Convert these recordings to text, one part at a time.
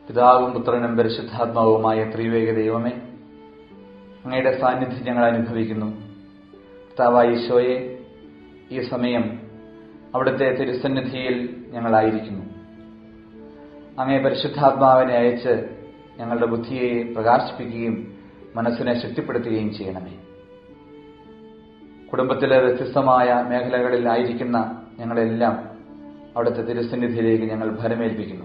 പിതാവും പുത്രനും പരിശുദ്ധാത്മാവുമായ ത്രിവേക ദൈവമേ അങ്ങയുടെ സാന്നിധ്യം ഞങ്ങൾ അനുഭവിക്കുന്നു പിതാവായ ഈശോയെ ഈ സമയം അവിടുത്തെ തിരുസന്നിധിയിൽ ഞങ്ങളായിരിക്കുന്നു അങ്ങേ പരിശുദ്ധാത്മാവിനെ അയച്ച് ഞങ്ങളുടെ ബുദ്ധിയെ പ്രകാശിപ്പിക്കുകയും മനസ്സിനെ ശക്തിപ്പെടുത്തുകയും ചെയ്യണമേ കുടുംബത്തിലെ വ്യത്യസ്തമായ മേഖലകളിൽ ആയിരിക്കുന്ന ഞങ്ങളെല്ലാം അവിടുത്തെ തിരുസന്നിധിയിലേക്ക് ഞങ്ങൾ ഭരമേൽപ്പിക്കുന്നു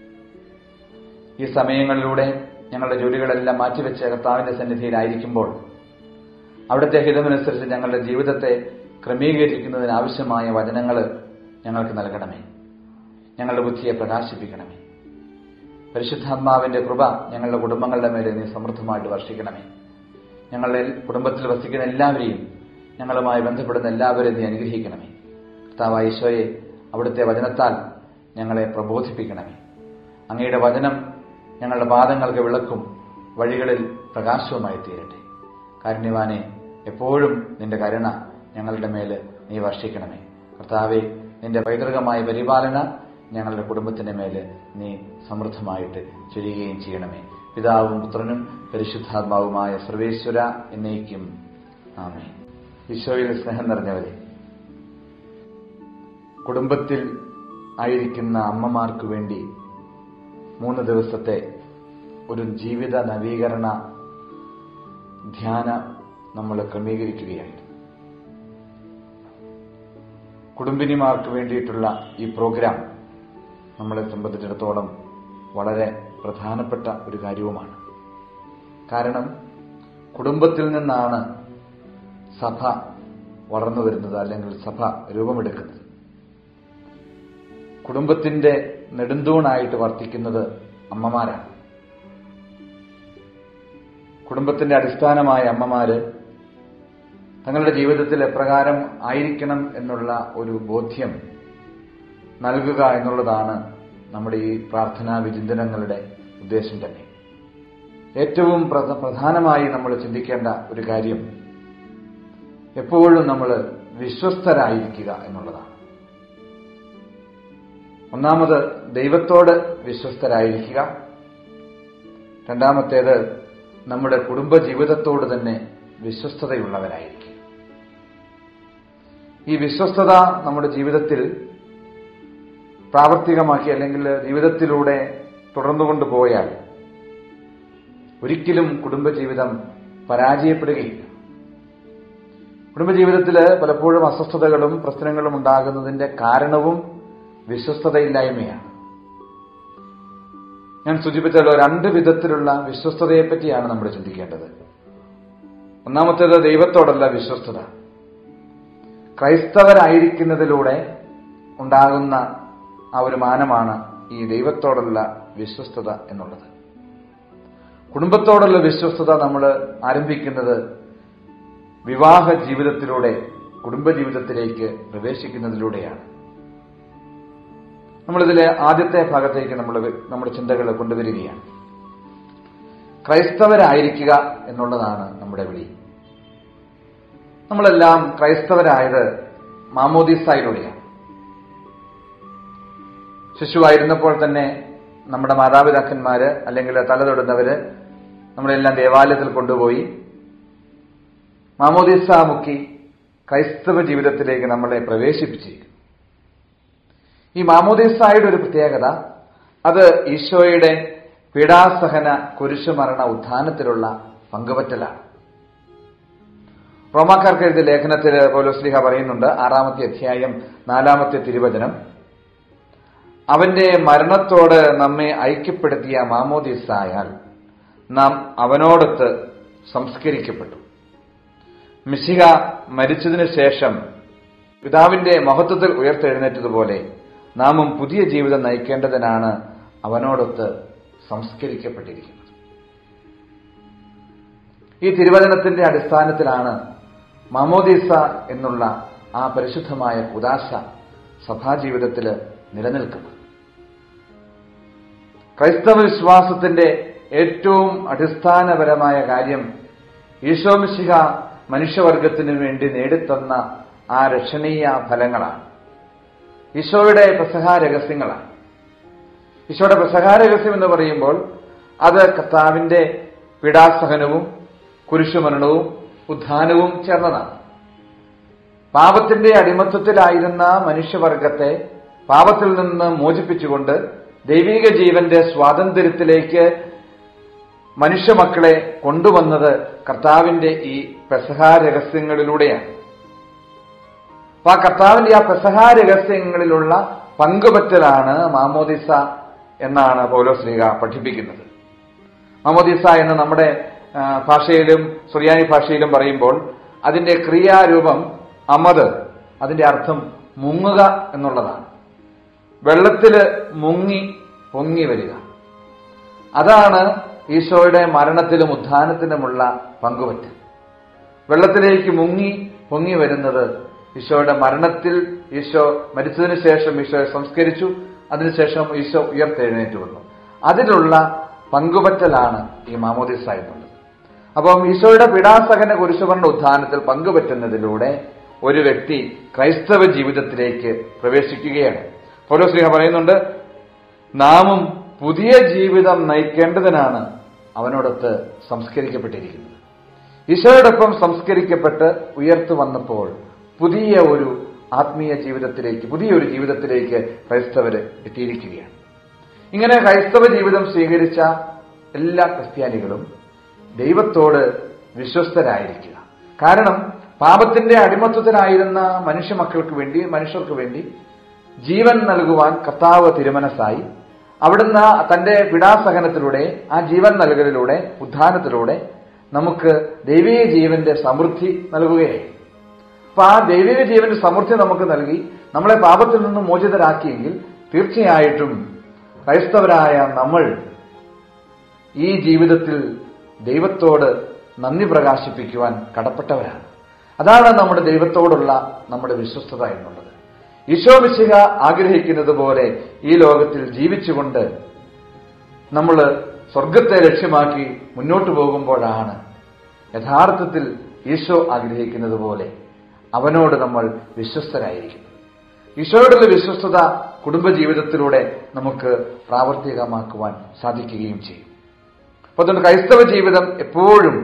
ഈ സമയങ്ങളിലൂടെ ഞങ്ങളുടെ ജോലികളെല്ലാം മാറ്റിവെച്ച് കർത്താവിന്റെ സന്നിധിയിലായിരിക്കുമ്പോൾ അവിടുത്തെ ഹിതമനുസരിച്ച് ഞങ്ങളുടെ ജീവിതത്തെ ക്രമീകരിക്കുന്നതിനാവശ്യമായ വചനങ്ങൾ ഞങ്ങൾക്ക് നൽകണമേ ഞങ്ങളുടെ ബുദ്ധിയെ പ്രകാശിപ്പിക്കണമേ പരിശുദ്ധാത്മാവിന്റെ കൃപ ഞങ്ങളുടെ കുടുംബങ്ങളുടെ മേലെ നീ സമൃദ്ധമായിട്ട് വർഷിക്കണമേ ഞങ്ങളുടെ കുടുംബത്തിൽ വസിക്കുന്ന എല്ലാവരെയും ഞങ്ങളുമായി ബന്ധപ്പെടുന്ന എല്ലാവരെയും നീ അനുഗ്രഹിക്കണമേ കർത്താവായ ഈശോയെ അവിടുത്തെ വചനത്താൽ ഞങ്ങളെ പ്രബോധിപ്പിക്കണമേ അങ്ങയുടെ വചനം ഞങ്ങളുടെ പാദങ്ങൾക്ക് വിളക്കും വഴികളിൽ പ്രകാശവുമായി തീരട്ടെ കാരുണ്യവാനെ എപ്പോഴും നിന്റെ കരുണ ഞങ്ങളുടെ മേല് നീ വർഷിക്കണമേ കർത്താവെ നിന്റെ പൈതൃകമായ പരിപാലന ഞങ്ങളുടെ കുടുംബത്തിന്റെ മേല് നീ സമൃദ്ധമായിട്ട് ചൊരിയുകയും ചെയ്യണമേ പിതാവും പുത്രനും പരിശുദ്ധാത്മാവുമായ സർവേശ്വര എന്നേക്കും ആമേ ഈശോയിൽ സ്നേഹം നിറഞ്ഞവരെ കുടുംബത്തിൽ ആയിരിക്കുന്ന അമ്മമാർക്ക് വേണ്ടി മൂന്ന് ദിവസത്തെ ഒരു ജീവിത നവീകരണ ധ്യാന നമ്മൾ ക്രമീകരിക്കുകയായിരുന്നു കുടുംബിനിമാർക്ക് വേണ്ടിയിട്ടുള്ള ഈ പ്രോഗ്രാം നമ്മളെ സംബന്ധിച്ചിടത്തോളം വളരെ പ്രധാനപ്പെട്ട ഒരു കാര്യവുമാണ് കാരണം കുടുംബത്തിൽ നിന്നാണ് സഭ വളർന്നു വരുന്നത് അല്ലെങ്കിൽ സഭ രൂപമെടുക്കുന്നത് കുടുംബത്തിന്റെ നെടുന്തൂണായിട്ട് വർത്തിക്കുന്നത് അമ്മമാരാണ് കുടുംബത്തിന്റെ അടിസ്ഥാനമായ അമ്മമാര് തങ്ങളുടെ ജീവിതത്തിൽ എപ്രകാരം ആയിരിക്കണം എന്നുള്ള ഒരു ബോധ്യം നൽകുക എന്നുള്ളതാണ് നമ്മുടെ ഈ പ്രാർത്ഥനാ വിചിന്തനങ്ങളുടെ ഉദ്ദേശം തന്നെ ഏറ്റവും പ്രധാനമായി നമ്മൾ ചിന്തിക്കേണ്ട ഒരു കാര്യം എപ്പോഴും നമ്മൾ വിശ്വസ്തരായിരിക്കുക എന്നുള്ളതാണ് ഒന്നാമത് ദൈവത്തോട് വിശ്വസ്തരായിരിക്കുക രണ്ടാമത്തേത് നമ്മുടെ കുടുംബ ജീവിതത്തോട് തന്നെ വിശ്വസ്തതയുള്ളവരായിരിക്കുക ഈ വിശ്വസ്തത നമ്മുടെ ജീവിതത്തിൽ പ്രാവർത്തികമാക്കി അല്ലെങ്കിൽ ജീവിതത്തിലൂടെ തുടർന്നുകൊണ്ട് പോയാൽ ഒരിക്കലും കുടുംബജീവിതം പരാജയപ്പെടുകയില്ല കുടുംബജീവിതത്തിൽ പലപ്പോഴും അസ്വസ്ഥതകളും പ്രശ്നങ്ങളും ഉണ്ടാകുന്നതിന്റെ കാരണവും വിശ്വസ്തതയില്ലായ്മയാണ് ഞാൻ സൂചിപ്പിച്ചല്ലോ രണ്ട് വിധത്തിലുള്ള വിശ്വസ്തതയെ പറ്റിയാണ് നമ്മൾ ചിന്തിക്കേണ്ടത് ഒന്നാമത്തേത് ദൈവത്തോടുള്ള വിശ്വസ്തത ക്രൈസ്തവരായിരിക്കുന്നതിലൂടെ ഉണ്ടാകുന്ന ആ ഒരു മാനമാണ് ഈ ദൈവത്തോടുള്ള വിശ്വസ്തത എന്നുള്ളത് കുടുംബത്തോടുള്ള വിശ്വസ്തത നമ്മൾ ആരംഭിക്കുന്നത് വിവാഹ ജീവിതത്തിലൂടെ കുടുംബജീവിതത്തിലേക്ക് പ്രവേശിക്കുന്നതിലൂടെയാണ് നമ്മളിതിലെ ആദ്യത്തെ ഭാഗത്തേക്ക് നമ്മൾ നമ്മുടെ ചിന്തകൾ കൊണ്ടുവരികയാണ് ക്രൈസ്തവരായിരിക്കുക എന്നുള്ളതാണ് നമ്മുടെ വിളി നമ്മളെല്ലാം ക്രൈസ്തവരായത് മാമോദീസായിലൂടെയാണ് ശിശുവായിരുന്നപ്പോൾ തന്നെ നമ്മുടെ മാതാപിതാക്കന്മാര് അല്ലെങ്കിൽ തലതൊടുന്നവര് നമ്മളെല്ലാം ദേവാലയത്തിൽ കൊണ്ടുപോയി മാമോദീസ മുക്കി ക്രൈസ്തവ ജീവിതത്തിലേക്ക് നമ്മളെ പ്രവേശിപ്പിച്ചിരിക്കുന്നു ഈ മാമോദീസായുടെ ഒരു പ്രത്യേകത അത് ഈശോയുടെ പീഡാസഹന കുരിശുമരണ ഉത്ഥാനത്തിലുള്ള പങ്കുപറ്റലാണ് റോമാക്കാർക്ക് എഴുതിയ ലേഖനത്തിൽ പൗലോസ്ലിഹ പറയുന്നുണ്ട് ആറാമത്തെ അധ്യായം നാലാമത്തെ തിരുവചനം അവന്റെ മരണത്തോട് നമ്മെ ഐക്യപ്പെടുത്തിയ മാമോദീസായാൽ നാം അവനോടൊത്ത് സംസ്കരിക്കപ്പെട്ടു മിശിക മരിച്ചതിനു ശേഷം പിതാവിന്റെ മഹത്വത്തിൽ ഉയർത്തെഴുന്നേറ്റതുപോലെ നാമും പുതിയ ജീവിതം നയിക്കേണ്ടതിനാണ് അവനോടൊത്ത് സംസ്കരിക്കപ്പെട്ടിരിക്കുന്നത് ഈ തിരുവചനത്തിന്റെ അടിസ്ഥാനത്തിലാണ് മാമോദീസ എന്നുള്ള ആ പരിശുദ്ധമായ കുദാശ സഭാജീവിതത്തിൽ നിലനിൽക്കുന്നത് ക്രൈസ്തവ വിശ്വാസത്തിന്റെ ഏറ്റവും അടിസ്ഥാനപരമായ കാര്യം ഈശോമിശിക മനുഷ്യവർഗത്തിനു വേണ്ടി നേടിത്തന്ന ആ രക്ഷണീയ ഫലങ്ങളാണ് ഈശോയുടെ പെസഹ രഹസ്യങ്ങളാണ് ഈശോയുടെ പ്രസഹാരഹസ്യം എന്ന് പറയുമ്പോൾ അത് കർത്താവിന്റെ പീഡാസഹനവും കുരിശുമരണവും ഉദ്ധാനവും ചേർന്നതാണ് പാപത്തിന്റെ അടിമത്വത്തിലായിരുന്ന മനുഷ്യവർഗത്തെ പാപത്തിൽ നിന്ന് മോചിപ്പിച്ചുകൊണ്ട് ദൈവിക ജീവന്റെ സ്വാതന്ത്ര്യത്തിലേക്ക് മനുഷ്യമക്കളെ കൊണ്ടുവന്നത് കർത്താവിന്റെ ഈ പെസഹാ രഹസ്യങ്ങളിലൂടെയാണ് അപ്പൊ ആ കർത്താവിന്റെ ആ പെസഹാ രഹസ്യങ്ങളിലുള്ള പങ്കുപറ്റലാണ് മാമോദിസ എന്നാണ് പൗലോസ്ലീഗ പഠിപ്പിക്കുന്നത് മാമോദിസ എന്ന് നമ്മുടെ ആ, ഭാഷയിലും സുറിയാനി ഭാഷയിലും പറയുമ്പോൾ അതിന്റെ ക്രിയാരൂപം അമത് അതിന്റെ അർത്ഥം മുങ്ങുക എന്നുള്ളതാണ് വെള്ളത്തില് മുങ്ങി പൊങ്ങി വരിക അതാണ് ഈശോയുടെ മരണത്തിലും ഉത്ഥാനത്തിലുമുള്ള പങ്കുപറ്റൽ വെള്ളത്തിലേക്ക് മുങ്ങി പൊങ്ങി വരുന്നത് ഈശോയുടെ മരണത്തിൽ ഈശോ മരിച്ചതിന് ശേഷം ഈശോയെ സംസ്കരിച്ചു അതിനുശേഷം ഈശോ ഉയർത്തെഴുന്നേറ്റ് വന്നു അതിലുള്ള പങ്കുപറ്റലാണ് ഈ മാമോദിസ എന്നുള്ളത് അപ്പം ഈശോയുടെ പീഡാസഹന കുരിശുവർണ്ണ ഉത്ഥാനത്തിൽ പങ്കുപറ്റുന്നതിലൂടെ ഒരു വ്യക്തി ക്രൈസ്തവ ജീവിതത്തിലേക്ക് പ്രവേശിക്കുകയാണ് പൗലോസ്ലിഹ പറയുന്നുണ്ട് നാമും പുതിയ ജീവിതം നയിക്കേണ്ടതിനാണ് അവനോടൊത്ത് സംസ്കരിക്കപ്പെട്ടിരിക്കുന്നത് ഈശോയോടൊപ്പം സംസ്കരിക്കപ്പെട്ട് ഉയർത്തു വന്നപ്പോൾ പുതിയ ഒരു ആത്മീയ ജീവിതത്തിലേക്ക് പുതിയൊരു ജീവിതത്തിലേക്ക് ക്രൈസ്തവര് എത്തിയിരിക്കുകയാണ് ഇങ്ങനെ ക്രൈസ്തവ ജീവിതം സ്വീകരിച്ച എല്ലാ ക്രിസ്ത്യാനികളും ദൈവത്തോട് വിശ്വസ്തരായിരിക്കുക കാരണം പാപത്തിന്റെ അടിമത്വത്തിലായിരുന്ന മനുഷ്യമക്കൾക്ക് വേണ്ടി മനുഷ്യർക്ക് വേണ്ടി ജീവൻ നൽകുവാൻ കർത്താവ് തിരുമനസ്സായി അവിടുന്ന് തന്റെ പിടാസഹനത്തിലൂടെ ആ ജീവൻ നൽകലിലൂടെ ഉദ്ധാനത്തിലൂടെ നമുക്ക് ദൈവീക ജീവന്റെ സമൃദ്ധി നൽകുകയായി അപ്പൊ ആ ദൈവിക ജീവന്റെ സമൃദ്ധി നമുക്ക് നൽകി നമ്മളെ പാപത്തിൽ നിന്ന് മോചിതരാക്കിയെങ്കിൽ തീർച്ചയായിട്ടും ക്രൈസ്തവരായ നമ്മൾ ഈ ജീവിതത്തിൽ ദൈവത്തോട് നന്ദി പ്രകാശിപ്പിക്കുവാൻ കടപ്പെട്ടവരാണ് അതാണ് നമ്മുടെ ദൈവത്തോടുള്ള നമ്മുടെ വിശ്വസ്തത എന്നുള്ളത് ഈശോ മിശിഹ ആഗ്രഹിക്കുന്നത് പോലെ ഈ ലോകത്തിൽ ജീവിച്ചുകൊണ്ട് നമ്മൾ സ്വർഗത്തെ ലക്ഷ്യമാക്കി മുന്നോട്ട് പോകുമ്പോഴാണ് യഥാർത്ഥത്തിൽ ഈശോ ആഗ്രഹിക്കുന്നത് പോലെ അവനോട് നമ്മൾ വിശ്വസ്തരായിരിക്കും ഈശോയോടുള്ള വിശ്വസ്തത കുടുംബജീവിതത്തിലൂടെ നമുക്ക് പ്രാവർത്തികമാക്കുവാൻ സാധിക്കുകയും ചെയ്യും അപ്പൊ അതുകൊണ്ട് ക്രൈസ്തവ ജീവിതം എപ്പോഴും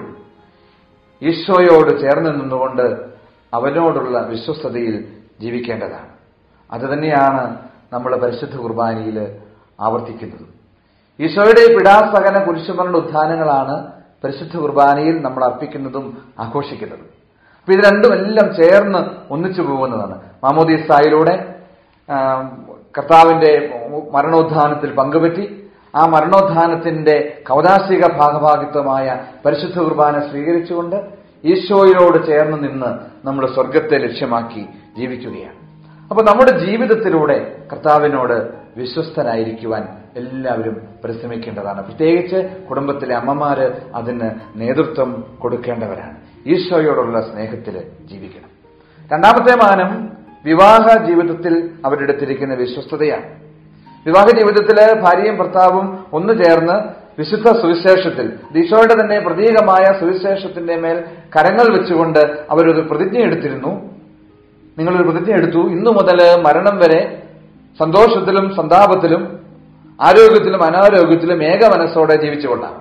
ഈശോയോട് ചേർന്ന് നിന്നുകൊണ്ട് അവനോടുള്ള വിശ്വസ്തതയിൽ ജീവിക്കേണ്ടതാണ് അത് തന്നെയാണ് നമ്മൾ പരിശുദ്ധ കുർബാനയിൽ ആവർത്തിക്കുന്നത് ഈശോയുടെ പിടാസകന കുരിശുമരണ ഉദ്ധാനങ്ങളാണ് പരിശുദ്ധ കുർബാനയിൽ നമ്മൾ അർപ്പിക്കുന്നതും ആഘോഷിക്കുന്നതും അപ്പൊ ഇത് രണ്ടും എല്ലാം ചേർന്ന് ഒന്നിച്ചു പോകുന്നതാണ് മാമോദീസായിലൂടെ ആ, കർത്താവിന്റെ മരണോദ്ധാനത്തിൽ പങ്കുപറ്റി ആ മരണോദ്ധാനത്തിന്റെ കൗതാശിക ഭാഗഭാഗിത്വമായ പരിശുദ്ധ കുർബാന സ്വീകരിച്ചുകൊണ്ട് ഈശോയോട് ചേർന്ന് നിന്ന് നമ്മൾ സ്വർഗത്തെ ലക്ഷ്യമാക്കി ജീവിക്കുകയാണ് അപ്പൊ നമ്മുടെ ജീവിതത്തിലൂടെ കർത്താവിനോട് വിശ്വസ്തരായിരിക്കുവാൻ എല്ലാവരും പരിശ്രമിക്കേണ്ടതാണ് പ്രത്യേകിച്ച് കുടുംബത്തിലെ അമ്മമാര് അതിന് നേതൃത്വം കൊടുക്കേണ്ടവരാണ് ഈശോയോടുള്ള സ്നേഹത്തിൽ ജീവിക്കണം രണ്ടാമത്തെ മാനം വിവാഹ ജീവിതത്തിൽ അവരെടുത്തിരിക്കുന്ന വിശ്വസ്തതയാണ് വിവാഹ ജീവിതത്തില് ഭാര്യയും ഭർത്താവും ഒന്നു ചേർന്ന് വിശുദ്ധ സുവിശേഷത്തിൽ ഈശോയുടെ തന്നെ പ്രതീകമായ സുവിശേഷത്തിന്റെ മേൽ കരങ്ങൾ വെച്ചുകൊണ്ട് അവരൊരു പ്രതിജ്ഞ എടുത്തിരുന്നു നിങ്ങളൊരു പ്രതിജ്ഞ എടുത്തു ഇന്നു മുതൽ മരണം വരെ സന്തോഷത്തിലും സന്താപത്തിലും ആരോഗ്യത്തിലും അനാരോഗ്യത്തിലും ഏക മനസ്സോടെ ജീവിച്ചുകൊള്ളാം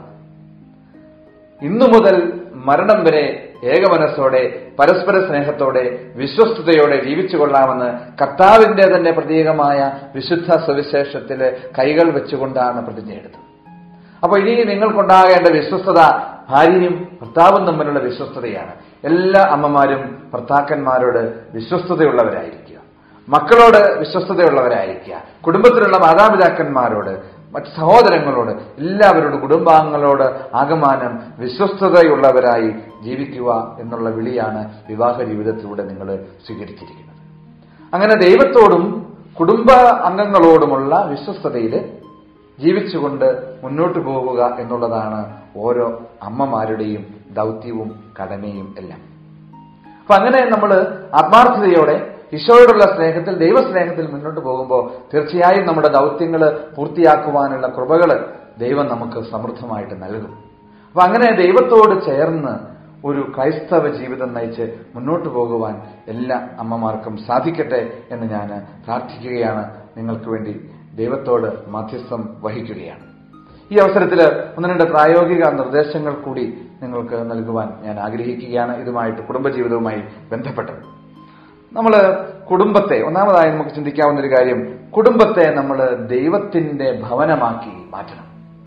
ഇന്നു മുതൽ മരണം വരെ ഏകമനസ്സോടെ പരസ്പര സ്നേഹത്തോടെ വിശ്വസ്തയോടെ ജീവിച്ചു കൊള്ളാമെന്ന് കർത്താവിന്റെ തന്നെ പ്രതീകമായ വിശുദ്ധ സുവിശേഷത്തില് കൈകൾ വെച്ചുകൊണ്ടാണ് പ്രതിജ്ഞയെടുത്തത് അപ്പൊ ഇനി നിങ്ങൾക്കുണ്ടാകേണ്ട വിശ്വസ്തത ഭാര്യയും ഭർത്താവും തമ്മിലുള്ള വിശ്വസ്തതയാണ് എല്ലാ അമ്മമാരും ഭർത്താക്കന്മാരോട് വിശ്വസ്തതയുള്ളവരായിരിക്കുക മക്കളോട് വിശ്വസ്തതയുള്ളവരായിരിക്കുക കുടുംബത്തിലുള്ള മാതാപിതാക്കന്മാരോട് മറ്റ് സഹോദരങ്ങളോട് എല്ലാവരോടും കുടുംബാംഗങ്ങളോട് ആകമാനം വിശ്വസ്തതയുള്ളവരായി ജീവിക്കുക എന്നുള്ള വിളിയാണ് വിവാഹ ജീവിതത്തിലൂടെ നിങ്ങൾ സ്വീകരിച്ചിരിക്കുന്നത് അങ്ങനെ ദൈവത്തോടും കുടുംബ അംഗങ്ങളോടുമുള്ള വിശ്വസ്തതയിൽ ജീവിച്ചുകൊണ്ട് മുന്നോട്ട് പോവുക എന്നുള്ളതാണ് ഓരോ അമ്മമാരുടെയും ദൗത്യവും കടമയും എല്ലാം അപ്പൊ അങ്ങനെ നമ്മൾ ആത്മാർത്ഥതയോടെ ഈശോയോടുള്ള സ്നേഹത്തിൽ ദൈവസ്നേഹത്തിൽ മുന്നോട്ട് പോകുമ്പോൾ തീർച്ചയായും നമ്മുടെ ദൗത്യങ്ങൾ പൂർത്തിയാക്കുവാനുള്ള കൃപകൾ ദൈവം നമുക്ക് സമൃദ്ധമായിട്ട് നൽകും അപ്പൊ അങ്ങനെ ദൈവത്തോട് ചേർന്ന് ഒരു ക്രൈസ്തവ ജീവിതം നയിച്ച് മുന്നോട്ട് പോകുവാൻ എല്ലാ അമ്മമാർക്കും സാധിക്കട്ടെ എന്ന് ഞാൻ പ്രാർത്ഥിക്കുകയാണ് നിങ്ങൾക്ക് വേണ്ടി ദൈവത്തോട് മധ്യസ്ഥം വഹിക്കുകയാണ് ഈ അവസരത്തിൽ ഒന്ന് രണ്ട് പ്രായോഗിക നിർദ്ദേശങ്ങൾ കൂടി നിങ്ങൾക്ക് നൽകുവാൻ ഞാൻ ആഗ്രഹിക്കുകയാണ് ഇതുമായിട്ട് കുടുംബജീവിതവുമായി ബന്ധപ്പെട്ടത് നമ്മൾ കുടുംബത്തെ ഒന്നാമതായി നമുക്ക് ചിന്തിക്കാവുന്ന ഒരു കാര്യം കുടുംബത്തെ നമ്മൾ ദൈവത്തിന്റെ ഭവനമാക്കി മാറ്റണം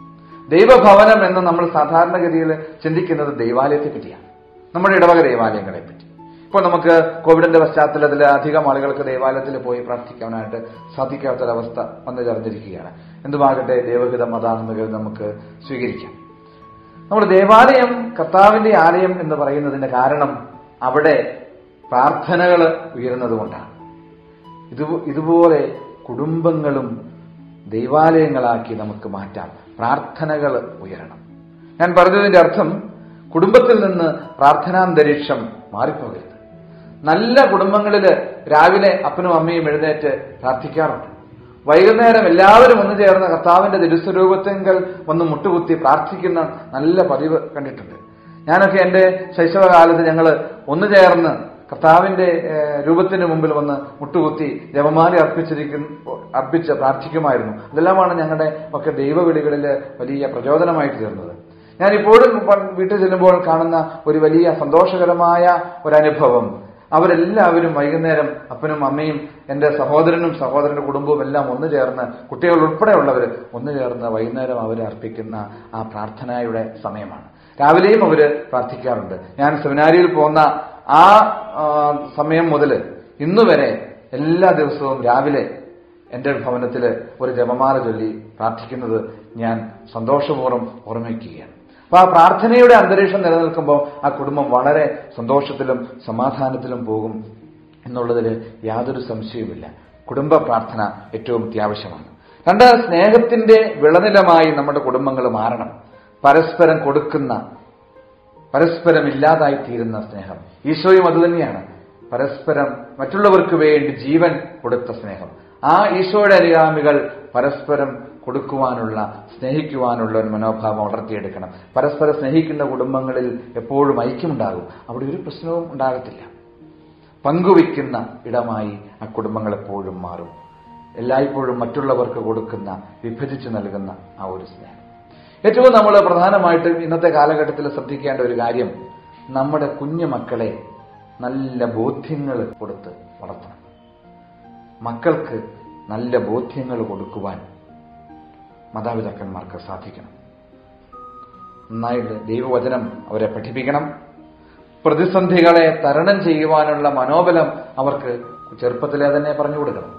ദൈവഭവനം എന്ന് നമ്മൾ സാധാരണഗതിയിൽ ചിന്തിക്കുന്നത് ദൈവാലയത്തെ പറ്റിയാണ് നമ്മുടെ ഇടവക ദൈവാലയങ്ങളെ പറ്റി ഇപ്പോൾ നമുക്ക് കോവിഡിന്റെ പശ്ചാത്തലത്തിൽ അധികം ആളുകൾക്ക് ദൈവാലയത്തിൽ പോയി പ്രാർത്ഥിക്കാനായിട്ട് സാധിക്കാത്തൊരവസ്ഥ വന്നു ചേർന്നിരിക്കുകയാണ് എന്തുമാകട്ടെ ദൈവഹിതം അതാണെന്ന് കരുതി നമുക്ക് സ്വീകരിക്കാം നമ്മൾ ദേവാലയം കർത്താവിന്റെ ആലയം എന്ന് പറയുന്നതിന്റെ കാരണം അവിടെ പ്രാർത്ഥനകൾ ഉയരുന്നത് കൊണ്ടാണ് ഇത് ഇതുപോലെ കുടുംബങ്ങളും ദൈവാലയങ്ങളാക്കി നമുക്ക് മാറ്റാം പ്രാർത്ഥനകൾ ഉയരണം ഞാൻ പറഞ്ഞതിന്റെ അർത്ഥം കുടുംബത്തിൽ നിന്ന് പ്രാർത്ഥനാന്തരീക്ഷം മാറിപ്പോകരുത് നല്ല കുടുംബങ്ങളിൽ രാവിലെ അപ്പനും അമ്മയും എഴുന്നേറ്റ് പ്രാർത്ഥിക്കാറുണ്ട് വൈകുന്നേരം എല്ലാവരും ഒന്നു ചേർന്ന് കർത്താവിന്റെ തിരുസ്വരൂപത്തെങ്കിൽ വന്ന് മുട്ടുകുത്തി പ്രാർത്ഥിക്കുന്ന നല്ല പതിവ് കണ്ടിട്ടുണ്ട് ഞാനൊക്കെ എന്റെ ശൈശവകാലത്ത് ഞങ്ങൾ ഒന്നു ചേർന്ന് കർത്താവിന്റെ ഏഹ്, രൂപത്തിന് മുമ്പിൽ വന്ന് മുട്ടുകുത്തി ജപമാല അർപ്പിച്ചിരിക്കുന്ന അർപ്പിച്ച് പ്രാർത്ഥിക്കുമായിരുന്നു അതെല്ലാമാണ് ഞങ്ങളുടെ ഒക്കെ ദൈവവിളികളിൽ വലിയ പ്രചോദനമായിട്ട് തീർന്നത് ഞാൻ ഇപ്പോഴും പ- വീട്ടിൽ ചെല്ലുമ്പോൾ കാണുന്ന ഒരു വലിയ സന്തോഷകരമായ ഒരു അനുഭവം അവരെല്ലാവരും വൈകുന്നേരം അപ്പനും അമ്മയും എന്റെ സഹോദരനും സഹോദരന്റെ കുടുംബവും എല്ലാം ഒന്നു ചേർന്ന് കുട്ടികൾ ഉൾപ്പെടെയുള്ളവർ ഒന്നു ചേർന്ന് വൈകുന്നേരം അവർ അർപ്പിക്കുന്ന ആ പ്രാർത്ഥനയുടെ സമയമാണ് രാവിലെയും അവര് പ്രാർത്ഥിക്കാറുണ്ട് ഞാൻ സെമിനാരിയിൽ പോകുന്ന ആ ആ, സമയം മുതൽ ഇന്ന് വരെ എല്ലാ ദിവസവും രാവിലെ എന്റെ ഭവനത്തിൽ ഒരു ജപമാല ചൊല്ലി പ്രാർത്ഥിക്കുന്നത് ഞാൻ സന്തോഷപൂർവ്വം ഓർമ്മിക്കുകയാണ് അപ്പൊ ആ പ്രാർത്ഥനയുടെ അന്തരീക്ഷം നിലനിൽക്കുമ്പോൾ ആ കുടുംബം വളരെ സന്തോഷത്തിലും സമാധാനത്തിലും പോകും എന്നുള്ളതിൽ യാതൊരു സംശയവുമില്ല കുടുംബ പ്രാർത്ഥന ഏറ്റവും അത്യാവശ്യമാണ് രണ്ട് സ്നേഹത്തിന്റെ വിളനിലമായി നമ്മുടെ കുടുംബങ്ങൾ മാറണം പരസ്പരം കൊടുക്കുന്ന പരസ്പരം ഇല്ലാതായി തീരുന്ന സ്നേഹം ഈശോയും അതുതന്നെയാണ് പരസ്പരം മറ്റുള്ളവർക്ക് വേണ്ടി ജീവൻ കൊടുത്ത സ്നേഹം ആ ഈശോയുടെ അനുഗാമികൾ പരസ്പരം കൊടുക്കുവാനുള്ള സ്നേഹിക്കുവാനുള്ള ഒരു മനോഭാവം വളർത്തിയെടുക്കണം പരസ്പരം സ്നേഹിക്കുന്ന കുടുംബങ്ങളിൽ എപ്പോഴും ഐക്യമുണ്ടാകും അവിടെ ഒരു പ്രശ്നവും ഉണ്ടാകത്തില്ല പങ്കുവയ്ക്കുന്ന ഇടമായി ആ കുടുംബങ്ങൾ എപ്പോഴും മാറും എല്ലായ്പ്പോഴും മറ്റുള്ളവർക്ക് കൊടുക്കുന്ന വിഭജിച്ച് നൽകുന്ന ആ ഒരു സ്നേഹം ഏറ്റവും നമ്മൾ പ്രധാനമായിട്ടും ഇന്നത്തെ കാലഘട്ടത്തിൽ ശ്രദ്ധിക്കേണ്ട ഒരു കാര്യം നമ്മുടെ കുഞ്ഞു മക്കളെ നല്ല ബോധ്യങ്ങൾ കൊടുത്ത് വളർത്തണം മക്കൾക്ക് നല്ല ബോധ്യങ്ങൾ കൊടുക്കുവാൻ മാതാപിതാക്കന്മാർക്ക് സാധിക്കണം നന്നായിട്ട് ദൈവവചനം അവരെ പഠിപ്പിക്കണം പ്രതിസന്ധികളെ തരണം ചെയ്യുവാനുള്ള മനോബലം അവർക്ക് ചെറുപ്പത്തിലെ തന്നെ പറഞ്ഞു കൊടുക്കണം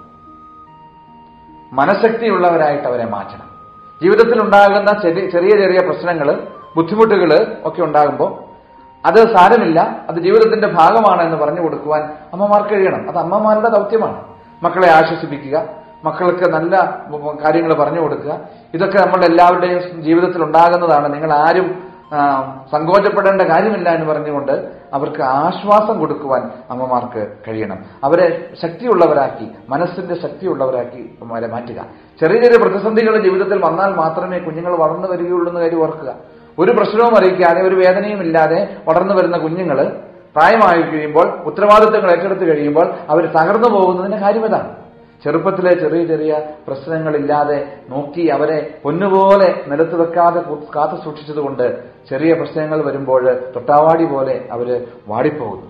മനഃശക്തിയുള്ളവരായിട്ട് അവരെ മാറ്റണം ജീവിതത്തിൽ ഉണ്ടാകുന്ന ചെറിയ ചെറിയ ചെറിയ പ്രശ്നങ്ങൾ ബുദ്ധിമുട്ടുകൾ ഒക്കെ ഉണ്ടാകുമ്പോൾ അത് സാരമില്ല അത് ജീവിതത്തിന്റെ ഭാഗമാണ് എന്ന് പറഞ്ഞു കൊടുക്കുവാൻ അമ്മമാർക്ക് കഴിയണം അത് അമ്മമാരുടെ ദൗത്യമാണ് മക്കളെ ആശ്വസിപ്പിക്കുക മക്കൾക്ക് നല്ല കാര്യങ്ങൾ പറഞ്ഞു കൊടുക്കുക ഇതൊക്കെ നമ്മുടെ എല്ലാവരുടെയും ജീവിതത്തിൽ ഉണ്ടാകുന്നതാണ് നിങ്ങൾ ആരും ആ, സങ്കോചപ്പെടേണ്ട കാര്യമില്ല എന്ന് പറഞ്ഞുകൊണ്ട് അവർക്ക് ആശ്വാസം കൊടുക്കുവാൻ അമ്മമാർക്ക് കഴിയണം അവരെ ശക്തിയുള്ളവരാക്കി മനസ്സിന്റെ ശക്തിയുള്ളവരാക്കി അവരെ മാറ്റുക ചെറിയ ചെറിയ പ്രതിസന്ധികൾ ജീവിതത്തിൽ വന്നാൽ മാത്രമേ കുഞ്ഞുങ്ങൾ വളർന്നു വരികയുള്ളൂ എന്ന് കാര്യം ഓർക്കുക ഒരു പ്രശ്നവും അറിയിക്കാതെ ഒരു വേദനയും ഇല്ലാതെ വളർന്നു വരുന്ന കുഞ്ഞുങ്ങൾ പ്രായമായി കഴിയുമ്പോൾ ഉത്തരവാദിത്തങ്ങൾ ഏറ്റെടുത്ത് കഴിയുമ്പോൾ അവർ തകർന്നു പോകുന്നതിന്റെ കാര്യം ഇതാണ് ചെറുപ്പത്തിലെ ചെറിയ ചെറിയ പ്രശ്നങ്ങളില്ലാതെ നോക്കി അവരെ പൊന്നുപോലെ നിലത്ത് വെക്കാതെ കു- കാത്തു സൂക്ഷിച്ചതുകൊണ്ട് ചെറിയ പ്രശ്നങ്ങൾ വരുമ്പോൾ തൊട്ടാവാടി പോലെ അവര് വാടിപ്പോകുന്നു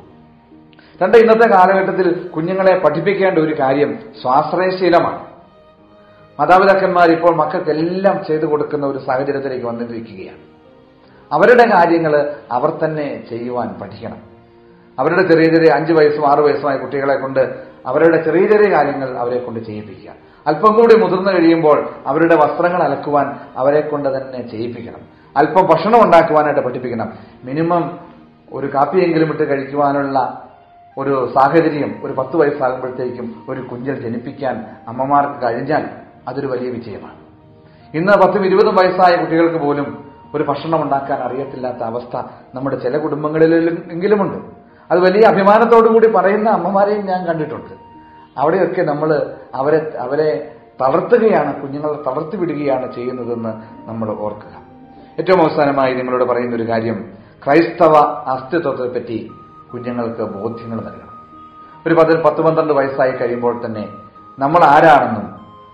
രണ്ട് ഇന്നത്തെ കാലഘട്ടത്തിൽ കുഞ്ഞുങ്ങളെ പഠിപ്പിക്കേണ്ട ഒരു കാര്യം സ്വാശ്രയശീലമാണ് മാതാപിതാക്കന്മാർ ഇപ്പോൾ മക്കൾക്കെല്ലാം ചെയ്തു കൊടുക്കുന്ന ഒരു സാഹചര്യത്തിലേക്ക് വന്നിരിക്കുകയാണ് അവരുടെ കാര്യങ്ങൾ അവർ തന്നെ ചെയ്യുവാൻ പഠിക്കണം അവരുടെ ചെറിയ ചെറിയ അഞ്ച് വയസ്സും ആറ് വയസ്സുമായ കുട്ടികളെ കൊണ്ട് അവരുടെ ചെറിയ ചെറിയ കാര്യങ്ങൾ അവരെ കൊണ്ട് ചെയ്യിപ്പിക്കുക അല്പം കൂടി മുതിർന്നു കഴിയുമ്പോൾ അവരുടെ വസ്ത്രങ്ങൾ അലക്കുവാൻ അവരെ കൊണ്ട് തന്നെ ചെയ്യിപ്പിക്കണം അല്പം ഭക്ഷണം ഉണ്ടാക്കുവാനായിട്ട് പഠിപ്പിക്കണം മിനിമം ഒരു കാപ്പിയെങ്കിലും ഇട്ട് കഴിക്കുവാനുള്ള ഒരു സാഹചര്യം ഒരു പത്ത് വയസ്സാകുമ്പോഴത്തേക്കും ഒരു കുഞ്ഞിൽ ജനിപ്പിക്കാൻ അമ്മമാർക്ക് കഴിഞ്ഞാൽ അതൊരു വലിയ വിജയമാണ് ഇന്ന് പത്തും ഇരുപതും വയസ്സായ കുട്ടികൾക്ക് പോലും ഒരു ഭക്ഷണം ഉണ്ടാക്കാൻ അറിയത്തില്ലാത്ത അവസ്ഥ നമ്മുടെ ചില കുടുംബങ്ങളിലെങ്കിലുമുണ്ട് അത് വലിയ അഭിമാനത്തോടു കൂടി പറയുന്ന അമ്മമാരെയും ഞാൻ കണ്ടിട്ടുണ്ട് അവിടെയൊക്കെ നമ്മൾ അവരെ അവരെ തളർത്തുകയാണ് കുഞ്ഞുങ്ങളെ തളർത്തി വിടുകയാണ് ചെയ്യുന്നതെന്ന് നമ്മൾ ഓർക്കുക ഏറ്റവും അവസാനമായി നിങ്ങളോട് പറയുന്ന ഒരു കാര്യം ക്രൈസ്തവ അസ്തിത്വത്തെ പറ്റി കുഞ്ഞുങ്ങൾക്ക് ബോധ്യങ്ങൾ നൽകണം ഒരു പത്ത് പത്ത് പന്ത്രണ്ട് വയസ്സായി കഴിയുമ്പോൾ തന്നെ നമ്മൾ ആരാണെന്നും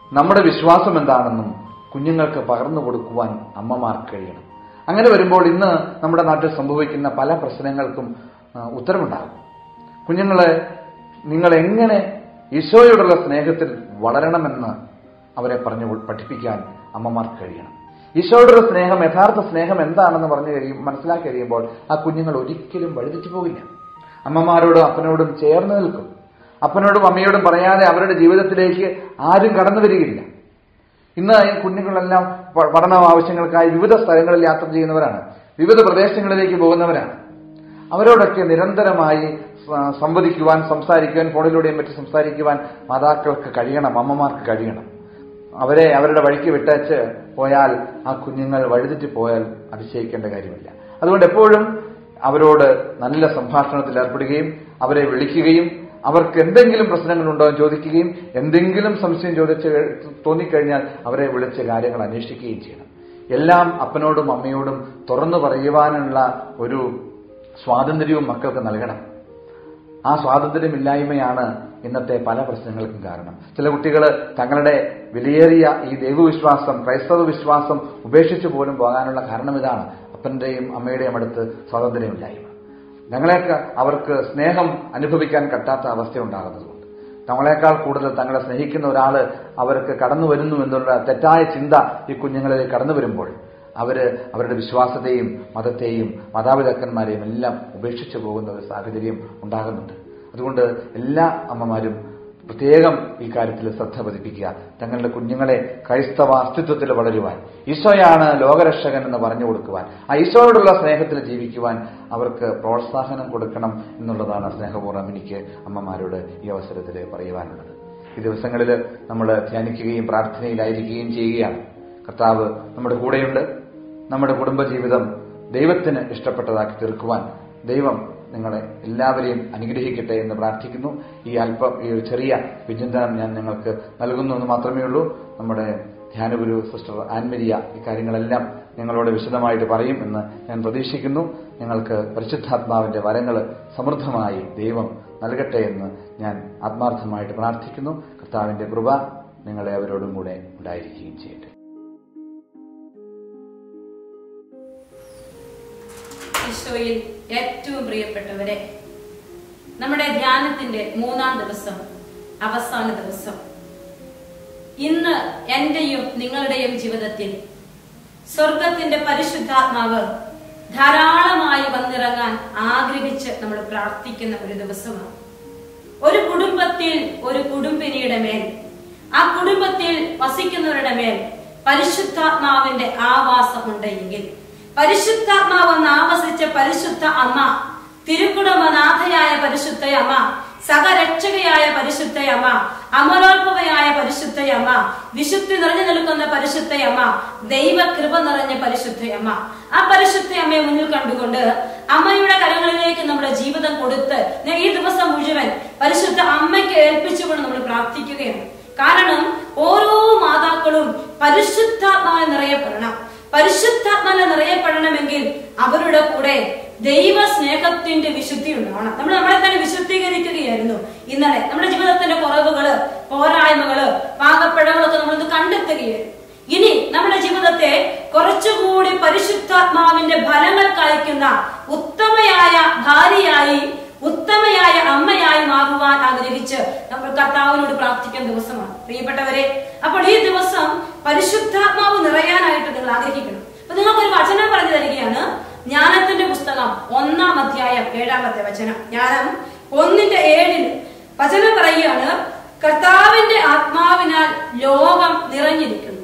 നമ്മുടെ വിശ്വാസം എന്താണെന്നും കുഞ്ഞുങ്ങൾക്ക് പകർന്നു കൊടുക്കുവാൻ അമ്മമാർക്ക് കഴിയണം അങ്ങനെ വരുമ്പോൾ ഇന്ന് നമ്മുടെ നാട്ടിൽ സംഭവിക്കുന്ന പല പ്രശ്നങ്ങൾക്കും ആ, ഉത്തരമുണ്ടാകും കുഞ്ഞുങ്ങളെ നിങ്ങൾ എങ്ങനെ ഈശോയോടുള്ള സ്നേഹത്തിൽ വളരണമെന്ന് അവരെ പറഞ്ഞു പഠിപ്പിക്കാൻ അമ്മമാർക്ക് കഴിയണം ഈശോയോടുള്ള സ്നേഹം യഥാർത്ഥ സ്നേഹം എന്താണെന്ന് പറഞ്ഞു കഴിയും മനസ്സിലാക്കി കഴിയുമ്പോൾ ആ കുഞ്ഞുങ്ങൾ ഒരിക്കലും വഴിതെറ്റി പോകില്ല അമ്മമാരോടും അപ്പനോടും ചേർന്ന് നിൽക്കും അപ്പനോടും അമ്മയോടും പറയാതെ അവരുടെ ജീവിതത്തിലേക്ക് ആരും കടന്നു വരികയില്ല ഇന്ന് ഈ കുഞ്ഞുങ്ങളെല്ലാം പ- പഠന ആവശ്യങ്ങൾക്കായി വിവിധ സ്ഥലങ്ങളിൽ യാത്ര ചെയ്യുന്നവരാണ് വിവിധ പ്രദേശങ്ങളിലേക്ക് പോകുന്നവരാണ് അവരോടൊക്കെ നിരന്തരമായി സ- സംവദിക്കുവാൻ സംസാരിക്കുവാൻ ഫോണിലൂടെയും മറ്റും സംസാരിക്കുവാൻ മാതാക്കൾക്ക് കഴിയണം അമ്മമാർക്ക് കഴിയണം അവരെ അവരുടെ വഴിക്ക് വിട്ടേച്ച് പോയാൽ ആ കുഞ്ഞുങ്ങൾ വഴിതെറ്റി പോയാൽ അതിശയിക്കേണ്ട കാര്യമില്ല അതുകൊണ്ട് എപ്പോഴും അവരോട് നല്ല സംഭാഷണത്തിൽ ഏർപ്പെടുകയും അവരെ വിളിക്കുകയും അവർക്ക് എന്തെങ്കിലും പ്രശ്നങ്ങളുണ്ടോ എന്ന് ചോദിക്കുകയും എന്തെങ്കിലും സംശയം ചോദിച്ച് തോന്നിക്കഴിഞ്ഞാൽ അവരെ വിളിച്ച് കാര്യങ്ങൾ അന്വേഷിക്കുകയും ചെയ്യണം എല്ലാം അപ്പനോടും അമ്മയോടും തുറന്നു പറയുവാനുള്ള ഒരു സ്വാതന്ത്ര്യവും മക്കൾക്ക് നൽകണം ആ സ്വാതന്ത്ര്യമില്ലായ്മയാണ് ഇന്നത്തെ പല പ്രശ്നങ്ങൾക്കും കാരണം ചില കുട്ടികൾ തങ്ങളുടെ വിലയേറിയ ഈ ദൈവവിശ്വാസം ക്രൈസ്തവ വിശ്വാസം ഉപേക്ഷിച്ചു പോലും പോകാനുള്ള കാരണം ഇതാണ് അപ്പന്റെയും അമ്മയുടെയും അടുത്ത് സ്വാതന്ത്ര്യമില്ലായ്മ ഞങ്ങളെയൊക്കെ അവർക്ക് സ്നേഹം അനുഭവിക്കാൻ പറ്റാത്ത അവസ്ഥ ഉണ്ടാകുന്നതുകൊണ്ട് നമ്മളെക്കാൾ കൂടുതൽ തങ്ങളെ സ്നേഹിക്കുന്ന ഒരാള് അവർക്ക് കടന്നു വരുന്നു എന്നുള്ള തെറ്റായ ചിന്ത ഈ കുഞ്ഞുങ്ങളിൽ കടന്നു വരുമ്പോൾ അവര് അവരുടെ വിശ്വാസത്തെയും മതത്തെയും മാതാപിതാക്കന്മാരെയും എല്ലാം ഉപേക്ഷിച്ചു പോകുന്ന ഒരു സാഹചര്യം ഉണ്ടാകുന്നുണ്ട് അതുകൊണ്ട് എല്ലാ അമ്മമാരും പ്രത്യേകം ഈ കാര്യത്തിൽ ശ്രദ്ധ പതിപ്പിക്കുക തങ്ങളുടെ കുഞ്ഞുങ്ങളെ ക്രൈസ്തവ അസ്തിത്വത്തിൽ വളരുവാൻ ഈശോയാണ് ലോകരക്ഷകൻ എന്ന് പറഞ്ഞു കൊടുക്കുവാൻ ആ ഈശോയോടുള്ള സ്നേഹത്തിൽ ജീവിക്കുവാൻ അവർക്ക് പ്രോത്സാഹനം കൊടുക്കണം എന്നുള്ളതാണ് സ്നേഹപൂർവ്വം എനിക്ക് അമ്മമാരോട് ഈ അവസരത്തിൽ പറയുവാനുള്ളത് ഈ ദിവസങ്ങളിൽ നമ്മൾ ധ്യാനിക്കുകയും പ്രാർത്ഥനയിലായിരിക്കുകയും ചെയ്യുകയാണ് കർത്താവ് നമ്മുടെ കൂടെയുണ്ട് നമ്മുടെ കുടുംബജീവിതം ദൈവത്തിന് ഇഷ്ടപ്പെട്ടതാക്കി തീർക്കുവാൻ ദൈവം നിങ്ങളെ എല്ലാവരെയും അനുഗ്രഹിക്കട്ടെ എന്ന് പ്രാർത്ഥിക്കുന്നു ഈ അല്പം ഈ ഒരു ചെറിയ വിചിന്തനം ഞാൻ നിങ്ങൾക്ക് നൽകുന്നു എന്ന് മാത്രമേ ഉള്ളൂ നമ്മുടെ ധ്യാനഗുരു സിസ്റ്റർ ആൻമരിയ ഈ കാര്യങ്ങളെല്ലാം നിങ്ങളോട് വിശദമായിട്ട് പറയും എന്ന് ഞാൻ പ്രതീക്ഷിക്കുന്നു നിങ്ങൾക്ക് പരിശുദ്ധാത്മാവിന്റെ വരങ്ങൾ സമൃദ്ധമായി ദൈവം നൽകട്ടെ എന്ന് ഞാൻ ആത്മാർത്ഥമായിട്ട് പ്രാർത്ഥിക്കുന്നു കർത്താവിന്റെ കൃപ നിങ്ങളെ അവരോടും കൂടെ ഉണ്ടായിരിക്കുകയും ചെയ്യട്ടെ ഈശോയിൽ ഏറ്റവും പ്രിയപ്പെട്ടവരെ നമ്മുടെ ധ്യാനത്തിന്റെ മൂന്നാം ദിവസം അവസാന ദിവസം ഇന്ന് എന്റെയും നിങ്ങളുടെയും ജീവിതത്തിൽ സ്വർഗത്തിന്റെ പരിശുദ്ധാത്മാവ് ധാരാളമായി വന്നിറങ്ങാൻ ആഗ്രഹിച്ച് നമ്മൾ പ്രാർത്ഥിക്കുന്ന ഒരു ദിവസമാണ് ഒരു കുടുംബത്തിൽ ഒരു കുടുംബിനിയുടെ മേൽ ആ കുടുംബത്തിൽ വസിക്കുന്നവരുടെ മേൽ പരിശുദ്ധാത്മാവിന്റെ ആവാസമുണ്ടെങ്കിൽ പരിശുദ്ധാത്മാവ് എന്ന് ആവസിച്ച പരിശുദ്ധ അമ്മ തിരുക്കുടുംബനാഥയായ പരിശുദ്ധ അമ്മ സഹരക്ഷകയായ പരിശുദ്ധ അമ്മ അമരോത്ഭവയായ പരിശുദ്ധ അമ്മ വിശുദ്ധി നിറഞ്ഞു നിൽക്കുന്ന പരിശുദ്ധ അമ്മ ദൈവകൃപ നിറഞ്ഞ പരിശുദ്ധ അമ്മ ആ പരിശുദ്ധ അമ്മയെ മുന്നിൽ കണ്ടുകൊണ്ട് അമ്മയുടെ കരങ്ങളിലേക്ക് നമ്മുടെ ജീവിതം കൊടുത്ത് ഈ ദിവസം മുഴുവൻ പരിശുദ്ധ അമ്മയ്ക്ക് ഏൽപ്പിച്ചുകൊണ്ട് നമ്മൾ പ്രാർത്ഥിക്കുകയാണ് കാരണം ഓരോ മാതാക്കളും പരിശുദ്ധാത്മാവിൽ നിറയപ്പെടണം പരിശുദ്ധാത്മാവിൽ നിറയപ്പെടണമെങ്കിൽ അവരുടെ കൂടെ ദൈവ സ്നേഹത്തിന്റെ വിശുദ്ധി ഉണ്ടാവണം നമ്മൾ നമ്മളെ തന്നെ വിശുദ്ധീകരിക്കുകയായിരുന്നു ഇന്നലെ നമ്മുടെ ജീവിതത്തിന്റെ കുറവുകള് പോരായ്മകള് പാകപ്പിഴകളൊക്കെ നമ്മളിത് കണ്ടെത്തുകയായിരുന്നു ഇനി നമ്മുടെ ജീവിതത്തെ കുറച്ചുകൂടി പരിശുദ്ധാത്മാവിന്റെ ഫലങ്ങൾ കായ്ക്കുന്ന ഉത്തമയായ ഭാര്യയായി ഉത്തമയായ അമ്മയായി മാറുവാൻ ആഗ്രഹിച്ച് നമ്മൾ കർത്താവിനോട് പ്രാർത്ഥിക്കുന്ന ദിവസമാണ് പ്രിയപ്പെട്ടവരെ അപ്പോൾ ഈ ദിവസം പരിശുദ്ധാത്മാവ് നിറയാനായിട്ട് നിങ്ങൾ ആഗ്രഹിക്കണം അപ്പൊ നിങ്ങൾക്ക് ഒരു വചനം പറഞ്ഞു തരികയാണ് ജ്ഞാനത്തിന്റെ പുസ്തകം ഒന്നാം അധ്യായം ഏഴാമത്തെ വചനം ജ്ഞാനം ഒന്നിന്റെ ഏഴിൽ വചനം പറയുകയാണ് കർത്താവിന്റെ ആത്മാവിനാൽ ലോകം നിറഞ്ഞിരിക്കുന്നു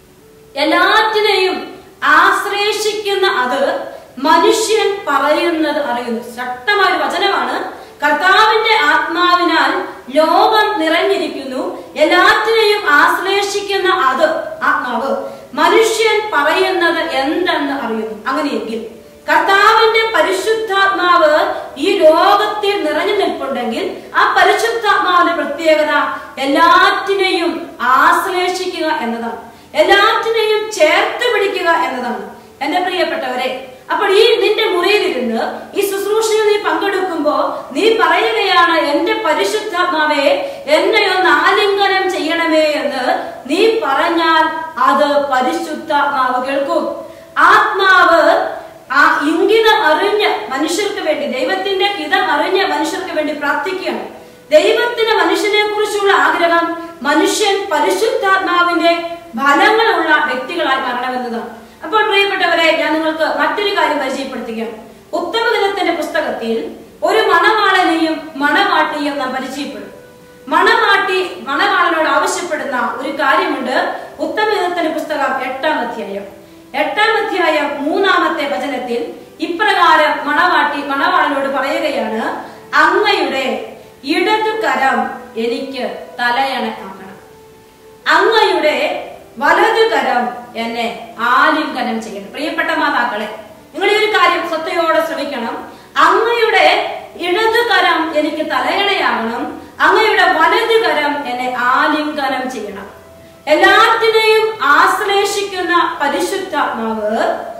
എല്ലാറ്റിനെയും ആശ്രയിക്കുന്ന അത് മനുഷ്യൻ പറയുന്നത് അറിയുന്നു ശക്തമായ ഒരു വചനമാണ് കർത്താവിന്റെ ആത്മാവിനാൽ ലോകം നിറഞ്ഞിരിക്കുന്നു എല്ലാറ്റിനെയും ആശ്ലേഷിക്കുന്ന അത് ആത്മാവ് മനുഷ്യൻ പറയുന്നത് എന്തെന്ന് അറിയുന്നു അങ്ങനെയെങ്കിൽ കർത്താവിന്റെ പരിശുദ്ധാത്മാവ് ഈ ലോകത്തിൽ നിറഞ്ഞു നിൽപ്പുണ്ടെങ്കിൽ ആ പരിശുദ്ധാത്മാവിന്റെ പ്രത്യേകത എല്ലാറ്റിനെയും ആശ്ലേഷിക്കുക എന്നതാണ് എല്ലാറ്റിനെയും ചേർത്ത് പിടിക്കുക എന്നതാണ് എന്റെ പ്രിയപ്പെട്ടവരെ അപ്പോൾ ഈ നിന്റെ മുറിയിലിരുന്ന് ഈ ശുശ്രൂഷയിൽ നീ പങ്കെടുക്കുമ്പോ നീ പറയുകയാണ് എന്റെ പരിശുദ്ധാത്മാവേ എന്നെ ഒന്ന് ആലിംഗനം ചെയ്യണമേ എന്ന് നീ പറഞ്ഞാൽ അത് പരിശുദ്ധാത്മാവ് കേൾക്കും ആത്മാവ് ആ ഇംഗിതം അറിഞ്ഞ് മനുഷ്യർക്ക് വേണ്ടി ദൈവത്തിന്റെ ഹിതം അറിഞ്ഞ് മനുഷ്യർക്ക് വേണ്ടി പ്രാർത്ഥിക്കുകയാണ് ദൈവത്തിന് മനുഷ്യനെ കുറിച്ചുള്ള ആഗ്രഹം മനുഷ്യൻ പരിശുദ്ധാത്മാവിന്റെ ഫലങ്ങളുള്ള വ്യക്തികളായി മാറണമെന്നതാണ് അപ്പോൾ പ്രിയപ്പെട്ടവരെ ഞാൻ നിങ്ങൾക്ക് മറ്റൊരു കാര്യം പരിചയപ്പെടുത്തുകയാണ് ഉത്തമദിനത്തിന്റെ പുസ്തകത്തിൽ ഒരു മണവാളനെയും മണവാട്ടിയും നാം പരിചയപ്പെടും മണവാട്ടി മണവാളനോട് ആവശ്യപ്പെടുന്ന ഒരു കാര്യമുണ്ട് ഉത്തമദിനത്തിന്റെ പുസ്തകം എട്ടാം അധ്യായം എട്ടാം അധ്യായം മൂന്നാമത്തെ വചനത്തിൽ ഇപ്രകാരം മണവാട്ടി മണവാളനോട് പറയുകയാണ് അങ്ങയുടെ ഇടതു കരം എനിക്ക് തലയണക്കാക്കണം അങ്ങയുടെ വലതു കരം എന്നെ ആലിംഗനം ചെയ്യണം പ്രിയപ്പെട്ട മാതാക്കളെ നിങ്ങൾ ഈ ഒരു കാര്യം ശ്രദ്ധയോടെ ശ്രമിക്കണം അങ്ങയുടെ ഇടതു കരം എനിക്ക് തലയണയാകണം അങ്ങയുടെ വലതു കരം എന്നെ ആലിംഗനം ചെയ്യണം എല്ലാത്തിനെയും ആശ്ലേഷിക്കുന്ന പരിശുദ്ധാത്മാവ്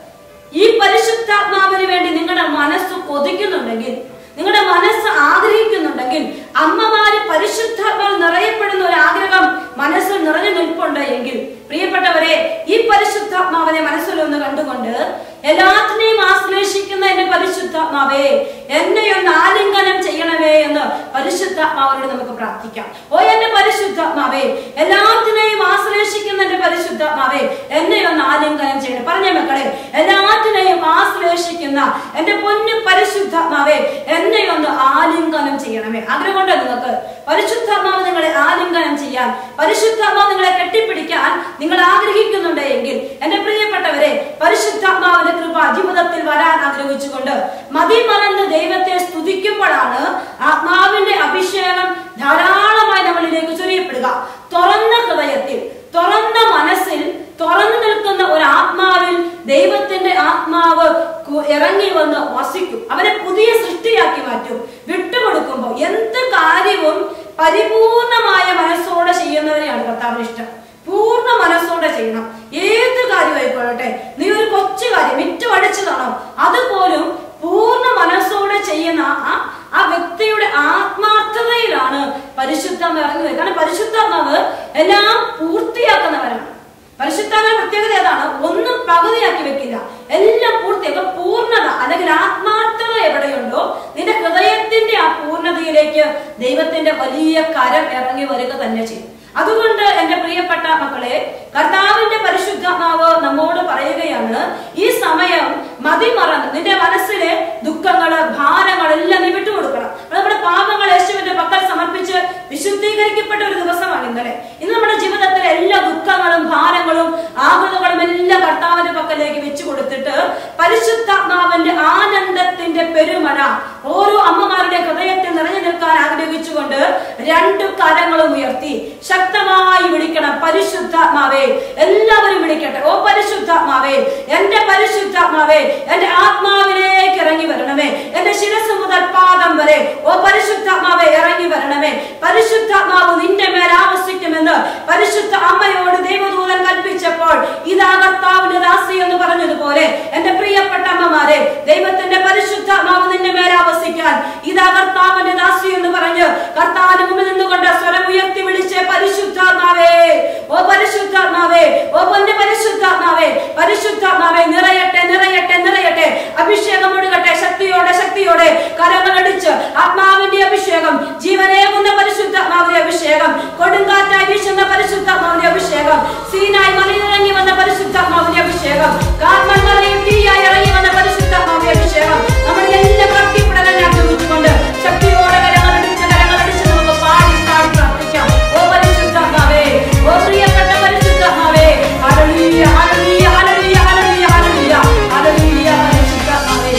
ഈ പരിശുദ്ധാത്മാവിന് വേണ്ടി നിങ്ങളുടെ മനസ്സ് കൊതിക്കുന്നുണ്ടെങ്കിൽ നിങ്ങളുടെ മനസ്സ് ആഗ്രഹിക്കുന്നുണ്ടെങ്കിൽ അമ്മമാര് പരിശുദ്ധാത്മാവ് നിറയപ്പെടുന്ന ഒരു ആഗ്രഹം മനസ്സിൽ നിറഞ്ഞു നിൽപ്പുണ്ട് എങ്കിൽ പ്രിയപ്പെട്ടവരെ ഈ പരിശുദ്ധാത്മാവിനെ മനസ്സിലൊന്ന് കണ്ടുകൊണ്ട് എല്ലാത്തിനെയും ആശ്ലേഷിക്കുന്ന എന്റെ പരിശുദ്ധാത്മാവേ എന്നെ ഒന്ന് ആലിംഗനം ചെയ്യണമേ എന്ന് പരിശുദ്ധാത്മാവിനോട് നമുക്ക് പ്രാർത്ഥിക്കാം ഓ എന്റെ പരിശുദ്ധാത്മാവേ എല്ലാത്തിനെയും ആശ്ലേഷിക്കുന്ന എന്റെ പരിശുദ്ധാത്മാവേ എന്നെ ഒന്ന് ആലിംഗനം ചെയ്യണം പറഞ്ഞ മക്കളെ എല്ലാത്തിനെയും ആശ്ലേഷിക്കുന്ന എന്റെ പൊന്നു പരിശുദ്ധാത്മാവേ എന്നെ ഒന്ന് ആലിംഗനം ചെയ്യണമേ ആഗ്രഹമുണ്ടോ നിങ്ങൾക്ക് പരിശുദ്ധാത്മാവ് നിങ്ങളെ ആലിംഗനം ചെയ്യാൻ പരിശുദ്ധാത്മാവ് നിങ്ങളെ കെട്ടിപ്പിടിക്കാൻ നിങ്ങൾ ആഗ്രഹിക്കുന്നുണ്ട് എങ്കിൽ എന്റെ പ്രിയപ്പെട്ടവരെ പരിശുദ്ധാത്മാവിന്റെ കൃപ ജീവിതത്തിൽ വരാൻ ആഗ്രഹിച്ചുകൊണ്ട് മതിമറന്ന് ദൈവത്തെ സ്തുതിക്കുമ്പോഴാണ് ആത്മാവിന്റെ അഭിഷേകം ധാരാളമായി നമ്മളിലേക്ക് ചൊരിയപ്പെടുക തുറന്ന ഹൃദയത്തിൽ തുറന്ന മനസ്സിൽ തുറന്നു നിൽക്കുന്ന ഒരു ആത്മാവിൽ ദൈവത്തിന്റെ ആത്മാവ് കു- ഇറങ്ങി വന്ന് വസിക്കും അവരെ പുതിയ സൃഷ്ടിയാക്കി മാറ്റും വിട്ടുകൊടുക്കുമ്പോൾ എന്ത് കാര്യവും പരിപൂർണമായ മനസ്സോടെ ചെയ്യുന്നവരെയാണ് കർത്താവിന് ഇഷ്ടം പൂർണ്ണ മനസ്സോടെ ചെയ്യണം ഏത് കാര്യമായിക്കൊള്ളട്ടെ നീ ഒരു കൊച്ചു കാര്യം മിറ്റു അടിച്ചതാണോ അതുപോലും പൂർണ്ണ മനസ്സോടെ ചെയ്യുന്ന ആ ആ വ്യക്തിയുടെ ആത്മാർത്ഥതയിലാണ് പരിശുദ്ധാത്മ ഇറങ്ങി വരുന്നത് കാരണം പരിശുദ്ധാത്മാവ് എല്ലാം പൂർത്തിയാക്കുന്നവരാണ് പരിശുദ്ധാത്മാവ് പ്രത്യേകത ഏതാണ് ഒന്നും പകുതിയാക്കി വെക്കില്ല എല്ലാം പൂർത്തിയാക്കുക പൂർണ്ണത അല്ലെങ്കിൽ ആത്മാർത്ഥത എവിടെയുണ്ടോ നിന്റെ ഹൃദയത്തിന്റെ ആ പൂർണ്ണതയിലേക്ക് ദൈവത്തിന്റെ വലിയ കരം ഇറങ്ങി വരിക തന്നെ ചെയ്യും അതുകൊണ്ട് എന്റെ പ്രിയപ്പെട്ട മക്കളെ കർത്താവിന്റെ പരിശുദ്ധാത്മാവ് നമ്മോട് പറയുകയാണ് ഈ സമയം മതിമറന്ന് നിന്റെ മനസ്സിലെ ദുഃഖങ്ങള് ഭാരങ്ങളെല്ലാം നീ വിട്ടുകൊടുക്കണം അത് നമ്മുടെ പാപങ്ങൾ യേശുവിന്റെ പക്കൽ സമർപ്പിച്ച് വിശുദ്ധീകരിക്കപ്പെട്ട ഒരു ദിവസമാണ് ഇന്നലെ ഇന്ന് നമ്മുടെ ജീവിതത്തിലെ എല്ലാ ദുഃഖങ്ങളും ഭാരങ്ങളും ആകുലകളും എല്ലാം കർത്താവിന്റെ പക്കലേക്ക് വെച്ചു കൊടുത്തിട്ട് പരിശുദ്ധാത്മാവിന്റെ ആനന്ദത്തിന്റെ പെരുമഴ ഓരോ അമ്മമാരുടെ ഹൃദയത്തിൽ നിറഞ്ഞു നിൽക്കാൻ ആഗ്രഹിച്ചുകൊണ്ട് രണ്ട് കരങ്ങളും ഉയർത്തി ശക്തമായി വിളിക്കണം പരിശുദ്ധാത്മാവേ എല്ലാവരും വിളിക്കട്ടെ ഓ പരിശുദ്ധാത്മാവേ എന്റെ പരിശുദ്ധാത്മാവേ എന്റെ ആത്മാവിലേക്ക് ഇറങ്ങി വരണമേ എന്റെ ശിരസ് മുതൽ പാദം വരെ ഓ പരിശുദ്ധാത്മാവേ ഇറങ്ങി വരണമേ പരിശുദ്ധാത്മാവ് നിന്റെ മേൽ ആവസിക്കുമെന്ന് പരിശുദ്ധ അമ്മയോട് ദൈവദൂതൻ കൽപ്പിച്ചപ്പോൾ ഇതാ കർത്താവിന്റെ ദാസി എന്ന് പറഞ്ഞതുപോലെ എന്റെ പ്രിയപ്പെട്ട അമ്മമാരെ ദൈവത്തിന്റെ പരിശുദ്ധാത്മാവ് നിന്റെ മേൽ ആവസിക്കാൻ ഇതാ കർത്താവിന്റെ ദാസി എന്ന് പറഞ്ഞ് കർത്താവിന് മുമ്പിൽ നിന്നുകൊണ്ട് സ്വരം ഉയർത്തി വിളിച്ച് പരിശുദ്ധാത്മാവേ ഓ പരിശുദ്ധാത്മാവേ ഓ പൊന്റെ പരിശുദ്ധാത്മാവേ പരിശുദ്ധാത്മാവേ നിറയട്ടെ നിറയട്ടെ നിറയട്ടെ അഭിഷേകം ഒഴുകട്ടെ ശക്തിയോടെ ശക്തിയോടെ കരങ്ങളടിച്ച് ആത്മാവിന്റെ അഭിഷേകം ജീവനേകുന്ന പരിശുദ്ധാത്മാവിന്റെ അഭിഷേകം കൊടുങ്കാറ്റായി വീശുന്ന പരിശുദ്ധാത്മാവിന്റെ അഭിഷേകം സീനായി മലയിറങ്ങി വന്ന പരിശുദ്ധാത്മാവിന്റെ അഭിഷേകം കാർമൽ മലയിൽ തീയായി ഇറങ്ങി വന്ന പരിശുദ്ധാത്മാവിന്റെ അഭിഷേകം നമ്മുടെ എല്ലാ ഭക്തിപ്പെടലാൻ ആഗ്രഹിച്ചുകൊണ്ട് ശക്തിയോടെ കരങ്ങളടിച്ച് കരങ്ങളടിച്ച് നമുക്ക് പാടി പാടി പ്രാർത്ഥിക്കാം ഓ പരിശുദ്ധാത്മാവേ ഓ പ്രിയപ്പെട്ട പരിശുദ്ധാത്മാവേ ഹല്ലേലൂയ ഹല്ലേലൂയ ഹല്ലേലൂയ ഹല്ലേലൂയ ഹല്ലേലൂയ ഹല്ലേലൂയ പരിശുദ്ധാത്മാവേ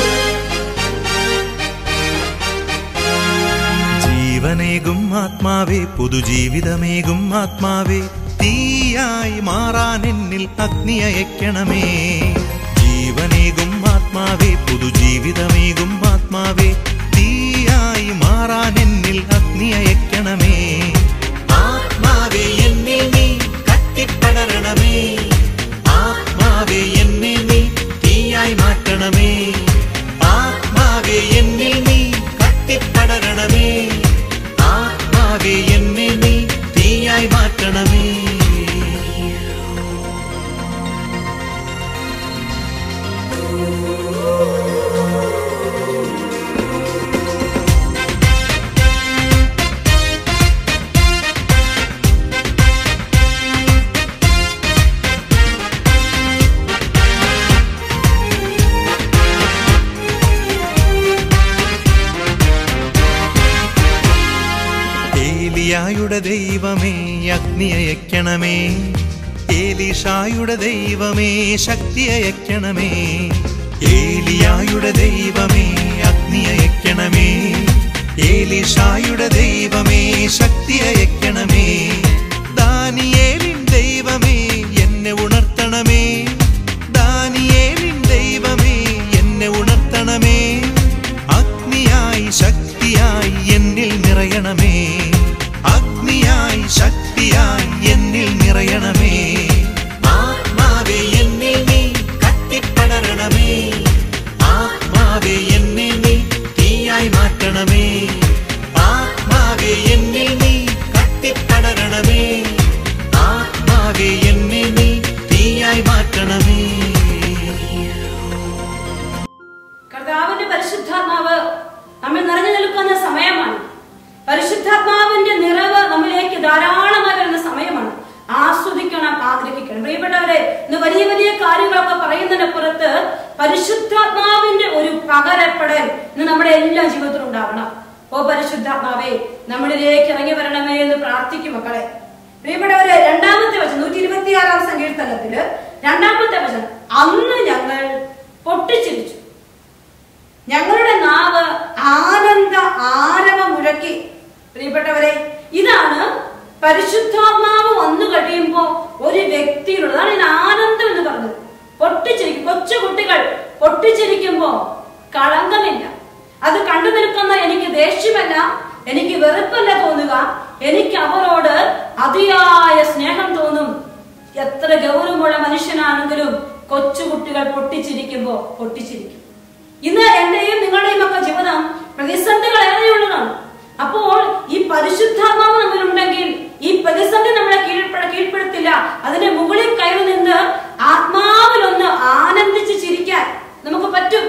ജീവനേകും ആത്മാവേ പുതുജീവിതമേകും ആത്മാവേ തീയായി മാറാൻ എന്നിൽ അഗ്നി അയക്കണമേ ജീവനേകും ആത്മാവേ പുതുജീവിതമേകും ആത്മാവേ തീയായി മാറാൻ എന്നിൽ അഗ്നി അയക്കണമേ ആത്മാവേ എന്നിൽ നീ കത്തിപ്പടരണമേ ആത്മാവേ എന്നെ നീ തീയായി മാറ്റണമേ ആത്മാവേ എന്നിൽ നീ ഏലിയായുടെ ദൈവമേ അഗ്നി അയക്കണമേ ഏലീഷായുടെ ദൈവമേ ശക്തി അയക്കണമേ ഏലിയായുടെ ദൈവമേ അഗ്നി അയക്കണമേ ഏലീഷായുടെ ദൈവമേ ശക്തി അയക്കണമേ ദാനിയേലിൻ ദൈവമേ എന്നെ ഉണർത്തണമേ ദാനിയേലിൻ ദൈവമേ എന്നെ ഉണർത്തണമേ അഗ്നിയായി ശക്തിയായി എന്നിൽ നിറയണമേ അഗ്നിയായി ശക്തിയായി എന്നിൽ നിറയണമേ ആത്മാവേ എന്നിൽ നീ കത്തിപ്പടരണമേ ആത്മാവേ എന്നിൽ നീ തീയായി മാറ്റണമേ ആത്മാവേ എന്നിൽ നീ കത്തിപ്പടരണമേ ആത്മാവേ എന്നിൽ നീ തീയായി മാറ്റണമേ കർത്താവിന്റെ പരിശുദ്ധാത്മാവ് നമ്മൾ നിറഞ്ഞു നിൽക്കുന്ന സമയമാണ് പരിശുദ്ധാത്മാവിന്റെ നിറവ് നമ്മിലേക്ക് ധാരാളമായി വരുന്ന സമയമാണ് ആസ്വദിക്കണം ആഗ്രഹിക്കണം പ്രിയപ്പെട്ടവരെ ഇന്ന് വലിയ വലിയ കാര്യങ്ങളൊക്കെ പറയുന്നതിന് പുറത്ത് പരിശുദ്ധാത്മാവിന്റെ ഒരു പകരപ്പെടൽ ഇന്ന് നമ്മുടെ എല്ലാ ജീവിതത്തിലും ഉണ്ടാവണം ഓ പരിശുദ്ധാത്മാവേ നമ്മളിലേക്ക് ഇറങ്ങി വരണമേ എന്ന് പ്രാർത്ഥിക്കും മക്കളെ പ്രിയപ്പെട്ടവരെ രണ്ടാമത്തെ വചനം നൂറ്റി ഇരുപത്തിയാറാം സങ്കീർത്തനത്തില് രണ്ടാമത്തെ വചനം അന്ന് ഞങ്ങൾ പൊട്ടിച്ചിരിച്ചു ഞങ്ങളുടെ നാവ് ആനന്ദ ആരവ മുഴക്കി പ്രിയപ്പെട്ടവരെ ഇതാണ് പരിശുദ്ധാത്മാവ് വന്നു കഴിയുമ്പോ ഒരു വ്യക്തിയിലുള്ളത് അതാണ് ഇതിന് ആനന്ദം എന്ന് പറഞ്ഞത് പൊട്ടിച്ചിരിക്കും കൊച്ചു കുട്ടികൾ പൊട്ടിച്ചിരിക്കുമ്പോ കളങ്കമില്ല അത് കണ്ടു നിൽക്കുന്ന എനിക്ക് ദേഷ്യമല്ല എനിക്ക് വെറുപ്പല്ല തോന്നുക എനിക്ക് അവരോട് അതിയായ സ്നേഹം തോന്നും എത്ര ഗൗരവമുള്ള മനുഷ്യനാണെങ്കിലും കൊച്ചുകുട്ടികൾ പൊട്ടിച്ചിരിക്കുമ്പോ പൊട്ടിച്ചിരിക്കും ഇന്ന് എന്റെയും നിങ്ങളുടെയും ഒക്കെ ജീവിതം പ്രതിസന്ധികൾ ഏറെയുള്ളതാണ് അപ്പോൾ ഈ പരിശുദ്ധാത്മാവ് നമ്മളുണ്ടെങ്കിൽ ഈ പ്രതിസന്ധി നമ്മളെ കീഴ്പ്പെട കീഴ്പ്പെടുത്തില്ല അതിന്റെ മുകളിൽ കയറി നിന്ന് ആത്മാവിലൊന്ന് ആനന്ദിച്ച് ചിരിക്കാൻ നമുക്ക് പറ്റും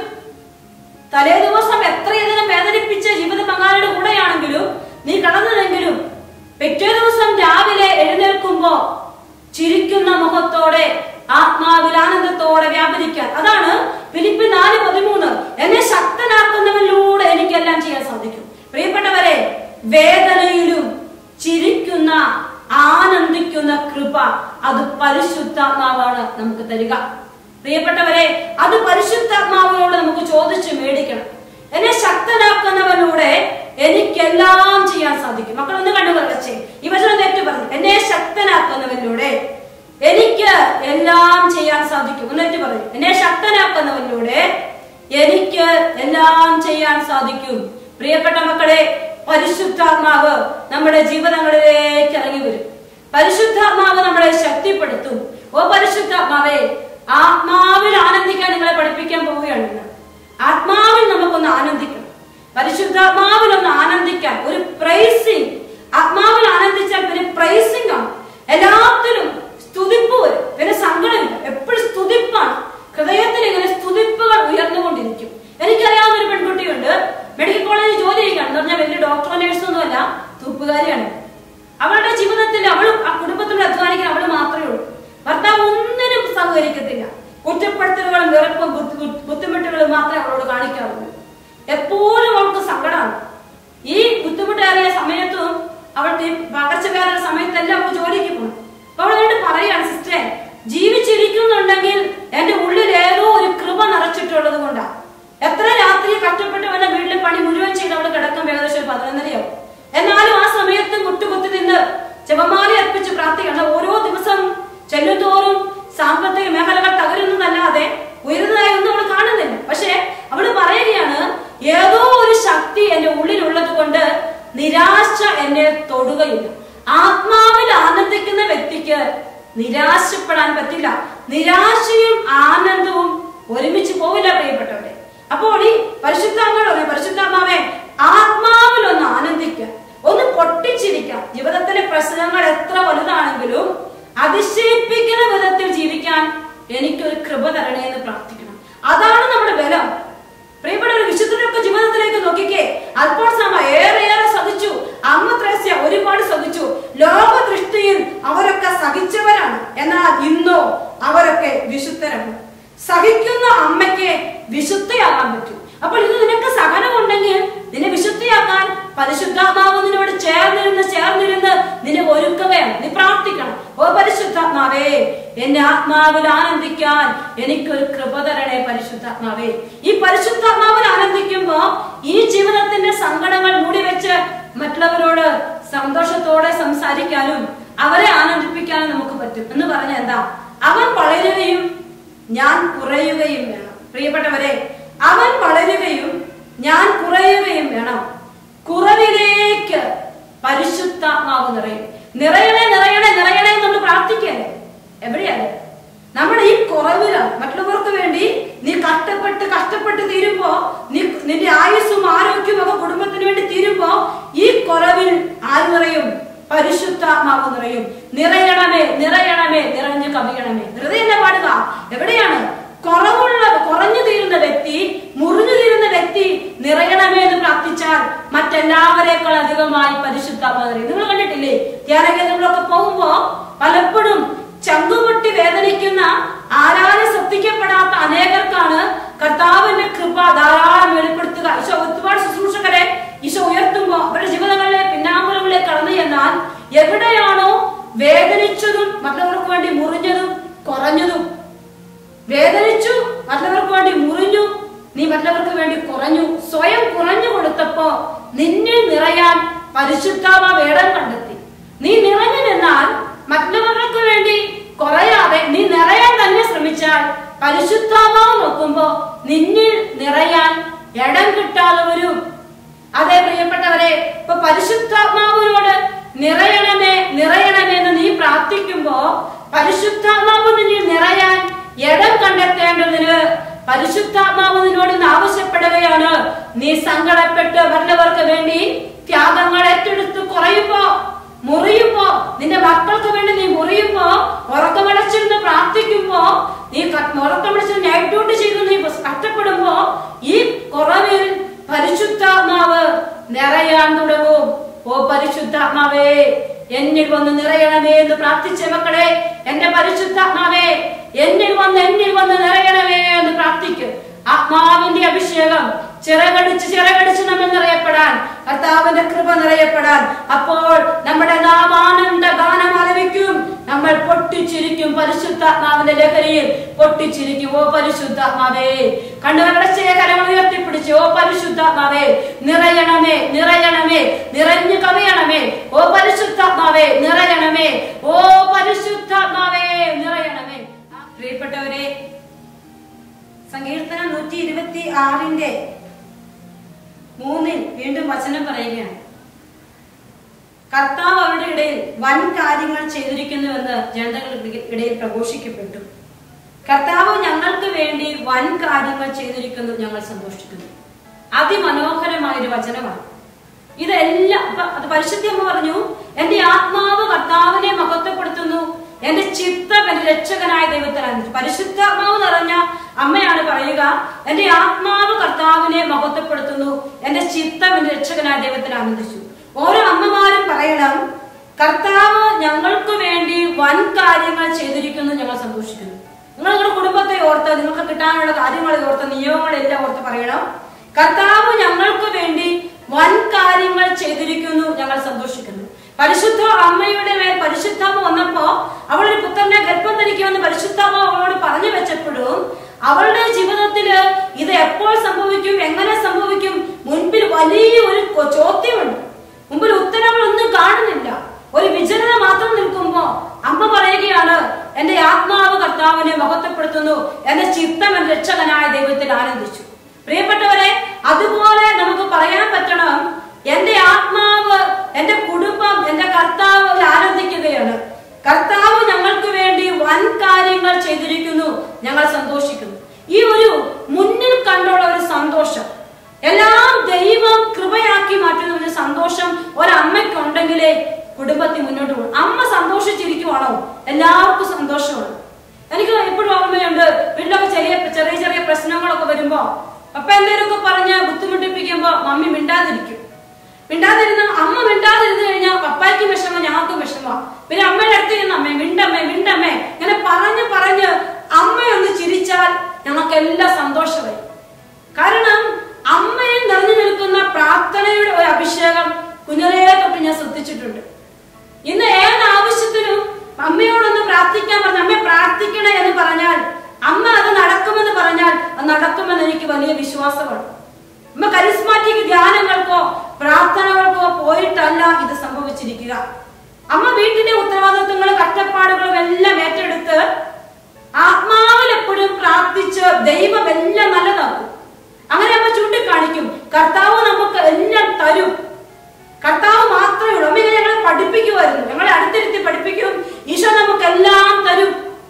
തലേ ദിവസം എത്രയധികം വേദനിപ്പിച്ച ജീവിത പങ്കാളിയുടെ കൂടെയാണെങ്കിലും നീ കടന്നതെങ്കിലും പിറ്റേ ദിവസം രാവിലെ എഴുന്നേൽക്കുമ്പോ ചിരിക്കുന്ന മുഖത്തോടെ ആത്മാവിൽ ആനന്ദത്തോടെ വ്യാപരിക്കാൻ അതാണ് ഫിലിപ്പ് നാല് പതിമൂന്ന് എന്നെ ശക്തനാക്കുന്നവരിലൂടെ എനിക്കെല്ലാം ചെയ്യാൻ സാധിക്കും പ്രിയപ്പെട്ടവരെ വേദനയിലും ചിരിക്കുന്ന ആനന്ദിക്കുന്ന കൃപ അത് പരിശുദ്ധാത്മാവാണ് നമുക്ക് തരിക പ്രിയപ്പെട്ടവരെ അത് പരിശുദ്ധാത്മാവിനോട് നമുക്ക് ചോദിച്ച് മേടിക്കണം എന്നെ ശക്തനാക്കുന്നവനിലൂടെ എനിക്കെല്ലാം ചെയ്യാൻ സാധിക്കും മക്കൾ ഒന്ന് കണ്ടു പറച്ചേ ഈ വചനം തെറ്റ് പറഞ്ഞു എന്നെ ശക്തനാക്കുന്നവനിലൂടെ എനിക്ക് എല്ലാം ചെയ്യാൻ സാധിക്കും എന്നിട്ട് പറയും എന്നെ ശക്തനാക്കുന്നവനിലൂടെ എനിക്ക് എല്ലാം ചെയ്യാൻ സാധിക്കും പ്രിയപ്പെട്ട മക്കളെ പരിശുദ്ധാത്മാവ് നമ്മുടെ ജീവിതങ്ങളിലേക്ക് ഇറങ്ങി വരും പരിശുദ്ധാത്മാവ് നമ്മളെ ശക്തിപ്പെടുത്തും ഓ പരിശുദ്ധാത്മാവേ ആത്മാവിൽ ആനന്ദിക്കാൻ നിങ്ങളെ പഠിപ്പിക്കാൻ പോവുകയാണ് ഇന്ന്. ആത്മാവിൽ നമുക്കൊന്ന് ആനന്ദിക്കണം പരിശുദ്ധാത്മാവിൽ ഒന്ന് ആനന്ദിക്കാൻ ഒരു പ്രൈസിങ് ആത്മാവിൽ ആനന്ദിച്ചാൽ പിന്നെ പ്രൈസിംഗ് ആണ് എല്ലാത്തിലും സ്തുതിപ്പ് വരും പിന്നെ സങ്കടമില്ല എപ്പോഴും സ്തുതിപ്പാണ് ഹൃദയത്തിൽ ഇങ്ങനെ സ്തുതിപ്പുകൾ ഉയർന്നുകൊണ്ടിരിക്കും എനിക്കറിയാവുന്ന ഒരു പെൺകുട്ടിയുണ്ട് മെഡിക്കൽ കോളേജിൽ ജോലി ചെയ്യുകയാണ് എന്ന് പറഞ്ഞാൽ വലിയ ഡോക്ടറോ നേഴ്സൊന്നുമല്ല തൂപ്പുകാരിയാണ് അവളുടെ ജീവിതത്തിൽ അവൾ ആ കുടുംബത്തിൽ അധ്വാനിക്കാൻ അവൾ മാത്രമേ ഉള്ളൂ ഭർത്താവ് ഒന്നിനും സഹകരിക്കത്തില്ല കുറ്റപ്പെടുത്തലുകളും വെറുപ്പും ബുദ്ധി- ബുദ്ധി- ബുദ്ധിമുട്ടുകളും മാത്രമേ അവളോട് കാണിക്കാറുള്ളൂ എപ്പോഴും അവൾക്ക് സങ്കടമാണ് ഈ ബുദ്ധിമുട്ടേറിയ സമയത്തും അവൾക്ക് ഈ പകർച്ചവ്യാധിയുടെ സമയത്തെല്ലാം അവൾക്ക് ജോലിക്ക് പോകണം അപ്പൊ അവൾ എന്നോട് പറയാണ് സിസ്റ്ററെ ജീവിച്ചിരിക്കുന്നുണ്ടെങ്കിൽ എന്റെ ഉള്ളിൽ ഏതോ ഒരു കൃപ നിറച്ചിട്ടുള്ളത് കൊണ്ടാ എത്ര രാത്രി കഷ്ടപ്പെട്ട് അവന്റെ വീട്ടിലെ പണി മുഴുവൻ ചെയ്ത് അവൾ കിടക്കും ഏകദേശം ഒരു പതിനൊന്നരയാവും എന്നാലും ആ സമയത്ത് മുട്ടുകുത്തി നിന്ന് ജപമാല അർപ്പിച്ച് പ്രാർത്ഥിക്കണം ഓരോ ദിവസം ചെല്ലുന്തോറും സാമ്പത്തിക മേഖലകൾ തകരുന്നതല്ലാതെ ഉയരുന്നതായി ഒന്നും അവൾ കാണുന്നില്ല പക്ഷെ അവള് പറയുകയാണ് ഏതോ ഒരു ശക്തി എന്റെ ഉള്ളിലുള്ളത് കൊണ്ട് നിരാശ എന്നെ തൊടുകയില്ല ആത്മാവിൽ ആനന്ദിക്കുന്ന വ്യക്തിക്ക് നിരാശപ്പെടാൻ പറ്റില്ല നിരാശയും ആനന്ദവും ഒരുമിച്ച് പോവില്ല പ്രിയപ്പെട്ടവരെ അപ്പോൾ ഈ പരിശുദ്ധാത്മാവ് പരിശുദ്ധാത്മാവെ ആത്മാവിൽ ഒന്ന് ആനന്ദിക്കുക ഒന്ന് പൊട്ടിച്ചിരിക്കുക ജീവിതത്തിലെ പ്രശ്നങ്ങൾ എത്ര വലുതാണെങ്കിലും അതിശയിപ്പിക്കുന്ന വിധത്തിൽ ജീവിക്കാൻ എനിക്കൊരു കൃപ തരണേ എന്ന് പ്രാർത്ഥിക്കണം അതാണ് സഹിക്കുന്ന അമ്മയ്ക്ക് വിശുദ്ധയാകാൻ പറ്റും അപ്പോൾ ഇത് നിനക്ക് സഹനമുണ്ടെങ്കിൽ നിന്നെ വിശുദ്ധിയാക്കാൻ പരിശുദ്ധാത്മാവ് നിന്നോട് ചേർന്നിരുന്ന് ചേർന്നിരുന്ന് നിന്നെ ഒരുക്കുകയാണ് നീ പ്രാർത്ഥിക്കണം ഓ പരിശുദ്ധാത്മാവേ എന്റെ ആത്മാവിൽ ആനന്ദിക്കാൻ എനിക്കൊരു കൃപ തരണേ പരിശുദ്ധാത്മാവേ ഈ പരിശുദ്ധാത്മാവിൽ ആനന്ദിക്കുമ്പോ ഈ ജീവിതത്തിന്റെ സങ്കടങ്ങൾ മൂടിവെച്ച് മറ്റുള്ളവരോട് സന്തോഷത്തോടെ സംസാരിക്കാനും അവരെ ആനന്ദിപ്പിക്കാനും നമുക്ക് പറ്റും എന്ന് പറഞ്ഞ എന്താ അവൻ വളരുകയും ഞാൻ കുറയുകയും വേണം പ്രിയപ്പെട്ടവരെ അവൻ വളരുകയും ഞാൻ കുറയുകയും വേണം കുറവിലേക്ക് പരിശുദ്ധാത്മാവ് നിറയും നിറയണേ നിറയണേ നിറയണേ എന്ന് നമ്മൾ പ്രാർത്ഥിക്കല്ലേ എവിടെയാണ് നമ്മുടെ ഈ കുറവിലാണ് മറ്റുള്ളവർക്ക് വേണ്ടി നീ കഷ്ടപ്പെട്ട് കഷ്ടപ്പെട്ട് തീരുമ്പോ നീ നിന്റെ ആയുസ്സും ആരോഗ്യവും ഒക്കെ കുടുംബത്തിന് വേണ്ടി തീരുമ്പോ ഈ കുറവിൽ ആര് നിറയും പരിശുദ്ധാത്മാവ് നിറയും നിറയണമേ നിറയണമേ നിറഞ്ഞു കവിയണമേ വെറുതെ എന്നെ പാടുക എവിടെയാണ് കുറവുള്ള കുറഞ്ഞു തീരുന്ന വ്യക്തി മുറിഞ്ഞു തീരുന്ന വ്യക്തി നിറയണമേ എന്ന് പ്രാർത്ഥിച്ചാൽ മറ്റെല്ലാവരെക്കാൾ അധികമായി പരിശുദ്ധാത്മാവ് നിറയും നിങ്ങൾ കണ്ടിട്ടില്ലേ ധ്യാനകേന്ദ്രങ്ങളൊക്കെ പോകുമ്പോ പലപ്പോഴും ചങ്കുപൊട്ടി വേദനിക്കുന്ന ആരാരും ശ്രദ്ധിക്കപ്പെടാത്ത അനേകർക്കാണ് കർത്താവിന്റെ കൃപ ധാരാളം വെളിപ്പെടുത്തുക ഈശോ ഒരുപാട് ശുശ്രൂഷകരെ ഈശോ ഉയർത്തുമ്പോ അവരുടെ ജീവിതങ്ങളിലെ പിന്നാമ്പുറങ്ങളിലെ കടന്നു ചെന്നാൽ എവിടെയാണോ വേദനിച്ചതും മറ്റുള്ളവർക്ക് വേണ്ടി മുറിഞ്ഞതും കുറഞ്ഞതും വേദനിച്ചു മറ്റുള്ളവർക്ക് വേണ്ടി മുറിഞ്ഞു നീ മറ്റുള്ളവർക്ക് വേണ്ടി കുറഞ്ഞു സ്വയം കുറഞ്ഞു കൊടുത്തപ്പോ നിന്നിൽ നിറയാൻ പരിശുദ്ധാത്മാവ് ഇടം കണ്ടെത്തി നീ നിറഞ്ഞു നിന്നാൽ മറ്റുള്ളവർക്ക് വേണ്ടി കുറയാതെ നീ നിറയാൻ തന്നെ ശ്രമിച്ചാൽ പരിശുദ്ധാത്മാവ് നോക്കുമ്പോ നിന്നിൽ നിറയാൻ ഇടം കിട്ടാതെ വരും അതെ പ്രിയപ്പെട്ടവരെ ഇപ്പൊ പരിശുദ്ധാത്മാവിനോട് നിറയണമേ നിറയണമേ എന്ന് നീ പ്രാർത്ഥിക്കുമ്പോ പരിശുദ്ധാത്മാവ് നിന്നിൽ നിറയാൻ ഇടം കണ്ടെത്തേണ്ടതിന് പരിശുദ്ധാത്മാവ് നിന്നോട് ഇന്ന് ആവശ്യപ്പെടുകയാണ് നീ സങ്കടപ്പെട്ട് മറ്റുള്ളവർക്ക് വേണ്ടി ത്യാഗങ്ങൾ ഏറ്റെടുത്ത് കുറയുമ്പോ മുറിയുമ്പോ നിന്റെ മക്കൾക്ക് വേണ്ടി നീ മുറിയുമ്പോ ഉറക്കമടച്ചിരുന്ന് പ്രാർത്ഥിക്കുമ്പോ നീ ക- ഉറക്കമടച്ച് നൈറ്റ് ഡ്യൂട്ടി ചെയ്ത് നീ കഷ്ടപ്പെടുമ്പോ ഈ കുറവിൽ പരിശുദ്ധാത്മാവ് നിറയാൻ തുടങ്ങും ഓ പരിശുദ്ധാത്മാവേ എന്നിൽ വന്ന് നിറയണമേ എന്ന് പ്രാർത്ഥിച്ച മക്കളെ എന്റെ പരിശുദ്ധാത്മാവേ എന്നിൽ വന്ന് എന്നിൽ വന്ന് നിറയണമേ എന്ന് പ്രാർത്ഥിക്കും ആത്മാവിന്റെ അഭിഷേകം ചിറകടിച്ച് ചിറകടിച്ച് നമ്മൾ നിറയപ്പെടാൻ കർത്താവിന്റെ കൃപ നിറയപ്പെടാൻ അപ്പോൾ നമ്മുടെ നാം ആനന്ദ ഗാനം ആലപിക്കും നമ്മൾ പൊട്ടിച്ചിരിക്കും പരിശുദ്ധാത്മാവിന്റെ ലഹരിയിൽ പൊട്ടിച്ചിരിക്കും ഓ പരിശുദ്ധാത്മാവേ കണ്ണുകളടച്ചേ കരങ്ങൾ ഉയർത്തിപ്പിടിച്ച് ഓ പരിശുദ്ധാത്മാവേ നിറയണമേ നിറയണമേ നിറഞ്ഞു കവിയണമേ ഓ പരിശുദ്ധാത്മാവേ നിറയണമേ ഓ പരിശുദ്ധാത്മാവേ നിറയണമേ പ്രിയപ്പെട്ടവരെ സങ്കീർത്തനം നൂറ്റി ഇരുപത്തി ആറിന്റെ മൂന്നിൽ വീണ്ടും വചനം പറയുകയാണ് കർത്താവ് അവരുടെ ഇടയിൽ വൻ കാര്യങ്ങൾ ചെയ്തിരിക്കുന്നുവെന്ന് ജനതകളുടെ ഇടയിൽ പ്രഘോഷിക്കപ്പെട്ടു കർത്താവ് ഞങ്ങൾക്ക് വേണ്ടി വൻ കാര്യങ്ങൾ ചെയ്തിരിക്കുന്നു ഞങ്ങൾ സന്തോഷിക്കുന്നു അതിമനോഹരമായ ഒരു വചനമാണ് ഇതെല്ലാം ഇപ്പൊ അത് പരിശുദ്ധി അമ്മ പറഞ്ഞു എന്റെ ആത്മാവ് കർത്താവിനെ മഹത്വപ്പെടുത്തുന്നു എന്റെ ചിത്തം എന്റെ രക്ഷകനായ ദൈവത്തിലാണ് പരിശുദ്ധാത്മാവ് നിറഞ്ഞ അമ്മയാണ് പറയുക എന്റെ ആത്മാവ് കർത്താവിനെ മഹത്വപ്പെടുത്തുന്നു എന്റെ ചിത്തം എന്റെ രക്ഷകനായ ദൈവത്തിൽ ആനന്ദിച്ചു ഓരോ അമ്മമാരും പറയണം കർത്താവ് ഞങ്ങൾക്ക് വേണ്ടി വൻ കാര്യങ്ങൾ ചെയ്തിരിക്കുന്നു ഞങ്ങൾ സന്തോഷിക്കുന്നു നിങ്ങൾ നിങ്ങളുടെ കുടുംബത്തെ ഓർത്ത് നിങ്ങൾക്ക് കിട്ടാനുള്ള കാര്യങ്ങളെ ഓർത്ത് നിയമങ്ങളെല്ലാം ഓർത്ത് പറയണം കർത്താവ് ഞങ്ങൾക്ക് വേണ്ടി വൻ കാര്യങ്ങൾ ചെയ്തിരിക്കുന്നു ഞങ്ങൾ സന്തോഷിക്കുന്നു പരിശുദ്ധ അമ്മയുടെ മേൽ പരിശുദ്ധാമ വന്നപ്പോ അവളൊരു പുത്രനെ ഗർഭം ധരിക്കുമെന്ന് പരിശുദ്ധാമ അവളോട് പറഞ്ഞു വെച്ചപ്പോഴും അവളുടെ ജീവിതത്തില് ഇത് എപ്പോൾ സംഭവിക്കും എങ്ങനെ സംഭവിക്കും മുൻപിൽ വലിയ ഒരു കൊ- ചോദ്യമുണ്ട് മുമ്പിൽ ഉത്തരങ്ങളൊന്നും കാണുന്നില്ല ഒരു വിചലന മാത്രം നിൽക്കുമ്പോ അമ്മ പറയുകയാണ് എന്റെ ആത്മാവ് കർത്താവിനെ മഹത്വപ്പെടുത്തുന്നു എന്റെ ചിത്തം എന്റെ രക്ഷകനായ ദൈവത്തിൽ ആനന്ദിച്ചു പ്രിയപ്പെട്ടവരെ അതുപോലെ നമുക്ക് പറയാൻ പറ്റണം എന്റെ ആത്മാവ് എന്റെ കുടുംബം എന്റെ കർത്താവ് ആനന്ദിക്കുകയാണ് കർത്താവ് ഞങ്ങൾക്ക് വേണ്ടി വൻ കാര്യങ്ങൾ ചെയ്തിരിക്കുന്നു ഞങ്ങൾ സന്തോഷിക്കുന്നു ഈ ഒരു മുന്നിൽ കണ്ടുള്ള ഒരു സന്തോഷം എല്ലാം ദൈവം കൃപയാക്കി മാറ്റുന്ന ഒരു സന്തോഷം ഒരമ്മയ്ക്കുണ്ടെങ്കിലേ കുടുംബത്തിൽ മുന്നോട്ട് പോകും അമ്മ സന്തോഷിച്ചിരിക്കുവാണോ എല്ലാവർക്കും സന്തോഷമാണ് എനിക്ക് എപ്പോഴും ഓർമ്മയുണ്ട് വീട്ടിലൊക്കെ ചെറിയ ചെറിയ ചെറിയ പ്രശ്നങ്ങളൊക്കെ വരുമ്പോ അപ്പൊ എന്തെങ്കിലുമൊക്കെ പറഞ്ഞ് ബുദ്ധിമുട്ടിപ്പിക്കുമ്പോ മമ്മി മിണ്ടാതിരിക്കും മിണ്ടാതിരുന്ന അമ്മ മിണ്ടാതിരുന്നു കഴിഞ്ഞാൽ പപ്പായ്ക്ക് വിഷമം ഞങ്ങൾക്കും വിഷമം പിന്നെ അമ്മയുടെ അടുത്ത് ചെന്ന് അമ്മേ മിണ്ടമ്മേ മിണ്ടമ്മേ ഇങ്ങനെ പറഞ്ഞ് പറഞ്ഞ് അമ്മയൊന്ന് ചിരിച്ചാൽ ഞങ്ങൾക്കെല്ലാം സന്തോഷമായി കാരണം അമ്മയിൽ നിറഞ്ഞു നിൽക്കുന്ന പ്രാർത്ഥനയുടെ ഒരു അഭിഷേകം കുഞ്ഞിലേ തൊട്ട് ഞാൻ ശ്രദ്ധിച്ചിട്ടുണ്ട് ഇന്ന് ഏത് ആവശ്യത്തിനും അമ്മയോടൊന്ന് പ്രാർത്ഥിക്കാൻ പറഞ്ഞ അമ്മ പ്രാർത്ഥിക്കണേ എന്ന് പറഞ്ഞാൽ അമ്മ അത് നടക്കുമെന്ന് പറഞ്ഞാൽ അത് നടക്കുമെന്ന് എനിക്ക് വലിയ വിശ്വാസമാണ് അമ്മ കരിസ്മാറ്റിക് ധ്യാനങ്ങൾക്കോ പ്രാർത്ഥനകൾക്കോ പോയിട്ടല്ല ഇത് സംഭവിച്ചിരിക്കുക അമ്മ വീട്ടിലെ ഉത്തരവാദിത്വങ്ങളും കഷ്ടപ്പാടുകളും എല്ലാം ഏറ്റെടുത്ത് ആത്മാവിൽ എപ്പോഴും പ്രാർത്ഥിച്ച് ദൈവം എല്ലാം നല്ലതാക്കും അങ്ങനെ അമ്മ ചൂണ്ടിക്കാണിക്കും കർത്താവ് നമുക്ക് എല്ലാം തരും കർത്താവ് മാത്രമേ ഉള്ളൂ അമ്മ ഇങ്ങനെ ഞങ്ങളെ പഠിപ്പിക്കുമായിരുന്നു ഞങ്ങളെ അടുത്തിരുത്തി പഠിപ്പിക്കും ഈശോ നമുക്ക് എല്ലാം തരും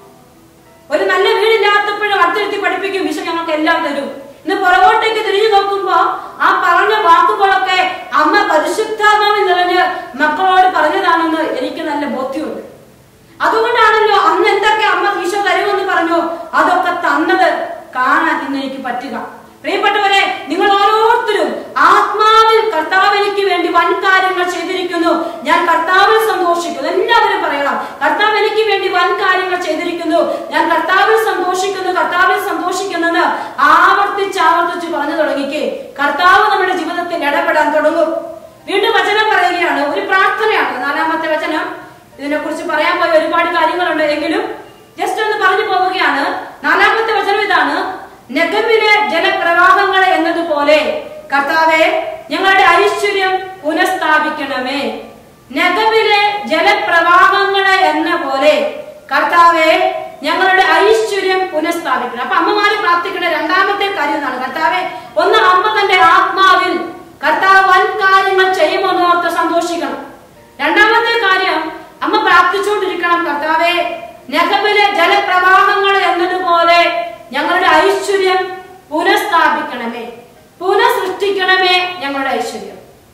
ഒരു നല്ല വീടില്ലാത്തപ്പോഴും അടുത്തിരുത്തി പഠിപ്പിക്കും ഈശോ ഞങ്ങൾക്ക് എല്ലാം തരും ഇന്ന് പുറകോട്ടേക്ക് തിരിഞ്ഞു നോക്കുമ്പോ ആ പറഞ്ഞ വാക്കുകളൊക്കെ അമ്മ പരിശുദ്ധാത്മാവിൽ നിറഞ്ഞ് മക്കളോട് പറഞ്ഞതാണെന്ന് എനിക്ക് നല്ല ബോധ്യമുണ്ട് അതുകൊണ്ടാണല്ലോ അന്ന് എന്തൊക്കെ അമ്മ ഈശോ തരുമെന്ന് പറഞ്ഞു അതൊക്കെ തന്നത് കാണാൻ ഇന്ന് എനിക്ക് പറ്റുക പ്രിയപ്പെട്ടവരെ നിങ്ങൾ ഓരോരുത്തരും ആത്മാവിൽ കർത്താവ് എനിക്ക് വേണ്ടി വൻ കാര്യങ്ങൾ ചെയ്തിരിക്കുന്നു ഞാൻ കർത്താവിൽ സന്തോഷിക്കുന്നു എല്ലാവരും പറയണം കർത്താവ് എനിക്ക് വേണ്ടി വൻ കാര്യങ്ങൾ ചെയ്തിരിക്കുന്നു ഞാൻ കർത്താവിൽ സന്തോഷിക്കുന്നു കർത്താവിൽ സന്തോഷിക്കുന്നെന്ന് ആവർത്തിച്ച് ആവർത്തിച്ച് പറഞ്ഞു തുടങ്ങിക്കേ കർത്താവ് നമ്മുടെ ജീവിതത്തിൽ ഇടപെടാൻ തുടങ്ങും വീണ്ടും വചനം പറയുകയാണ് ഒരു പ്രാർത്ഥനയാണ് നാലാമത്തെ വചനം ഇതിനെ കുറിച്ച് പറയാൻ പോയ ഒരുപാട് കാര്യങ്ങളുണ്ട് എങ്കിലും ജസ്റ്റ് ഒന്ന് പറഞ്ഞു പോവുകയാണ് നാലാമത്തെ വചനം ഇതാണ് നെഗമിലെ ജലപ്രവാഹങ്ങളെ എന്നതുപോലെ കർത്താവെ ഞങ്ങളുടെ ഐശ്വര്യം പുനഃസ്ഥാപിക്കണമേ നെഗമിലെ ജലപ്രവാഹങ്ങളെ എന്ന പോലെ കർത്താവെ ഞങ്ങളുടെ ഐശ്വര്യം പുനഃസ്ഥാപിക്കണം അപ്പൊ അമ്മമാര് പ്രാർത്ഥിക്കേണ്ട രണ്ടാമത്തെ കാര്യം എന്നാണ് കർത്താവെ ഒന്ന് അമ്മ തന്റെ ആത്മാവിൽ കർത്താവ് വൻ കാര്യങ്ങൾ ചെയ്യുമെന്ന് ഓർത്ത് സന്തോഷിക്കണം രണ്ടാമത്തെ കാര്യം അമ്മ പ്രാർത്ഥിച്ചുകൊണ്ടിരിക്കണം കർത്താവെ നഖമിലെ ജലപ്രവാഹങ്ങൾ എന്നതുപോലെ ഞങ്ങളുടെ ഐശ്വര്യം പുനഃസ്ഥാപിക്കണമേ പുനഃസൃഷ്ടിക്കണമേ ഞങ്ങളുടെ ഐശ്വര്യം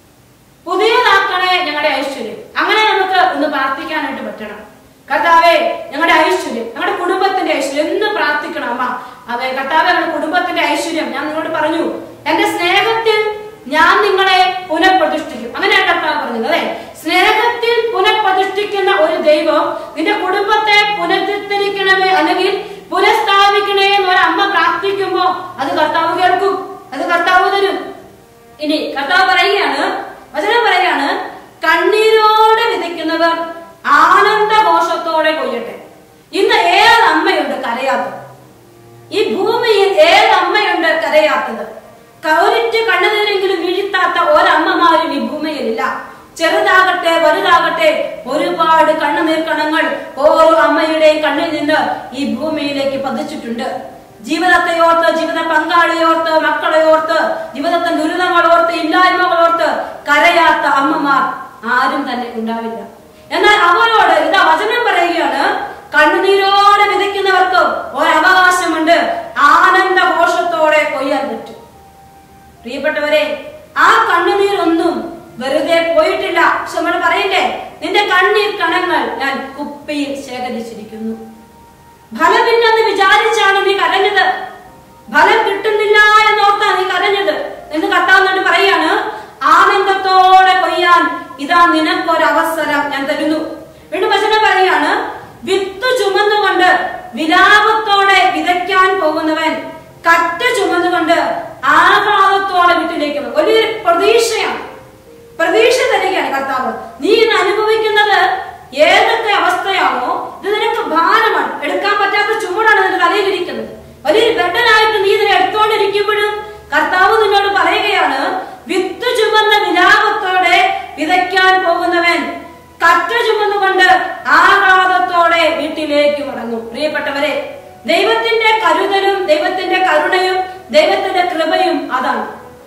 പുതിയതാക്കണേ ഞങ്ങളുടെ ഐശ്വര്യം അങ്ങനെ നമുക്ക് ഒന്ന് പ്രാർത്ഥിക്കാനായിട്ട് പറ്റണം കർത്താവെ ഞങ്ങളുടെ ഐശ്വര്യം ഞങ്ങളുടെ കുടുംബത്തിന്റെ ഐശ്വര്യം എന്ന് പ്രാർത്ഥിക്കണം അമ്മ അതെ കർത്താവെ ഞങ്ങളുടെ കുടുംബത്തിന്റെ ഐശ്വര്യം ഞാൻ നിങ്ങളോട് പറഞ്ഞു എന്റെ സ്നേഹത്തിൽ ഞാൻ നിങ്ങളെ പുനഃപ്രതിഷ്ഠിക്കും അങ്ങനെയാണ് കർത്താവ് പറഞ്ഞത് അതെ സ്നേഹത്തിൽ പുനഃപ്രതിഷ്ഠിക്കുന്ന ഒരു ദൈവം നിന്റെ കുടുംബത്തെ പുനരുദ്ധരിക്കണമേ അല്ലെങ്കിൽ പുനഃസ്ഥാപിക്കണേ എന്ന് ഒരു അമ്മ പ്രാർത്ഥിക്കുമ്പോ അത് കർത്താവ് കേൾക്കും അത് കർത്താവ് തരും ഇനി കർത്താവ് പറയുകയാണ് വചനം പറയുകയാണ് കണ്ണീരോടെ വിതയ്ക്കുന്നവർ ആനന്ദഘോഷത്തോടെ കൊയ്യട്ടെ ഇന്ന് ഏത് അമ്മയുണ്ട് കരയാത്തത് ഈ ഭൂമിയിൽ ഏത് അമ്മയുണ്ട് കരയാത്തത് കൗരിറ്റ് കണ്ണുനീരെങ്കിലും വീഴ്ത്താത്ത ഒരമ്മമാരും ഈ ഭൂമിയിലില്ല ചെറുതാകട്ടെ വലുതാകട്ടെ ഒരുപാട് കണ്ണുനീർ കണങ്ങൾ ഓരോ അമ്മയുടെയും കണ്ണിൽ നിന്ന് ഈ ഭൂമിയിലേക്ക് പതിച്ചിട്ടുണ്ട് ജീവിതത്തെ ഓർത്ത് ജീവിത പങ്കാളിയെ ഓർത്ത് മക്കളെ ഓർത്ത് ജീവിതത്തിന്റെ ദുരിതങ്ങൾ ഓർത്ത് ഇല്ലായ്മകൾ ഓർത്ത് കരയാത്ത അമ്മമാർ ആരും തന്നെ ഉണ്ടാവില്ല എന്നാൽ അവരോട് ഇതാ വചനം പറയുകയാണ് കണ്ണുനീരോടെ വിതയ്ക്കുന്നവർക്ക് ഒരവകാശമുണ്ട് ആനന്ദഘോഷത്തോടെ കൊയ്യാൻ പറ്റും പ്രിയപ്പെട്ടവരെ ആ കണ്ണുനീരൊന്നും വെറുതെ പോയിട്ടില്ല പക്ഷെ നമ്മൾ പറയണ്ടേ നിന്റെ കണ്ണീർ കണങ്ങൾ ഞാൻ കുപ്പിയിൽ ശേഖരിച്ചിരിക്കുന്നു ഫലമില്ലെന്ന് വിചാരിച്ചാണ് നീ കരഞ്ഞത് ഫലം കിട്ടുന്നില്ല എന്നോർത്താ നീ കരഞ്ഞത് എന്ന് കർത്താവിനോട് പറയാണ് ആനന്ദത്തോടെ കൊയ്യാൻ ഇതാ നിനക്കൊരവസരം ഞാൻ തരുന്നു വീണ്ടും വചനം പറയാണ് വിത്ത് ചുമന്നുകൊണ്ട് വിലാപത്തോടെ വിതയ്ക്കാൻ പോകുന്നവൻ കറ്റ ചുമന്നുകൊണ്ട് ആഹ്ലാദത്തോടെ വീട്ടിലേക്ക് പോകും. വലിയൊരു പ്രതീക്ഷയാണ് പ്രതീക്ഷ തരികയാണ് കർത്താവ് നീ ഇന്ന് അനുഭവിക്കുന്നത് ഏതൊക്കെ അവസ്ഥയാണോ ഇത് നിനക്ക് ഭാരമാണ് എടുക്കാൻ പറ്റാത്ത ചുമടാണ് നിന്റെ തലയിലിരിക്കുന്നത് വലിയൊരു ബെഡനായിട്ട് നീ ഇതിനെ എടുത്തോണ്ടിരിക്കുമ്പോഴും കർത്താവ് നിന്നോട് പറയുകയാണ് വിത്ത് ചുമന്ന വിലാപത്തോടെ വിതയ്ക്കാൻ പോകുന്നവൻ കറ്റ ചുമന്നുകൊണ്ട് ആഹ്ലാദത്തോടെ വീട്ടിലേക്ക് മടങ്ങും പ്രിയപ്പെട്ടവരെ ദൈവത്തിന്റെ കരുതലും ദൈവത്തിന്റെ കരുണയും ദൈവത്തിന്റെ കൃപയും അതാണ്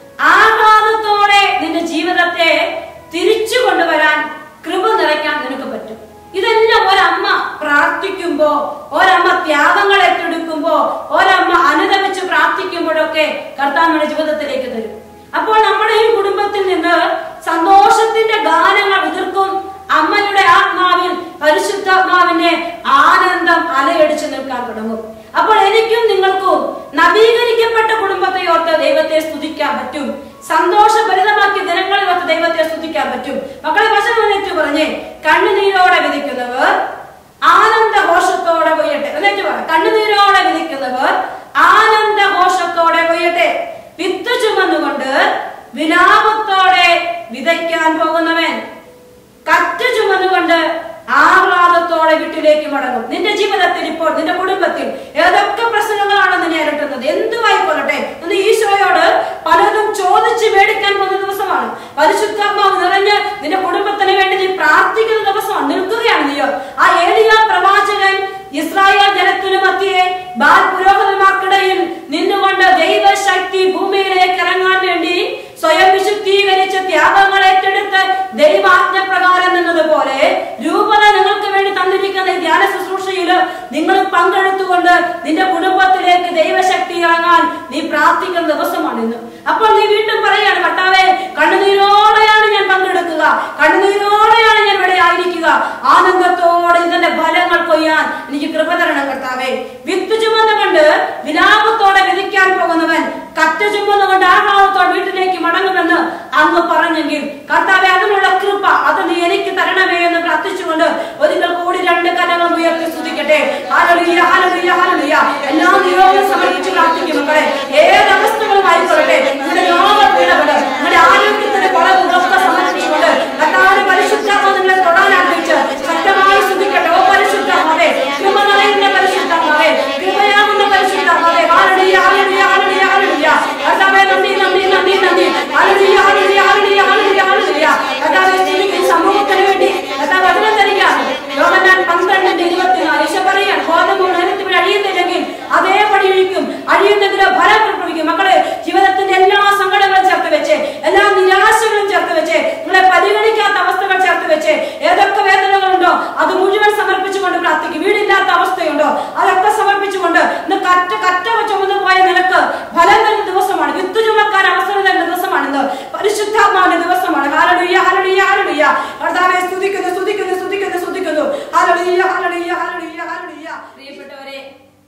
ആഹ്ലാദത്തോടെ നിന്റെ ജീവിതത്തെ തിരിച്ചു കൊണ്ടുവരാൻ കൃപ നിറയ്ക്കാൻ നിനക്ക് പറ്റും ഇതെല്ലാം ഒരമ്മ പ്രാർത്ഥിക്കുമ്പോ ഒരമ്മ ത്യാഗങ്ങൾ ഏറ്റെടുക്കുമ്പോ ഒരമ്മ അനുദമിച്ച് പ്രാർത്ഥിക്കുമ്പോഴൊക്കെ കർത്താവ് നമ്മുടെ ജീവിതത്തിലേക്ക് തരും അപ്പോൾ നമ്മുടെ ഈ കുടുംബത്തിൽ നിന്ന് സന്തോഷത്തിന്റെ ഗാനങ്ങൾ ഉതിർക്കും അമ്മയുടെ ആത്മാവിൽ പരിശുദ്ധാത്മാവിന്റെ ആനന്ദം അലയടിച്ചു നിൽക്കാൻ തുടങ്ങും അപ്പോൾ എനിക്കും നിങ്ങൾക്കും നവീകരിക്കപ്പെട്ട കുടുംബത്തെ ഓർത്ത് ദൈവത്തെ സ്തുതിക്കാൻ പറ്റും സന്തോഷഭരിതമാക്കിയ ദിനങ്ങളിൽ ഓർത്ത് ദൈവത്തെ സ്തുതിക്കാൻ പറ്റും മക്കളെ വശം വന്നിട്ട് പറഞ്ഞേ കണ്ണുനീരോടെ വിധിക്കുന്നവർ ആനന്ദഘോഷത്തോടെ കൊയ്യട്ടെ എന്നിട്ട് പറ കണ്ണുനീരോടെ വിധിക്കുന്നവർ ആനന്ദഘോഷത്തോടെ കൊയ്യട്ടെ വിത്ത് ചുമന്നുകൊണ്ട് വിലാപത്തോടെ വിതയ്ക്കാൻ പോകുന്നവൻ കറ്റ് ചുമന്നുകൊണ്ട് ആഹ്ലാദത്തോടെ വീട്ടിലേക്ക് മടങ്ങും നിന്റെ ജീവിതത്തിൽ ഇപ്പോൾ നിന്റെ കുടുംബത്തിൽ ഏതൊക്കെ പ്രശ്നങ്ങളാണ് നിന്നെ അലട്ടുന്നത് എന്തുമായിക്കൊള്ളട്ടെ ഇന്ന് ഈശോയോട് പലതും ചോദിച്ച് മേടിക്കാൻ പോകുന്ന ദിവസമാണ് പരിശുദ്ധാത്മാവ് നിറഞ്ഞ് നിന്റെ കുടുംബത്തിന് വേണ്ടി നീ പ്രാർത്ഥിക്കുന്ന ദിവസമാണ് നിൽക്കുകയാണ് നീയോ ആ ഏലിയ പ്രവാചകൻ ഇസ്രായേൽ ജനത്തിനു മധ്യേ ബാൽ പുരോഹിതന്മാർക്കിടയിൽ നിന്നുകൊണ്ട് ദൈവശക്തി ഭൂമിയിലേക്ക് ഇറങ്ങാൻ വേണ്ടി സ്വയം വിശുദ്ധീകരിച്ച് ത്യാഗങ്ങൾ ഏറ്റെടുത്ത് ദൈവാജ്ഞ പ്രകാരം നിന്നതുപോലെ രൂപത നിങ്ങൾക്ക് വേണ്ടി തന്നിരിക്കുന്ന ഈ ധ്യാന ശുശ്രൂഷയിൽ നിങ്ങൾ പങ്കെടുത്തുകൊണ്ട് നിന്റെ കുടുംബത്തിലേക്ക് ദൈവശക്തി ഇറങ്ങാൻ നീ പ്രാർത്ഥിക്കുന്ന ദിവസമാണ് ഇന്ന് അപ്പോൾ നീ വീണ്ടും പറയാണ് കർത്താവേ കണ്ണുനീരോടെയാണ് ഞാൻ പങ്കെടുക്കുക കണ്ണുനീരോടെയാണ് ഞാൻ ഇവിടെ ആയിരിക്കുക ആനന്ദത്തോടെ ഇതിന്റെ ഫലങ്ങൾ കൊയ്യാൻ എനിക്ക് കൃപ തരണം കർത്താവേ വിത്ത് ചുമന്നുകൊണ്ട് വിലാപത്തോടെ വിധിക്കാൻ പോകുന്നവൻ കറ്റ ചുമന്നുകൊണ്ട് ആഹ്ലാദത്തോടെ വീട്ടിലേക്ക് മടങ്ങുമെന്ന് അങ്ങ് പറഞ്ഞെങ്കിൽ കർത്താവെ അതിനുള്ള കൃപ അത് നീ എനിക്ക് തരണമേ എന്ന് പ്രാർത്ഥിച്ചുകൊണ്ട് ഒരിക്കൽ കൂടി രണ്ട് കരങ്ങൾ ഉയർത്തി സ്തുതിക്കട്ടെ ഹല്ലേലൂയ ഹല്ലേലൂയ ഹല്ലേലൂയ എല്ലാ നിയോഗം സമർപ്പിച്ച് പ്രാർത്ഥിക്കും മക്കളെ ഏത് അവസ്ഥകളും ആയിക്കൊള്ളട്ടെ നിങ്ങളുടെ രോഗപീഠകള് നിങ്ങളുടെ ആരോഗ്യത്തിന്റെ കുറവുകളൊക്കെ സമർപ്പിച്ചുകൊണ്ട് കർത്താവിന്റെ പരിശുദ്ധാത്മ നിങ്ങളെ തൊടാൻ ആഗ്രഹിച്ച് ശക്തമായി സ്തുതിക്കട്ടെ ഓ പരിശുദ്ധാത്മാവേ കൃപ നിറയുന്ന പരിശുദ്ധാത്മാവേ കൃപയാകുന്ന പരിശുദ്ധാത്മാവേ ഹല്ലേലൂയ ഹല്ലേലൂയ ഹല്ലേലൂയ ഹല്ലേലൂയ കർത്താവേ നന്ദി നന്ദി നന്ദി നന്ദി ഹല്ലേലൂയ ഹല്ലേലൂയ ഹല്ലേലൂയ ഹല്ലേലൂയ ഹല്ലേലൂയ കർത്താവേ സ്തുതിക്കും സമൂഹത്തിന് വേണ്ടി കർത്താവ് വചനം തരികയാണ് യോഹന്നാൻ പന്ത്രണ്ടിന്റെ ഇരുപത്തിനാല് ഈശോ പറയാണ് ഗോതമ്പ് നേരത്തിൽ അഴിയുന്നില്ലെങ്കിൽ അതേപടി ഒഴിക്കും അഴിയുന്നെങ്കിലോ ഫലം പുറപ്പെടുവിക്കും മക്കളെ ജീവിതത്തിന്റെ എല്ലാ സങ്കടങ്ങളും ചേർത്ത് വെച്ച് എല്ലാ നിരാശകളും ചേർത്ത് വെച്ച് നിങ്ങളെ പരിഗണിക്കാത്ത അവസ്ഥകൾ ചേർത്ത് വെച്ച് ഏതൊക്കെ വേദനകളുണ്ടോ അത് മുഴുവൻ സമർപ്പിച്ചുകൊണ്ട് പ്രാർത്ഥിക്കും വീടില്ലാത്ത അവസ്ഥയുണ്ടോ അതൊക്കെ സമർപ്പിച്ചുകൊണ്ട് ഇന്ന് കറ്റ കറ്റ ചുമന്നു പോയ നിനക്ക് ഫലം തരുന്ന ദിവസമാണ് വിത്ത് ചുമക്കാൻ അവസരം തരുന്ന ദിവസമാണ് ഇന്ന് പരിശുദ്ധാത്മാവിന്റെ ദിവസമാണ് ഹാലലുയ്യ ഹാലലുയ്യ ഹാലലുയ്യ കർത്താവെ സ്തുതിക്കുന്നു സ്തുതിക്കുന്നു സ്തുതിക്കുന്നു സ്തുതിക്കുന്നു ഹാലലുയ്യ ഹാലലുയ്യ ഹാലലുയ്യ ഹാലലുയ്യ പ്രിയപ്പെട്ടവരെ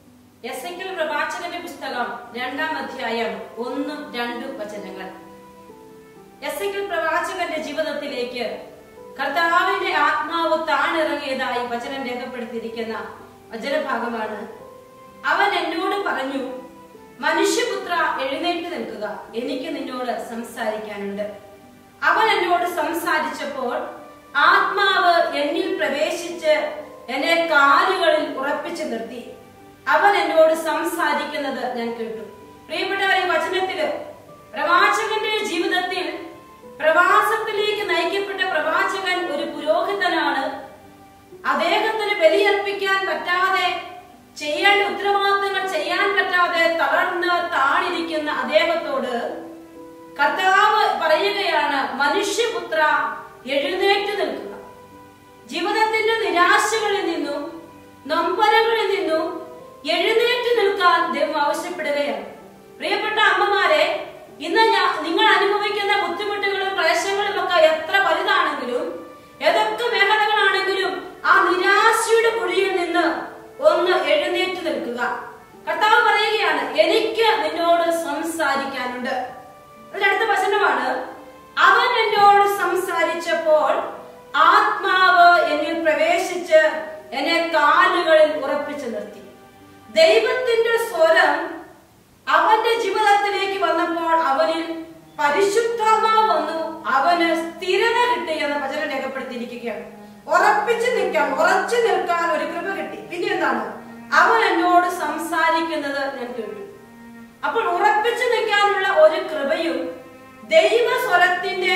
എസെക്കൽ പ്രവാചകന്റെ പുസ്തകം രണ്ടാം അധ്യായം ഒന്നും രണ്ടും വചനങ്ങൾ എസെക്കൽ പ്രവാചകന്റെ ജീവിതത്തിലേക്ക് കർത്താവിന്റെ ആത്മാവ് താണിറങ്ങിയതായി വചനം രേഖപ്പെടുത്തിയിരിക്കുന്ന വചനഭാഗമാണ് അവൻ എന്നോട് പറഞ്ഞു മനുഷ്യപുത്ര എഴുന്നേറ്റ് നിൽക്കുക എനിക്ക് നിന്നോട് സംസാരിക്കാനുണ്ട് അവൻ എന്നോട് സംസാരിച്ചപ്പോൾ ആത്മാവ് എന്നിൽ പ്രവേശിച്ച് എന്നെ കാലുകളിൽ ഉറപ്പിച്ചു നിർത്തി അവൻ എന്നോട് സംസാരിക്കുന്നത് ഞാൻ കേട്ടു പ്രിയപ്പെട്ടവരെ ഈ വചനത്തില് പ്രവാചകന്റെ ജീവിതത്തിൽ പ്രവാസത്തിലേക്ക് നയിക്കപ്പെട്ട പ്രവാചകൻ ഒരു പുരോഹിതനാണ് അദ്ദേഹത്തിന് ബലിയർപ്പിക്കാൻ പറ്റാതെ ചെയ്യേണ്ട ഉത്തരവാദിത്തങ്ങൾ ചെയ്യാൻ പറ്റാതെ തളർന്ന് താണിരിക്കുന്ന അദ്ദേഹത്തോട് കർത്താവ് പറയുകയാണ് മനുഷ്യപുത്ര എഴുന്നേറ്റ് നിൽക്കുക ജീവിതത്തിന്റെ നിരാശകളിൽ നിന്നും നൊമ്പരങ്ങളിൽ നിന്നും എഴുന്നേറ്റ് നിൽക്കാൻ ദൈവം ആവശ്യപ്പെടുകയാണ് പ്രിയപ്പെട്ട അമ്മമാരെ ഇന്ന് ഞാൻ നിങ്ങൾ അനുഭവിക്കുന്ന ബുദ്ധിമുട്ടുകളും ക്ലേശങ്ങളും ഒക്കെ എത്ര വലുതാണെങ്കിലും ഏതൊക്കെ മേഖലകളാണെങ്കിലും ആ നിരാശയുടെ കുഴിയിൽ നിന്ന് ഒന്ന് എഴുന്നേറ്റ് നിൽക്കുക കർത്താവ് പറയുകയാണ് എനിക്ക് നിന്നോട് സംസാരിക്കാനുണ്ട് അതിനടുത്ത വചനമാണ് അവൻ എന്നോട് സംസാരിച്ചപ്പോൾ ആത്മാവ് എന്നിൽ പ്രവേശിച്ച് എന്നെ കാലുകളിൽ ഉറപ്പിച്ചു നിർത്തി ദൈവത്തിന്റെ സ്വരം അവന്റെ ജീവിതത്തിലേക്ക് വന്നപ്പോൾ അവനിൽ പരിശുദ്ധാത്മാവ് വന്നു അവന് സ്ഥിരത കിട്ടി എന്ന വചനം രേഖപ്പെടുത്തിയിരിക്കുകയാണ് ഉറപ്പിച്ചു നിൽക്കാൻ ഉറച്ചു നിൽക്കാൻ ഒരു കൃപ കിട്ടി പിന്നെ എന്താണ് അവൻ എന്നോട് സംസാരിക്കുന്നത് ഞാൻ കേട്ടു അപ്പോൾ ഉറപ്പിച്ചു നിൽക്കാനുള്ള ഒരു കൃപയും ദൈവസ്വരത്തിന്റെ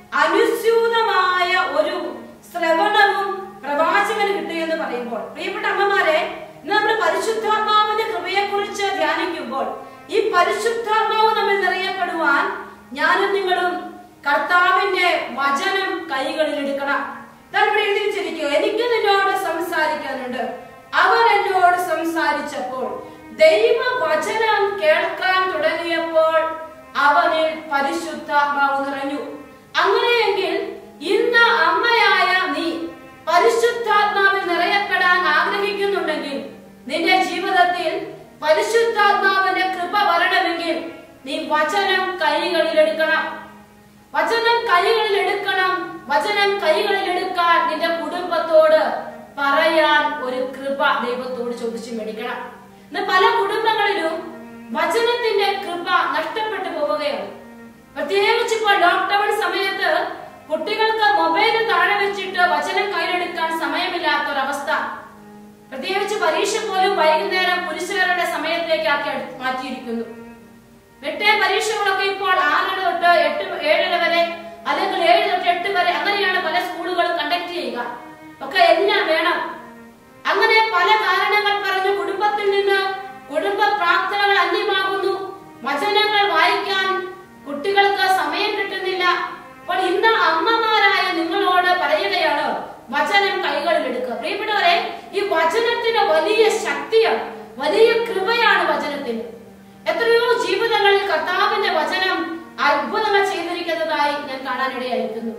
അനുസ്യൂതമായ ഒരു ശ്രവണവും പ്രവാചകന് കിട്ടിയെന്ന് പറയുമ്പോൾ പ്രിയപ്പെട്ട അമ്മമാരെ ഇന്ന് നമ്മൾ പരിശുദ്ധാത്മാവിന്റെ കൃപയെ കുറിച്ച് ധ്യാനിക്കുമ്പോൾ ഈ പരിശുദ്ധാത്മാവ് നമ്മൾ നിറയപ്പെടുവാൻ ഞാനും നിങ്ങളും കർത്താവിന്റെ വചനം കൈകളിൽ എടുക്കണം ഇതാണ് ഇവിടെ എഴുതി വെച്ചിരിക്കുക എനിക്ക് നിന്നോട് സംസാരിക്കാനുണ്ട് അവൻ എന്നോട് സംസാരിച്ചപ്പോൾ ദൈവ വചനം കേൾക്കാൻ തുടങ്ങിയപ്പോൾ അവനിൽ പരിശുദ്ധാത്മാവ് നിറഞ്ഞു അങ്ങനെയെങ്കിൽ ഇന്ന് അമ്മയായ നീ പരിശുദ്ധാത്മാവിൽ നിറയപ്പെടാൻ ആഗ്രഹിക്കുന്നുണ്ടെങ്കിൽ നിന്റെ ജീവിതത്തിൽ പരിശുദ്ധാത്മാവിന്റെ കൃപ വരണമെങ്കിൽ നീ വചനം കൈകളിൽ എടുക്കണം വചനം കൈകളിൽ എടുക്കണം വചനം കൈകളിൽ എടുക്കാൻ നിന്റെ കുടുംബത്തോട് പറയാൻ ഒരു കൃപ ദൈവത്തോട് ചോദിച്ചു മേടിക്കണം ഇന്ന് പല കുടുംബങ്ങളിലും വചനത്തിന്റെ കൃപ നഷ്ടപ്പെട്ടു പോവുകയാണ് പ്രത്യേകിച്ച് ഇപ്പോൾ ലോക്ക്ഡൌൺ സമയത്ത് കുട്ടികൾക്ക് മൊബൈൽ താഴെ വെച്ചിട്ട് വചനം കയ്യിലെടുക്കാൻ സമയമില്ലാത്തൊരവസ്ഥ പ്രത്യേകിച്ച് പരീക്ഷ പോലും വൈകുന്നേരം പുരുഷരുടെ സമയത്തേക്കാക്കി അടു- മാറ്റിയിരിക്കുന്നു വെട്ടേ പരീക്ഷകളൊക്കെ ഇപ്പോൾ ആറര തൊട്ട് എട്ട് ഏഴര വരെ അല്ലെങ്കിൽ ഏഴ് തൊട്ട് എട്ട് വരെ അങ്ങനെയാണ് പല സ്കൂളുകളും കണ്ടക്ട് ചെയ്യുക ഒക്കെ എല്ലാം വേണം അങ്ങനെ പല കാരണങ്ങൾ പറഞ്ഞു കുടുംബത്തിൽ നിന്ന് കുടുംബ പ്രാർത്ഥനകൾ അന്യമാകുന്നു വചനങ്ങൾ വായിക്കാൻ കുട്ടികൾക്ക് സമയം കിട്ടുന്നില്ല അപ്പോൾ ഇന്ന് അമ്മമാരായ നിങ്ങളോട് പറയുകയാണ് വചനം കൈകളിൽ എടുക്കുക പ്രിയപ്പെട്ടവരെ ഈ വചനത്തിന് വലിയ ശക്തിയാണ് വലിയ കൃപയാണ് വചനത്തിന് എത്രയോ ജീവിതങ്ങളിൽ കർത്താവിന്റെ വചനം അത്ഭുതങ്ങൾ ചെയ്തിരിക്കുന്നതായി ഞാൻ കാണാനിടയായിരിക്കുന്നു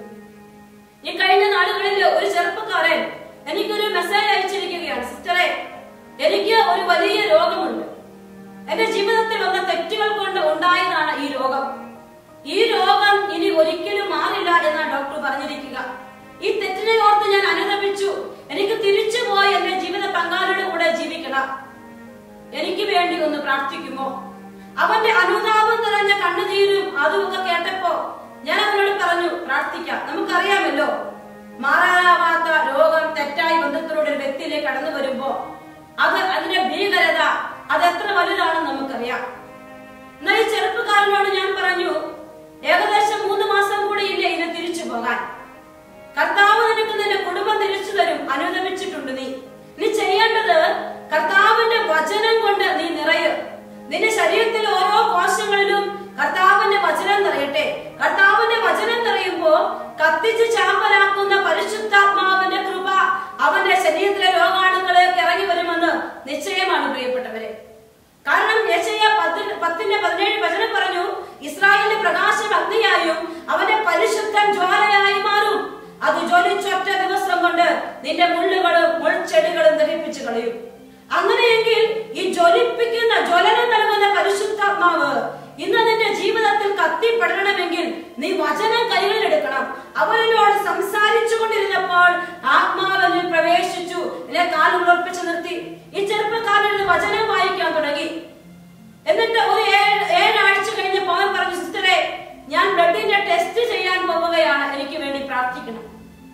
ഈ കഴിഞ്ഞ നാളുകളിൽ ഒരു ചെറുപ്പക്കാരൻ എനിക്കൊരു മെസ്സേജ് അയച്ചിരിക്കുകയാണ് സിസ്റ്ററെ എനിക്ക് ഒരു വലിയ രോഗമുണ്ട് എന്റെ ജീവിതത്തിൽ വന്ന തെറ്റുകൾ കൊണ്ട് ഉണ്ടായതാണ് ഈ രോഗം ഈ രോഗം ഇനി ഒരിക്കലും മാറില്ല എന്നാണ് ഡോക്ടർ പറഞ്ഞിരിക്കുക ഈ തെറ്റിനെ ഓർത്ത് ഞാൻ അനുദപിച്ചു എനിക്ക് തിരിച്ചു പോയി എന്റെ ജീവിത പങ്കാളിയുടെ കൂടെ ജീവിക്കണം എനിക്ക് വേണ്ടി ഒന്ന് പ്രാർത്ഥിക്കുമോ അവന്റെ അനുതാപം നിറഞ്ഞ കണ്ണുനീരും അതുമൊക്കെ കേട്ടപ്പോ ഞാൻ അവനോട് പറഞ്ഞു പ്രാർത്ഥിക്കാം നമുക്കറിയാമല്ലോ മാറാനാവാത്ത രോഗം തെറ്റായ ബന്ധത്തിലൂടെ ഒരു വ്യക്തിയിലേക്ക് കടന്നു വരുമ്പോ അത് അതിന്റെ ഭീകരത അത് എത്ര വലുതാണെന്ന് നമുക്കറിയാം എന്നാൽ ഈ ചെറുപ്പക്കാരനോട് ഞാൻ പറഞ്ഞു ഏകദേശം മൂന്ന് മാസം കൂടി ഇല്ലേ ഇനി തിരിച്ചു പോകാൻ കർത്താവ് നിനക്ക് നിന്റെ കുടുംബം തിരിച്ചു തരും അനുദമിച്ചിട്ടുണ്ട് നീ നീ ചെയ്യേണ്ടത് കർത്താവിന്റെ വചനം കൊണ്ട് നീ നിറയ് നിന്റെ ശരീരത്തിലെ ഓരോ കോശങ്ങളിലും കർത്താവിന്റെ വചനം നിറയട്ടെ കർത്താവിന്റെ വചനം നിറയുമ്പോ കത്തിച്ച് ചാമ്പലാക്കുന്ന പരിശുദ്ധാത്മാവിന്റെ കൃപ അവന്റെ ശരീരത്തിലെ രോഗാണുക്കളേക്ക് ഇറങ്ങി വരുമെന്ന് നിശ്ചയമാണ് പ്രിയപ്പെട്ടവരെ കാരണം യെശയ്യ പത്തിൽ- പത്തിന്റെ പതിനേഴ് വചനം പറഞ്ഞു ഇസ്രായേലിന്റെ പ്രകാശം അഗ്നിയായും അവന്റെ പരിശുദ്ധം ജ്വാലയായി മാറും അത് ജ്വലിച്ചൊറ്റ ദിവസം കൊണ്ട് നിന്റെ മുള്ളുകളും മുൾച്ചെടികളും ധരിപ്പിച്ചു കളയും അങ്ങനെയെങ്കിൽ ഈ ജ്വലിപ്പിക്കുന്ന ജ്വലനം നൽകുന്ന പരിശുദ്ധാത്മാവ് ഇന്ന് നിന്റെ ജീവിതത്തിൽ കത്തിപ്പെടണമെങ്കിൽ നീ വചനം കൈകളിൽ എടുക്കണം അവനോട് സംസാരിച്ചു കൊണ്ടിരുന്നപ്പോൾ ആത്മാവിൽ പ്രവേശിച്ചു എന്നെ കാലുകൾ ഉറപ്പിച്ചു നിർത്തി ഈ ചെറുപ്പക്കാരൻ ഇത് വചനം വായിക്കാൻ തുടങ്ങി എന്നിട്ട് ഒരു ഏഴ് ഏഴാഴ്ച കഴിഞ്ഞപ്പോൾ അവൻ പറഞ്ഞു സിസ്റ്ററെ ഞാൻ ബ്ലഡിന്റെ ടെസ്റ്റ് ചെയ്യാൻ പോവുകയാണ് എനിക്ക് വേണ്ടി പ്രാർത്ഥിക്കണം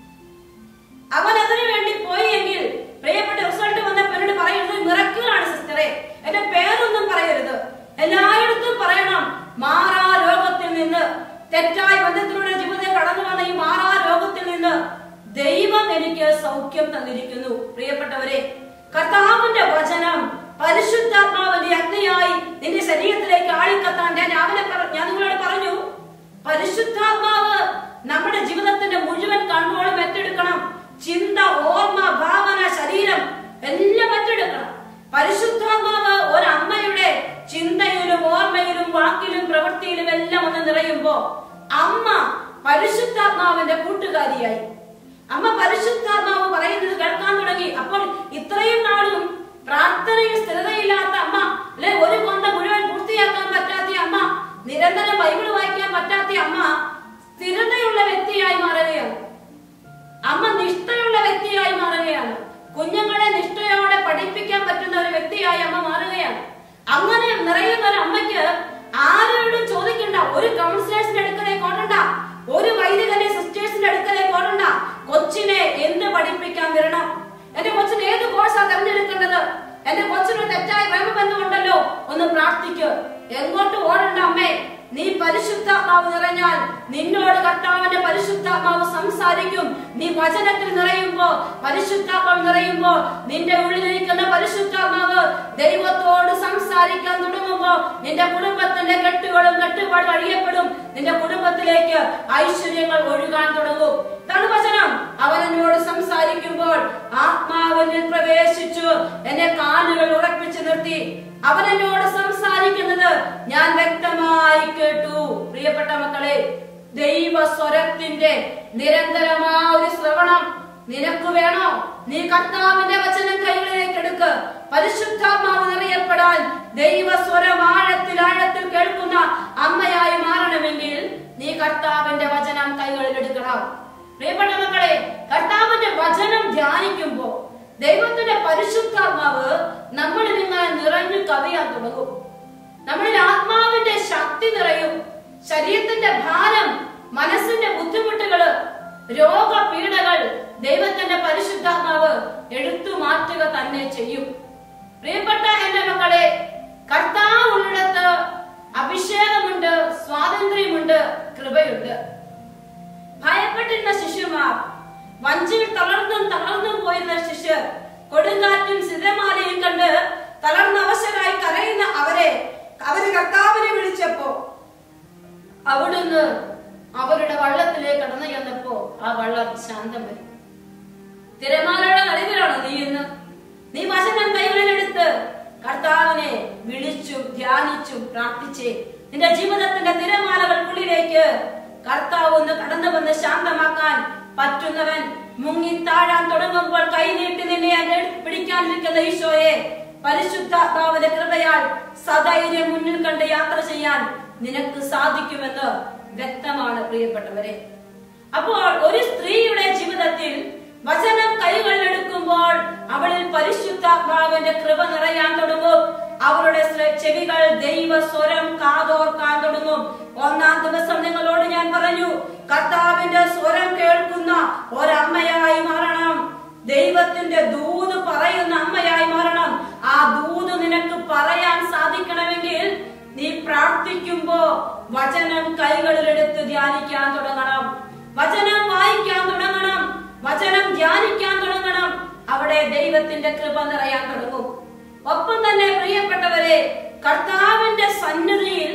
അവൻ അതിനു വേണ്ടി പോയി എങ്കിൽ പ്രിയപ്പെട്ട റിസൾട്ട് വന്നപ്പോൾ എന്നോട് പറയുന്നത് മിറക്കിളാണ് സിസ്റ്ററെ എന്റെ പേരൊന്നും പറയരുത് എല്ലായിടത്തും പറയണം മാറാ രോഗത്തിൽ നിന്ന് തെറ്റായ ബന്ധത്തിലൂടെ ജീവിതത്തിൽ കടന്നു വന്ന ഈ മാറാ രോഗത്തിൽ നിന്ന് ദൈവം എനിക്ക് സൗഖ്യം തന്നിരിക്കുന്നു പ്രിയപ്പെട്ടവരെ കർത്താവിന്റെ വചനം പരിശുദ്ധാത്മാവിന്റെ അഗ്നിയായി നിന്റെ ശരീരത്തിലേക്ക് ആളിക്കത്താൻ ഞാൻ രാവിലെ പറ- ഞാൻ നിങ്ങളോട് പറഞ്ഞു പരിശുദ്ധാത്മാവ് നമ്മുടെ ജീവിതത്തിന്റെ മുഴുവൻ കൺട്രോളും ഏറ്റെടുക്കണം ചിന്ത ഓർമ്മ ഭാവന ശരീരം എല്ലാം ഏറ്റെടുക്കണം പരിശുദ്ധാത്മാവ് ഒരമ്മയുടെ ചിന്തയിലും ഓർമ്മയിലും വാക്കിലും പ്രവൃത്തിയിലും എല്ലാം ഒന്ന് നിറയുമ്പോ അമ്മ പരിശുദ്ധാത്മാവിന്റെ കൂട്ടുകാരിയായി അമ്മ പരിശുദ്ധാത്മാവ് പറയുന്നത് കേൾക്കാൻ തുടങ്ങി അപ്പോൾ ഇത്രയും നാളും പ്രാർത്ഥനയിൽ സ്ഥിരതയില്ലാത്ത അമ്മ അല്ലെ ഒരു കൊന്ത മുഴുവൻ പൂർത്തിയാക്കാൻ പറ്റാത്ത അമ്മ നിരന്തരം ബൈബിൾ വായിക്കാൻ പറ്റാത്ത അമ്മ സ്ഥിരതയുള്ള വ്യക്തിയായി മാറുകയാണ് അമ്മ നിഷ്ഠയുള്ള വ്യക്തിയായി മാറുകയാണ് കുഞ്ഞുങ്ങളെ നിഷ്ഠയോടെ പഠിപ്പിക്കാൻ പറ്റുന്ന ഒരു വ്യക്തിയായി അമ്മ മാറുകയാണ് അങ്ങനെ നിറയുന്ന ഒരു അമ്മയ്ക്ക് ആരോടും ചോദിക്കണ്ട ഒരു കൗൺസിലേഴ്സിന്റെ അടുക്കലേക്ക് ഓടണ്ട ഒരു വൈദികന്റെ സിസ്റ്റേഴ്സിന്റെ അടുക്കലേക്ക് ഓടണ്ട കൊച്ചിനെ എന്ത് പഠിപ്പിക്കാൻ വരണം എന്റെ കൊച്ചിന് ഏത് കോഴ്സാ തെരഞ്ഞെടുക്കേണ്ടത് എന്റെ കൊച്ചിന് തെറ്റായ പ്രേമബന്ധമുണ്ടല്ലോ ഒന്ന് പ്രാർത്ഥിക്ക് എങ്ങോട്ട് ഓടണ്ട അമ്മേ നീ പരിശുദ്ധാത്മാവ് നിറഞ്ഞാൽ നിന്നോട് കർത്താവിന്റെ പരിശുദ്ധാത്മാവ് സംസാരിക്കും നീ വചനത്തിൽ നിറയുമ്പോ പരിശുദ്ധാത്മാവ് നിറയുമ്പോ നിന്റെ ഉള്ളിലിരിക്കുന്ന പരിശുദ്ധാത്മാവ് ദൈവത്തോട് സംസാരിക്കാൻ തുടങ്ങുമ്പോ നിന്റെ കുടുംബത്തിന്റെ കെട്ടുകളും കെട്ടുപാടും അഴിയപ്പെടും നിന്റെ കുടുംബത്തിലേക്ക് ഐശ്വര്യങ്ങൾ ഒഴുകാൻ തുടങ്ങും ഇതാണ് വചനം അവൻ എന്നോട് സംസാരിക്കുമ്പോൾ ആത്മാവിനിൽ പ്രവേശിച്ചു എന്നെ കാലുകൾ ഉറപ്പിച്ചു നിർത്തി അവൻ എന്നോട് സംസാരിക്കുന്നത് ഞാൻ വ്യക്തമായി കേട്ടു പ്രിയപ്പെട്ട മക്കളെ ദൈവ സ്വരത്തിന്റെ നിരന്തരമായ ഒരു ശ്രവണം നിനക്ക് വേണോ നീ കർത്താവിന്റെ വചനം കൈകളിലേക്ക് എടുക്ക് പരിശുദ്ധാത്മാവ് നിറയപ്പെടാൻ ദൈവ സ്വരം ആഴത്തിൽ ആഴത്തിൽ കേൾക്കുന്ന അമ്മയായി മാറണമെങ്കിൽ നീ കർത്താവിന്റെ വചനം കൈകളിൽ എടുക്കണം പ്രിയപ്പെട്ട മക്കളെ കർത്താവിന്റെ വചനം ധ്യാനിക്കുമ്പോ ദൈവത്തിന്റെ പരിശുദ്ധാത്മാവ് നമ്മളിൽ ഇങ്ങനെ നിറഞ്ഞു കവിയാൻ തുടങ്ങും നമ്മളിൽ ആത്മാവിന്റെ ശക്തി നിറയും ശരീരത്തിന്റെ ഭാരം മനസ്സിന്റെ ബുദ്ധിമുട്ടുകള് രോഗപീഠകൾ ദൈവത്തിന്റെ പരിശുദ്ധാത്മാവ് എടുത്തു മാറ്റുക തന്നെ ചെയ്യും പ്രിയപ്പെട്ട എന്റെ മക്കളെ കർത്താവ് ഉള്ളിടത്ത് അഭിഷേകമുണ്ട് സ്വാതന്ത്ര്യമുണ്ട് കൃപയുണ്ട് ഭയപ്പെട്ടിരുന്ന ശിഷ്യന്മാർ വഞ്ചിയിൽ തളർന്നും തളർന്നും പോയിരുന്ന ശിഷ്യർ കൊടുങ്കാറ്റും സിദ്ധമാലയും കണ്ട് തളർന്ന അവശരായി കരയുന്ന അവരെ അവര് കർത്താവിനെ വിളിച്ചപ്പോ അവിടുന്ന് അവരുടെ വള്ളത്തിലേക്ക് കടന്നു ചെന്നപ്പോ ആ വള്ളം ശാന്തം വരും തിരമാലയുടെ നടുവിലാണ് നീ ഇന്ന് നീ വചനം കൈകളിലെടുത്ത് കർത്താവിനെ വിളിച്ചും ധ്യാനിച്ചും പ്രാർത്ഥിച്ചേ നിന്റെ ജീവിതത്തിന്റെ തിരമാലകൾക്കുള്ളിലേക്ക് കർത്താവ് ഒന്ന് കടന്നു വന്ന് ശാന്തമാക്കാൻ പറ്റുന്നവൻ മുങ്ങി താഴാൻ തുടങ്ങുമ്പോൾ കൈ നീട്ടി നിന്നെ അങ്ങ് പിടിക്കാൻ നിൽക്കുന്ന ഈശോയെ പരിശുദ്ധാത്മാവിന്റെ കൃപയാൽ സധൈര്യം മുന്നിൽ കണ്ട് യാത്ര ചെയ്യാൻ നിനക്ക് സാധിക്കുമെന്ന് വ്യക്തമാണ് പ്രിയപ്പെട്ടവരെ അപ്പോൾ ഒരു സ്ത്രീയുടെ ജീവിതത്തിൽ വചനം കൈകളിലെടുക്കുമ്പോൾ അവളിൽ പരിശുദ്ധാത്മാവിന്റെ കൃപ നിറയാൻ തുടങ്ങും അവരുടെ ശ്ര- ചെവികൾ ദൈവ സ്വരം കാതോർക്കാൻ തുടങ്ങും ഒന്നാം ദിവസം നിങ്ങളോട് ഞാൻ പറഞ്ഞു കർത്താവിന്റെ സ്വരം കേൾക്കുന്ന ഒരമ്മയായി മാറണം ദൈവത്തിന്റെ ദൂത് പറയുന്ന അമ്മയായി മാറണം ആ ദൂത് നിനക്ക് പറയാൻ സാധിക്കണമെങ്കിൽ നീ പ്രാർത്ഥിക്കുമ്പോ വചനം കൈകളിലെടുത്ത് ധ്യാനിക്കാൻ തുടങ്ങണം വചനം വായിക്കാൻ തുടങ്ങണം വചനം ധ്യാനിക്കാൻ തുടങ്ങണം അവിടെ ദൈവത്തിന്റെ കൃപ നിറയാൻ തുടങ്ങും ഒപ്പം തന്നെ പ്രിയപ്പെട്ടവരെ കർത്താവിന്റെ സന്നിധിയിൽ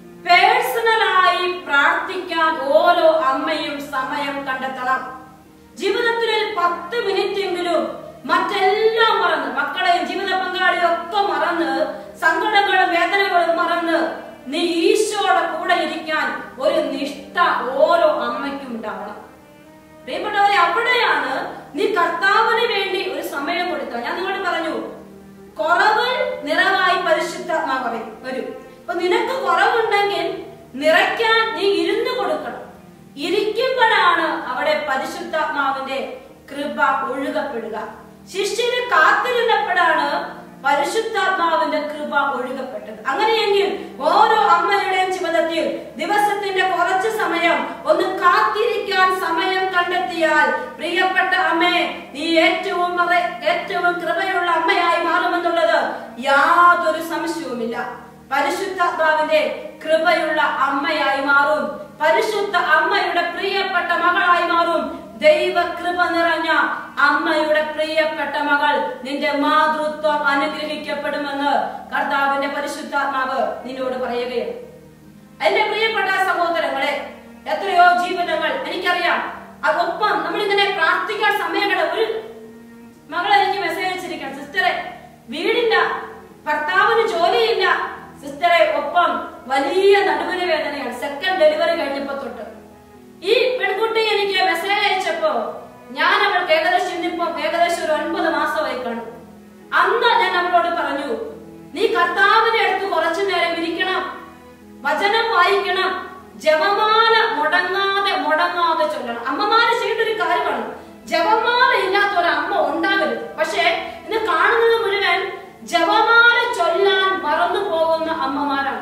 പേഴ്സണലായി പ്രാർത്ഥിക്കാൻ ഓരോ അമ്മയും സമയം കണ്ടെത്തണം ജീവിതത്തിൽ ഒരു പത്ത് മിനിറ്റെങ്കിലും മറ്റെല്ലാം മറന്ന് മക്കളെയും ജീവിത പങ്കാളിയും ഒക്കെ മറന്ന് സങ്കടങ്ങളും വേദനകളും മറന്ന് നീ ഈശോയുടെ കൂടെ ഇരിക്കാൻ ഒരു നിഷ്ഠ ഓരോ അമ്മയ്ക്കും ഉണ്ടാവണം പ്രിയപ്പെട്ടവരെ അവിടെയാണ് നീ കർത്താവിന് വേണ്ടി ഒരു സമയം കൊടുക്കുക ഞാൻ നിങ്ങളോട് പറഞ്ഞു കുറവ് നിറവായി പരിശുദ്ധാത്മാ പറയും വരും അപ്പൊ നിനക്ക് കുറവുണ്ടെങ്കിൽ നിറയ്ക്കാൻ നീ ഇരുന്ന് കൊടുക്കണം ഇരിക്കുമ്പോഴാണ് അവിടെ പരിശുദ്ധാത്മാവിന്റെ കൃപ ഒഴുകപ്പെടുക ശിഷ്യന് കാത്തിരുന്നപ്പോഴാണ് പരിശുദ്ധാത്മാവിന്റെ കൃപ ഒഴുകപ്പെട്ടത് അങ്ങനെയെങ്കിൽ ഓരോ അമ്മയുടെയും ജീവിതത്തിൽ ദിവസത്തിന്റെ കുറച്ച് സമയം ഒന്ന് കാത്തിരിക്കാൻ സമയം കണ്ടെത്തിയാൽ പ്രിയപ്പെട്ട അമ്മേ നീ ഏറ്റവും മറ- ഏറ്റവും കൃപയുള്ള അമ്മയായി മാറുമെന്നുള്ളത് യാതൊരു സംശയവുമില്ല പരിശുദ്ധാത്മാവിന്റെ കൃപയുള്ള അമ്മയായി മാറും പരിശുദ്ധ അമ്മയുടെ പ്രിയപ്പെട്ട മകളായി മാറും ദൈവ കൃപ നിറഞ്ഞ അമ്മയുടെ പ്രിയപ്പെട്ട മകൾ നിന്റെ മാതൃത്വം അനുഗ്രഹിക്കപ്പെടുമെന്ന് കർത്താവിന്റെ പരിശുദ്ധാത്മാവ് നിന്നോട് പറയുകയാണ് എന്റെ പ്രിയപ്പെട്ട സഹോദരങ്ങളെ എത്രയോ ജീവിതങ്ങൾ എനിക്കറിയാം അതൊപ്പം നമ്മളിങ്ങനെ പ്രാർത്ഥിക്കാൻ സമയങ്ങൾ ഒരു മകൾ എനിക്ക് മെസ്സേജ് അയച്ചിരിക്കണം സിസ്റ്ററെ വീടില്ല ഭർത്താവിന് ജോലിയില്ല സിസ്റ്ററെ ഒപ്പം വലിയ നടുവിന് വേദനയാണ് സെക്കൻഡ് ഡെലിവറി കഴിഞ്ഞപ്പോ തൊട്ട് ഈ പെൺകുട്ടി എനിക്ക് മെസ്സേജ് അയച്ചപ്പോ ഞാൻ അവൾക്ക് ഏകദേശം ഇന്നിപ്പോ ഏകദേശം ഒരു ഒൻപത് മാസമായി കാണും അന്ന് ഞാൻ അവളോട് പറഞ്ഞു നീ കർത്താവിനെ അടുത്ത് കുറച്ചു നേരം ഇരിക്കണം വചനം വായിക്കണം ജപമാല മുടങ്ങാതെ മുടങ്ങാതെ ചൊല്ലണം അമ്മമാര് ചെയ്യേണ്ട ഒരു കാര്യമാണ് ജപമാല ഇല്ലാത്ത ഒരു അമ്മ ഉണ്ടാകരുത് പക്ഷേ ഇന്ന് കാണുന്നത് മുഴുവൻ ജപമാല ചൊല്ലാൻ മറന്നു പോകുന്ന അമ്മമാരാണ്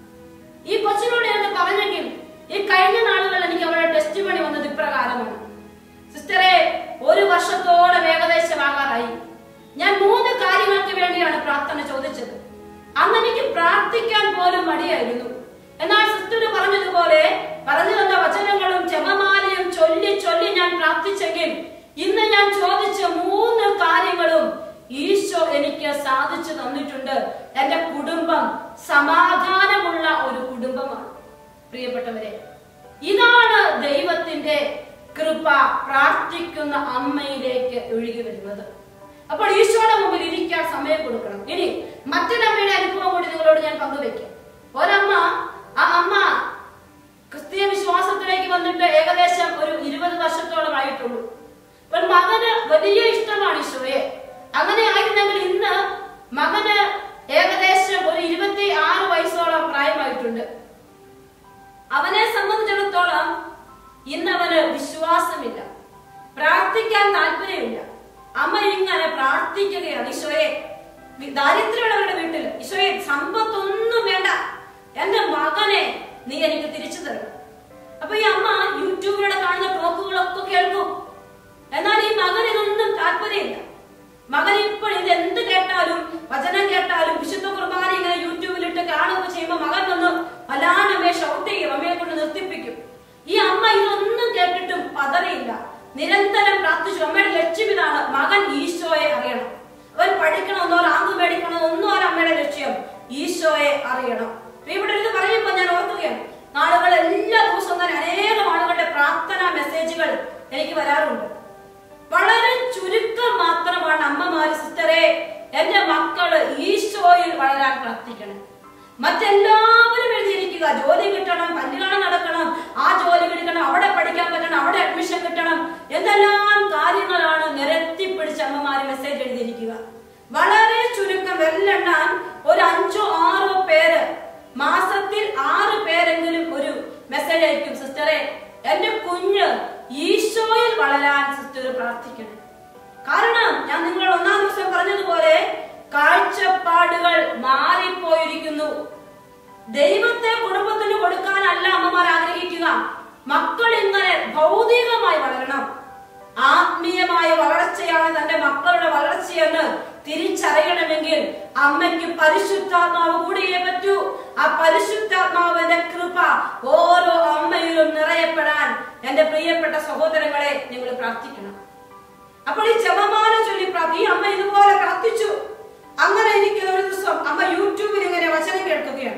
ഈ കൊച്ചിനോട് ഞാൻ പറഞ്ഞെങ്കിൽ ഈ കഴിഞ്ഞ നാളുകളിൽ എനിക്ക് അവരുടെ ടെസ്റ്റ് പണി വന്നത് ഇപ്രകാരമാണ് സിസ്റ്ററെ ഒരു വർഷത്തോളം ഏകദേശമാകാറായി ഞാൻ മൂന്ന് കാര്യങ്ങൾക്ക് വേണ്ടിയാണ് പ്രാർത്ഥന ചോദിച്ചത് അന്ന് എനിക്ക് പ്രാർത്ഥിക്കാൻ പോലും മടിയായിരുന്നു എന്നാൽ സിസ്റ്റർ പറഞ്ഞതുപോലെ പറഞ്ഞു തന്ന വചനങ്ങളും ജപമാലയും ചൊല്ലി ചൊല്ലി ഞാൻ പ്രാർത്ഥിച്ചെങ്കിൽ ഇന്ന് ഞാൻ ചോദിച്ച മൂന്ന് കാര്യങ്ങളും ഈശോ എനിക്ക് സാധിച്ചു തന്നിട്ടുണ്ട് എന്റെ കുടുംബം സമാധാനമുള്ള ഒരു കുടുംബമാണ് പ്രിയപ്പെട്ടവരെ ഇതാണ് ദൈവത്തിന്റെ കൃപ പ്രാർത്ഥിക്കുന്ന അമ്മയിലേക്ക് ഒഴുകി വരുന്നത് അപ്പോൾ ഈശോയുടെ മുമ്പിൽ ഇരിക്കാൻ സമയം കൊടുക്കണം ഇനി മറ്റൊരമ്മയുടെ അനുഭവം കൂടി നിങ്ങളോട് ഞാൻ പങ്കുവെക്കാം ഒരമ്മ ആ അമ്മ ക്രിസ്തീയ വിശ്വാസത്തിലേക്ക് വന്നിട്ട് ഏകദേശം ഒരു ഇരുപത് വർഷത്തോളം ആയിട്ടുള്ളൂ അപ്പോൾ മകന് വലിയ ഇഷ്ടമാണ് ഈശോയെ അങ്ങനെ ആയിരുന്നെങ്കിൽ ഇന്ന് മകന് ഏകദേശം ഒരു ഇരുപത്തി ആറ് വയസ്സോളം പ്രായമായിട്ടുണ്ട് അവനെ സംബന്ധിച്ചിടത്തോളം ഇന്ന് അവന് വിശ്വാസമില്ല പ്രാർത്ഥിക്കാൻ താല്പര്യമില്ല അമ്മ ഇങ്ങനെ പ്രാർത്ഥിക്കുകയാണ് ഈശോയെ വി- ദാരിദ്ര്യമുള്ളവരുടെ വീട്ടിൽ ഈശോയെ സമ്പത്തൊന്നും വേണ്ട എന്റെ മകനെ നീ എനിക്ക് തിരിച്ചു തരണം അപ്പൊ ഈ അമ്മ യൂട്യൂബിലൂടെ കാണുന്ന ടോക്കുകളൊക്കെ കേൾക്കും എന്നാൽ ഈ മകൻ ഇതൊന്നും താല്പര്യമില്ല മകൻ ഇപ്പോൾ ഇത് എന്ത് കേട്ടാലും വചനം കേട്ടാലും വിശുദ്ധ കുർബാന ഇങ്ങനെ യൂട്യൂബിലിട്ട് കാണുകയൊക്കെ ചെയ്യുമ്പോൾ മകൻ വന്ന് വല്ലാണ്ട് അമ്മയെ ഷൗട്ട് ചെയ്യും അമ്മയെ കൊണ്ട് നിർത്തിപ്പിക്കും ഈ അമ്മ ഇതൊന്നും കേട്ടിട്ടും പതറിയില്ല നിരന്തരം പ്രാർത്ഥിച്ചു അമ്മയുടെ ലക്ഷ്യം ഇതാണ് മകൻ ഈശോയെ അറിയണം അവൻ പഠിക്കണമെന്നോ റാങ്ക് മേടിക്കണോ ഒന്നും അല്ല അമ്മയുടെ ലക്ഷ്യം ഈശോയെ അറിയണം ഇവിടെ ഇത് പറയുമ്പോൾ ഞാൻ ഓർക്കുകയാണ് നാളുകൾ എല്ലാ ദിവസവും തന്നെ അനേകം ആളുകളുടെ പ്രാർത്ഥനാ മെസ്സേജുകൾ എനിക്ക് വരാറുണ്ട് വളരെ ചുരുക്കം മാത്രമാണ് അമ്മമാര് സിസ്റ്ററെ എന്റെ മക്കള് ഈശോയിൽ വളരാൻ പ്രാർത്ഥിക്കണം മറ്റെല്ലാവരും എഴുതിയിരിക്കുക ജോലി കിട്ടണം കല്യാണം നടക്കണം ആ ജോലി കിട്ടണം അവിടെ പഠിക്കാൻ പറ്റണം അവിടെ അഡ്മിഷൻ കിട്ടണം എന്തെല്ലാം കാര്യങ്ങളാണ് നിരത്തി പിടിച്ച് അമ്മമാര് മെസ്സേജ് എഴുതിയിരിക്കുക വളരെ ചുരുക്കം വെല്ലെണ്ണാൻ ഒരു അഞ്ചോ ആറോ പേര് മാസത്തിൽ ആറ് പേരെങ്കിലും ഒരു മെസ്സേജ് അയക്കും സിസ്റ്ററെ എന്റെ കുഞ്ഞ് ഈശോയിൽ വളരാൻ സിസ്റ്റർ പ്രാർത്ഥിക്കണം കാരണം ഞാൻ നിങ്ങളോട് ഒന്നാം ദിവസം പറഞ്ഞതുപോലെ കാഴ്ചപ്പാടുകൾ മാറിപ്പോയിരിക്കുന്നു ദൈവത്തെ കുടുംബത്തിന് കൊടുക്കാനല്ല അമ്മമാർ ആഗ്രഹിക്കുക മക്കൾ ഇങ്ങനെ ഭൗതികമായി വളരണം ആത്മീയമായ വളർച്ചയാണ് തന്റെ മക്കളുടെ വളർച്ചയെന്ന് തിരിച്ചറിയണമെങ്കിൽ അമ്മയ്ക്ക് പരിശുദ്ധാത്മാവ് കൂടിയേ പറ്റൂ ആ പരിശുദ്ധാത്മാവിന്റെ കൃപ ഓരോ അമ്മയിലും നിറയപ്പെടാൻ എന്റെ പ്രിയപ്പെട്ട സഹോദരങ്ങളെ നിങ്ങൾ പ്രാർത്ഥിക്കണം അപ്പോൾ ഈ ജപമാല ചൊല്ലി പ്രാർത്ഥി ഈ അമ്മ ഇതുപോലെ പ്രാർത്ഥിച്ചു അങ്ങനെ ഇരിക്കുന്ന ഒരു ദിവസം അമ്മ യൂട്യൂബിൽ ഇങ്ങനെ വചനം കേൾക്കുകയാണ്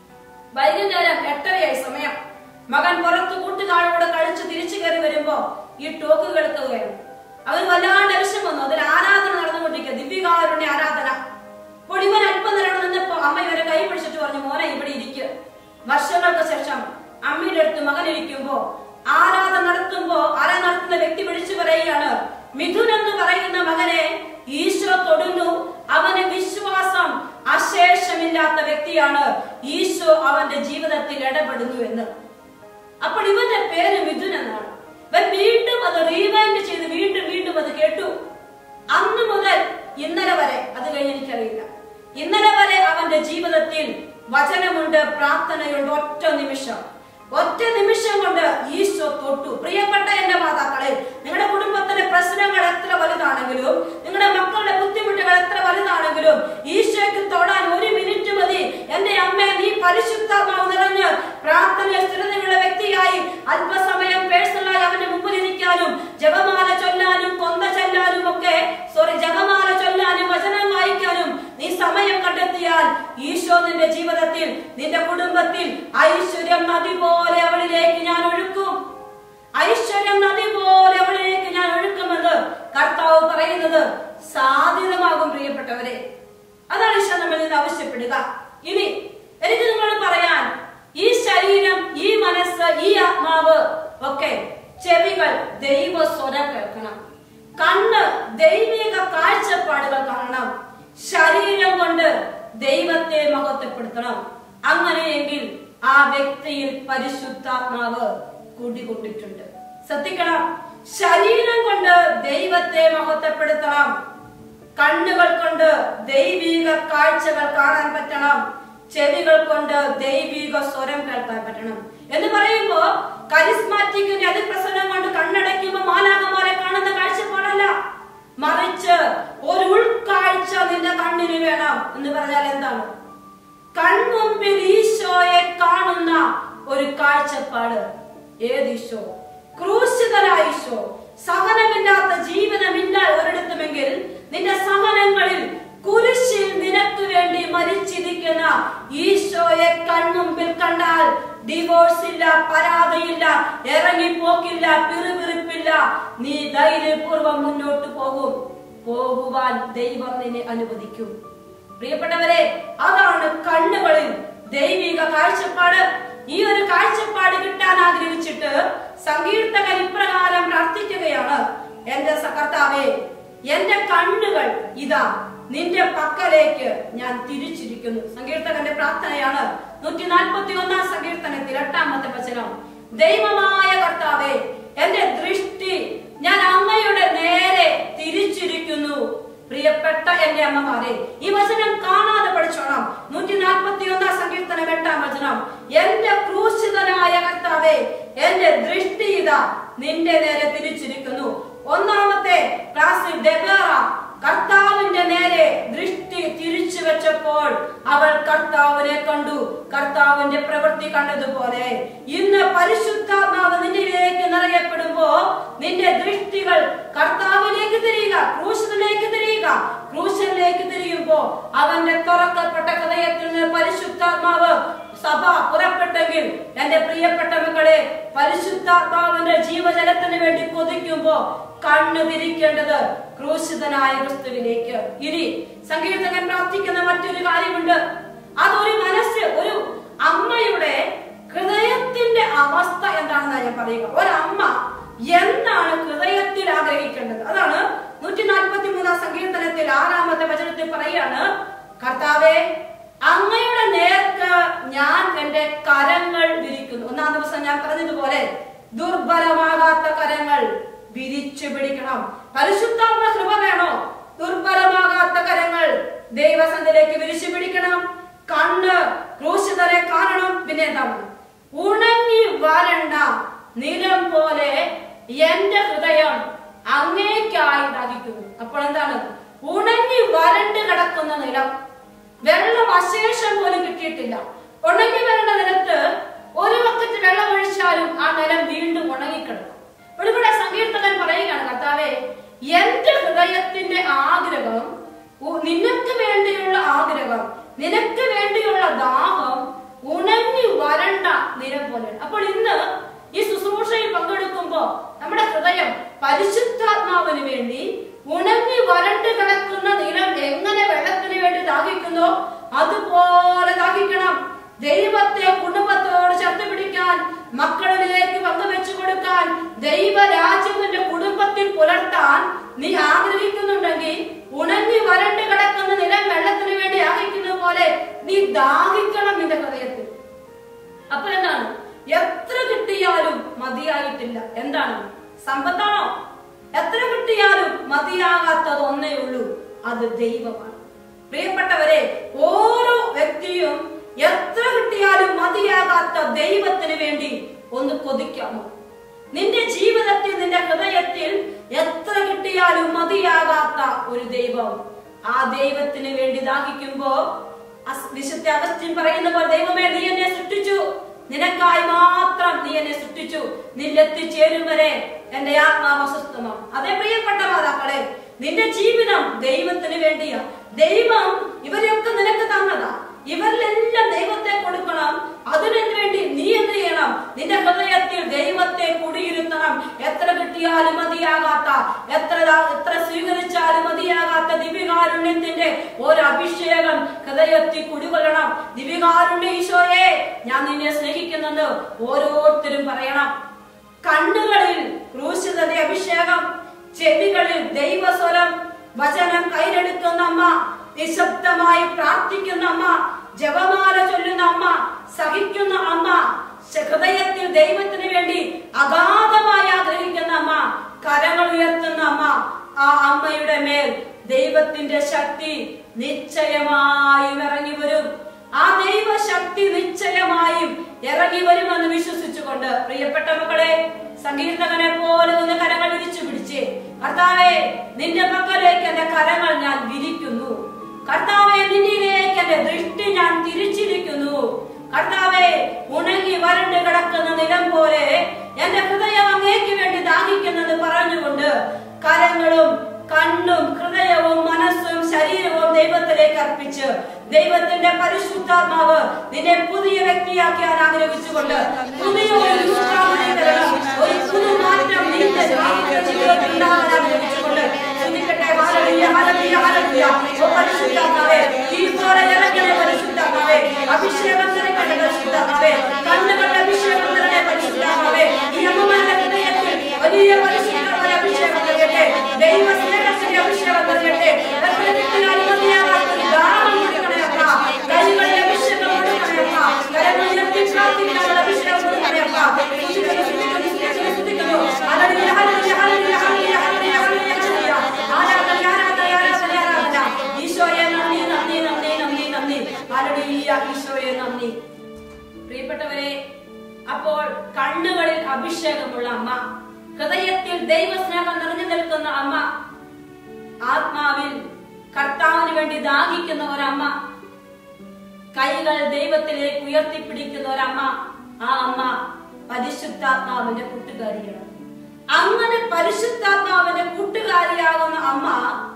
വൈകുന്നേരം എട്ടരയായി സമയം മകൻ പുറത്ത് കൂട്ടുകാരോട് കഴിച്ച് തിരിച്ചു കയറി വരുമ്പോ ഈ ടോക്ക് കേൾക്കുകയാണ് അവൻ വല്ലാണ്ട് അരിശം വന്നു അതിൽ ആരാധന നടന്നുകൊണ്ടിരിക്കുക ദിവ്യകാരുണ്യ ആരാധന അപ്പോൾ ഇവൻ അല്പം നേരം നിന്നപ്പോ അമ്മ ഇവരെ കൈ പിടിച്ചിട്ട് പറഞ്ഞു മോനെ ഇവിടെ ഇരിക്കുക വർഷങ്ങൾക്ക് ശേഷം അമ്മയുടെ അടുത്ത് മകൻ ഇരിക്കുമ്പോ ആരാധന നടത്തുമ്പോ ആരാധന നടത്തുന്ന വ്യക്തി വിളിച്ചു പറയുകയാണ് മിഥുൻ എന്ന് പറയുന്ന മകനെ ഈശോ തൊടുന്നു അവന് വിശ്വാസം അശേഷമില്ലാത്ത വ്യക്തിയാണ് ഈശോ അവന്റെ ജീവിതത്തിൽ ഇടപെടുന്നു എന്ന് അപ്പോൾ ഇവന്റെ പേര് മിഥുൻ എന്നാണ് ഇവൻ വീണ്ടും അത് റീവൈൻഡ് ചെയ്ത് വീണ്ടും വീണ്ടും അത് കേട്ടു അന്ന് മുതൽ ഇന്നലെ വരെ അത് കഴിഞ്ഞ് എനിക്കറിയില്ല ഇന്നലെ വരെ അവന്റെ ജീവിതത്തിൽ വചനമുണ്ട് പ്രാർത്ഥനയുണ്ട് ഒറ്റ നിമിഷം ഒറ്റ നിമിഷം കൊണ്ട് ഈശോ തൊട്ടു പ്രിയപ്പെട്ട എന്റെ മാതാക്കളെ നിങ്ങളുടെ കുടുംബത്തിലെ പ്രശ്നങ്ങൾ എത്ര വലുതാണെങ്കിലും നിങ്ങളുടെ മക്കളുടെ ബുദ്ധിമുട്ടുകൾ എത്ര വലുതാണെങ്കിലും ഈശോയ്ക്ക് തൊടാൻ ഒരു മിനിറ്റ് മതി എന്റെ അമ്മ നീ പരിശുദ്ധാത്മാവ് നിറഞ്ഞ് പ്രാർത്ഥനയിൽ സ്ഥിരതയുള്ള വ്യക്തിയായി അല്പസമയം പേഴ്സണലായി അവന്റെ മുമ്പിൽ ഇരിക്കാനും ജപമാല ചൊല്ലാനും കൊന്ത ചൊല്ലാനും ഒക്കെ സോറി ജപമാല ചൊല്ലാനും വചനം വായിക്കാനും നീ സമയം കണ്ടെത്തിയാൽ ഈശോ നിന്റെ ജീവിതത്തിൽ നിന്റെ കുടുംബത്തിൽ ഐശ്വര്യം നദി പോലെ അവളിലേക്ക് ഞാൻ ഒഴുക്കും ഐശ്വര്യം നദി പോലെ അവളിലേക്ക് ഞാൻ ഒഴുക്കുമെന്ന് കർത്താവ് പറയുന്നത് സാധ്യതമാകും പ്രിയപ്പെട്ടവരെ അതാണ് ഈശോ നമ്മിൽ നിന്ന് ആവശ്യപ്പെടുക ഇനി എനിക്ക് നിങ്ങളോട് പറയാൻ ഈ ശരീരം ഈ മനസ്സ് ഈ ആത്മാവ് ഒക്കെ ചെവികൾ ദൈവ സ്വരം കേൾക്കണം കണ്ണ് ദൈവിക കാഴ്ചപ്പാടുകൾ കാണണം ശരീരം കൊണ്ട് ദൈവത്തെ മഹത്വപ്പെടുത്തണം അങ്ങനെയെങ്കിൽ ആ വ്യക്തിയിൽ പരിശുദ്ധാത്മാവ് കുടികൊണ്ടിട്ടുണ്ട് ശ്രദ്ധിക്കണം ശരീരം കൊണ്ട് ദൈവത്തെ മഹത്വപ്പെടുത്തണം കണ്ണുകൾ കൊണ്ട് ദൈവിക കാഴ്ചകൾ കാണാൻ പറ്റണം ചെവികൾ കൊണ്ട് ദൈവിക സ്വരം കേൾക്കാൻ പറ്റണം എന്ന് പറയുമ്പോ കരിസ്മാറ്റിക്കിന്റെ അതിപ്രസരം കൊണ്ട് കണ്ണടയ്ക്കുമ്പോ മാലാകമാരെ കാണുന്ന കാഴ്ചപ്പാടല്ല മറിച്ച് ഒരു ഉൾക്കാഴ്ച നിന്റെ കണ്ണിന് വേണം എന്ന് പറഞ്ഞാൽ എന്താണ് കൺമുമ്പിൽ ഈശോയെ കാണുന്ന ഒരു കാഴ്ചപ്പാട് ഏത് ഈശോ ക്രൂശിതനായ ഈശോ സഹനമില്ലാത്ത ജീവിതമില്ല ഒരിടത്തുമെങ്കിൽ നിന്റെ സഹനങ്ങളിൽ കുരിശിൽ നിനക്ക് വേണ്ടി മരിച്ചിരിക്കുന്ന ഈശോയെ കൺമുമ്പിൽ കണ്ടാൽ ഡിവോഴ്സ് ഇല്ല പരാതിയില്ല ഇറങ്ങിപ്പോക്കില്ല പിറുപിറുപ്പില്ല നീ ധൈര്യപൂർവ്വം മുന്നോട്ട് പോകും പോകുവാൻ ദൈവം നിന്നെ അനുവദിക്കും പ്രിയപ്പെട്ടവരെ അതാണ് കണ്ണുകളിൽ ദൈവിക കാഴ്ചപ്പാട് ഈ ഒരു കാഴ്ചപ്പാട് കിട്ടാൻ ആഗ്രഹിച്ചിട്ട് സങ്കീർത്തകൻ ഇപ്രകാരം പ്രാർത്ഥിക്കുകയാണ് എന്റെ സകർത്താവേ എന്റെ കണ്ണുകൾ ഇതാ നിന്റെ പക്കലേക്ക് ഞാൻ തിരിച്ചിരിക്കുന്നു സങ്കീർത്തകന്റെ പ്രാർത്ഥനയാണ് നൂറ്റി നാൽപ്പത്തി ഒന്നാം സങ്കീർത്തനത്തിൽ എട്ടാമത്തെ വചനം ദൈവമായ കർത്താവേ എന്റെ ദൃഷ്ടി ഞാൻ അങ്ങയുടെ നേരെ തിരിച്ചിരിക്കുന്നു പ്രിയപ്പെട്ട എന്റെ അമ്മമാരെ ഈ വചനം കാണാതെ പഠിച്ചോണം നൂറ്റി നാൽപ്പത്തി ഒന്നാം സങ്കീർത്തനം എട്ടാം വചനം എന്റെ ക്രൂശിതനായ കർത്താവേ എന്റെ ദൃഷ്ടി ഇതാ നിന്റെ നേരെ തിരിച്ചിരിക്കുന്നു ഒന്നാമത്തെ ക്ലാസ്സിൽ ഡെബേറ കർത്താവിന്റെ നേരെ ദൃഷ്ടി തിരിച്ചു വെച്ചപ്പോൾ അവൾ കർത്താവിനെ കണ്ടു കർത്താവിന്റെ പ്രവൃത്തി കണ്ടതുപോലെ ഇന്ന് പരിശുദ്ധാത്മാവ് നിന്നിലേക്ക് നിറയപ്പെടുമ്പോ നിന്റെ ദൃഷ്ടികൾ കർത്താവിലേക്ക് തിരിയുക ക്രൂശിലേക്ക് തിരിയുക ക്രൂശനിലേക്ക് തിരിയുമ്പോ അവന്റെ തുറക്കപ്പെട്ട ഹൃദയത്തിൽ നിന്ന് പരിശുദ്ധാത്മാവ് സഭ പുറപ്പെട്ടെങ്കിൽ എന്റെ പ്രിയപ്പെട്ട മക്കളെ പരിശുദ്ധാത്മാവിന്റെ ജീവജലത്തിന് വേണ്ടി കൊതിക്കുമ്പോ കണ്ണു തിരിക്കേണ്ടത് ക്രൂശിതനായ ക്രിസ്തുവിലേക്ക് ഇനി സങ്കീർത്തകൻ പ്രാർത്ഥിക്കുന്ന മറ്റൊരു കാര്യമുണ്ട് അതൊരു മനസ്സ് ഒരു അമ്മയുടെ ഹൃദയത്തിന്റെ അവസ്ഥ എന്താണെന്ന് ഞാൻ പറയുക ഒരമ്മ എന്താണ് ഹൃദയത്തിൽ ആഗ്രഹിക്കേണ്ടത് അതാണ് നൂറ്റി നാൽപ്പത്തി മൂന്നാം സങ്കീർത്തനത്തിൽ ആറാമത്തെ വചനത്തിൽ പറയാണ് കർത്താവെ അങ്ങയുടെ നേർക്ക് ഞാൻ എന്റെ കരങ്ങൾ വിരിക്കുന്നു ഒന്നാം ദിവസം ഞാൻ പറഞ്ഞതുപോലെ ദുർബലമാകാത്ത കരങ്ങൾ വിരിച്ചു പിടിക്കണം പരിശുദ്ധാത്മ കൃപ വേണോ ദുർബലമാകാത്ത കരങ്ങൾ ദൈവസന്ധിലേക്ക് വിരിച്ചു പിടിക്കണം കണ്ണ് ക്രൂശിതരെ കാണണം പിന്നെ എന്താണ് ഉണങ്ങി വരണ്ട നിലം പോലെ എന്റെ ഹൃദയം അങ്ങേക്കായി ദാഹിക്കുന്നു അപ്പോൾ എന്താണ് ഉണങ്ങി വരണ്ട് കിടക്കുന്ന നിലം വെള്ളം അശേഷം പോലും കിട്ടിയിട്ടില്ല ഉണങ്ങി വരേണ്ട നിലത്ത് ഒരു ബക്കറ്റ് വെള്ളം ഒഴിച്ചാലും ആ നിലം വീണ്ടും ഉണങ്ങിക്കിടക്കും ഇവിടെ സങ്കീർത്തകൻ പറയുകയാണ് കർത്താവേ എന്റെ ഹൃദയത്തിന്റെ ആഗ്രഹം ഉ- നിനക്ക് വേണ്ടിയുള്ള ആഗ്രഹം നിനക്ക് വേണ്ടിയുള്ള ദാഹം ഉണങ്ങി വരണ്ട നിലം പോലെയാണ് അപ്പോൾ ഇന്ന് ഈ ശുശ്രൂഷയിൽ പങ്കെടുക്കുമ്പോ നമ്മുടെ ഹൃദയം പരിശുദ്ധാത്മാവിന് വേണ്ടി ഉണങ്ങി വരണ്ട് കിടക്കുന്ന നിലം എങ്ങനെ വെള്ളത്തിന് വേണ്ടി ദാഹിക്കുന്നോ അതുപോലെ ദാഹിക്കണം ദൈവത്തെ കുടുംബത്തോട് ചേർത്ത് പിടിക്കാൻ മക്കളിലേക്ക് പങ്കുവെച്ചു കൊടുക്കാൻ ദൈവരാജ്യത്തിന്റെ കുടുംബത്തിൽ പുലർത്താൻ നീ ആഗ്രഹിക്കുന്നുണ്ടെങ്കിൽ ഉണങ്ങി വരണ്ട് കിടക്കുന്ന നിലം വെള്ളത്തിന് വേണ്ടി ആഗ്രഹിക്കുന്ന പോലെ നീ ദാഹിക്കണം നിന്റെ ഹൃദയത്തിൽ അപ്പൊ എന്താണ് എത്ര കിട്ടിയാലും മതിയായിട്ടില്ല എന്താണ് സമ്പത്താണോ എത്ര കിട്ടിയാലും മതിയാകാത്തത് ഒന്നേ ഉള്ളൂ അത് ദൈവമാണ് പ്രിയപ്പെട്ടവരെ ഓരോ വ്യക്തിയും എത്ര കിട്ടിയാലും മതിയാകാത്ത ദൈവത്തിന് വേണ്ടി ഒന്ന് കൊതിക്കാമോ നിന്റെ ജീവിതത്തിൽ നിന്റെ ഹൃദയത്തിൽ എത്ര കിട്ടിയാലും മതിയാകാത്ത ഒരു ദൈവം ആ ദൈവത്തിന് വേണ്ടി ദാഹിക്കുമ്പോ അസ്- വിശുദ്ധ അഗസ്റ്റിൻ പറയുന്ന പോലെ ദൈവമേ നീ എന്നെ സൃഷ്ടിച്ചു നിനക്കായി മാത്രം നീ എന്നെ സൃഷ്ടിച്ചു നിന്നെത്തിച്ചേരും വരെ എന്റെ ആത്മാവ് അസ്വസ്ഥമാണ് അതേ പ്രിയപ്പെട്ട മാതാക്കളെ നിന്റെ ജീവിതം ദൈവത്തിന് വേണ്ടിയാ ദൈവം ഇവരെയൊക്കെ നിനക്ക് തന്നതാ ഇവരിലെല്ലാം ദൈവത്തെ കൊടുക്കണം അതിനു വേണ്ടി നീ എന്ത് ചെയ്യണം നിന്റെ ഹൃദയത്തിൽ ദൈവത്തെ കുടിയിരുത്തണം എത്ര കിട്ടിയാലും മതിയാകാത്ത എത്ര ദാ- എത്ര സ്വീകരിച്ചാലും മതിയാകാത്ത ദിവ്യകാരുണ്യത്തിന്റെ ഒരു അഭിഷേകം ഹൃദയത്തിൽ കുടികൊള്ളണം ദിവ്യകാരുണ്യ ഈശോയെ ഞാൻ നിന്നെ സ്നേഹിക്കുന്നെന്ന് ഓരോരുത്തരും പറയണം കണ്ണുകളിൽ ക്രൂശിതന്റെ അഭിഷേകം ചെവികളിൽ ദൈവസ്വരം വചനം കയ്യിലെടുക്കുന്ന അമ്മ നിശബ്ദമായി പ്രാർത്ഥിക്കുന്ന അമ്മ ജപമാല ചൊല്ലുന്ന അമ്മ സഹിക്കുന്ന അമ്മ ശ- ഹൃദയത്തിൽ ദൈവത്തിന് വേണ്ടി അഗാധമായി ആഗ്രഹിക്കുന്ന അമ്മ കരങ്ങൾ ഉയർത്തുന്ന അമ്മ ആ അമ്മയുടെ മേൽ ദൈവത്തിന്റെ ശക്തി നിശ്ചയമായും ഇറങ്ങി വരും ആ ദൈവശക്തി നിശ്ചയമായും ഇറങ്ങി വരുമെന്ന് വിശ്വസിച്ചുകൊണ്ട് പ്രിയപ്പെട്ട മക്കളെ സങ്കീർത്തകനെ പോലെ ഒന്ന് കരങ്ങൾ വിരിച്ചു പിടിച്ച് കർത്താവെ നിന്റെ മക്കളിലേക്ക് എന്റെ കരങ്ങൾ ഞാൻ വിരിക്കുന്നു കർത്താവെ നിന്നിലേക്ക് എന്റെ ദൃഷ്ടി ഞാൻ തിരിച്ചിരിക്കുന്നു കർത്താവെ ഉണങ്ങി വരണ്ട് കിടക്കുന്ന നിലം പോലെ എന്റെ ഹൃദയം അങ്ങേക്ക് വേണ്ടി ദാഹിക്കുന്നത് പറഞ്ഞുകൊണ്ട് കരങ്ങളും കണ്ണും ഹൃദയവും മനസ്സും ശരീരവും ദൈവത്തിലേക്ക് അർപ്പിച്ച് ദൈവത്തിന്റെ പരിശുദ്ധാത്മാവ് നിന്നെ പുതിയ വ്യക്തിയാക്കിയാൻ ആഗ്രഹിച്ചുകൊണ്ട് പുതിയ ഒരു നൂറ്റാണ്ടിലേക്ക് വരണം. ഒരു പുതുമാറ്റം നിന്റെ ജീവിതത്തിൽ ഉണ്ടാകാൻ ആഗ്രഹിച്ചുകൊണ്ട് ചിന്തിക്കട്ടെ ഹല്ലേലൂയ, ഹല്ലേലൂയ, ഹല്ലേലൂയ. ഓ പരിശുദ്ധാത്മാവേ, ഈശോയുടെ ഇറങ്ങണേ പരിശുദ്ധാത്മാവേ, അഭിഷേകം നിറയ്ക്കട്ടെ പരിശുദ്ധാത്മാവേ, കണ്ണുകളുടെ അഭിഷേകം നിറയണേ പരിശുദ്ധാത്മാവേ, ഈ അമ്മമാരുടെ ഹൃദയത്തിൽ വലിയ പരിശുദ്ധമായ അഭിഷേകം നിറയട്ടെ ദൈവ സ്നേഹത്തിന്റെ അഭിഷേകം നിറയട്ടെ എത്ര കിട്ടിയാലും മതിയാകാത്ത ഒരു ദാഹം കൊടുക്കണേ അപ്പ കൈകളിൽ അഭിഷേകം കൊടുക്കണേ അപ്പ കരങ്ങൾ ഉയർത്തി പ്രാർത്ഥിക്കാനുള്ള അഭിഷേകം കൊടുക്കണേ അപ്പ സ്തുതിക്കുന്നു, സ്തുതിക്കുന്നു, സ്തുതിക്കുന്നു, സ്തുതിക്കുന്നു. ഹല്ലേലൂയ, ഹല്ലേലൂയ, ഹല്ലേലൂയ, ഹല്ലേലൂയ, ഹല്ലേലൂയ, ഹല്ലേലൂയ, ഹല്ലേലൂയ. ആരാധന, ആരാധന, ആരാധന, പ്രിയപ്പെട്ടവരെ അപ്പോൾ കണ്ണുകളിൽ അഭിഷേകമുള്ള അമ്മ ഹൃദയത്തിൽ ദൈവസ്നേഹം നിറഞ്ഞു നിൽക്കുന്ന അമ്മ ആത്മാവിൽ കർത്താവിന് വേണ്ടി ദാഹിക്കുന്ന ഒരമ്മ കൈകൾ ദൈവത്തിലേക്ക് ഉയർത്തിപ്പിടിക്കുന്ന ഒരമ്മ ആ അമ്മ പരിശുദ്ധാത്മാവിന്റെ കൂട്ടുകാരിയാണ് അങ്ങനെ പരിശുദ്ധാത്മാവിന്റെ കൂട്ടുകാരിയാകുന്ന അമ്മ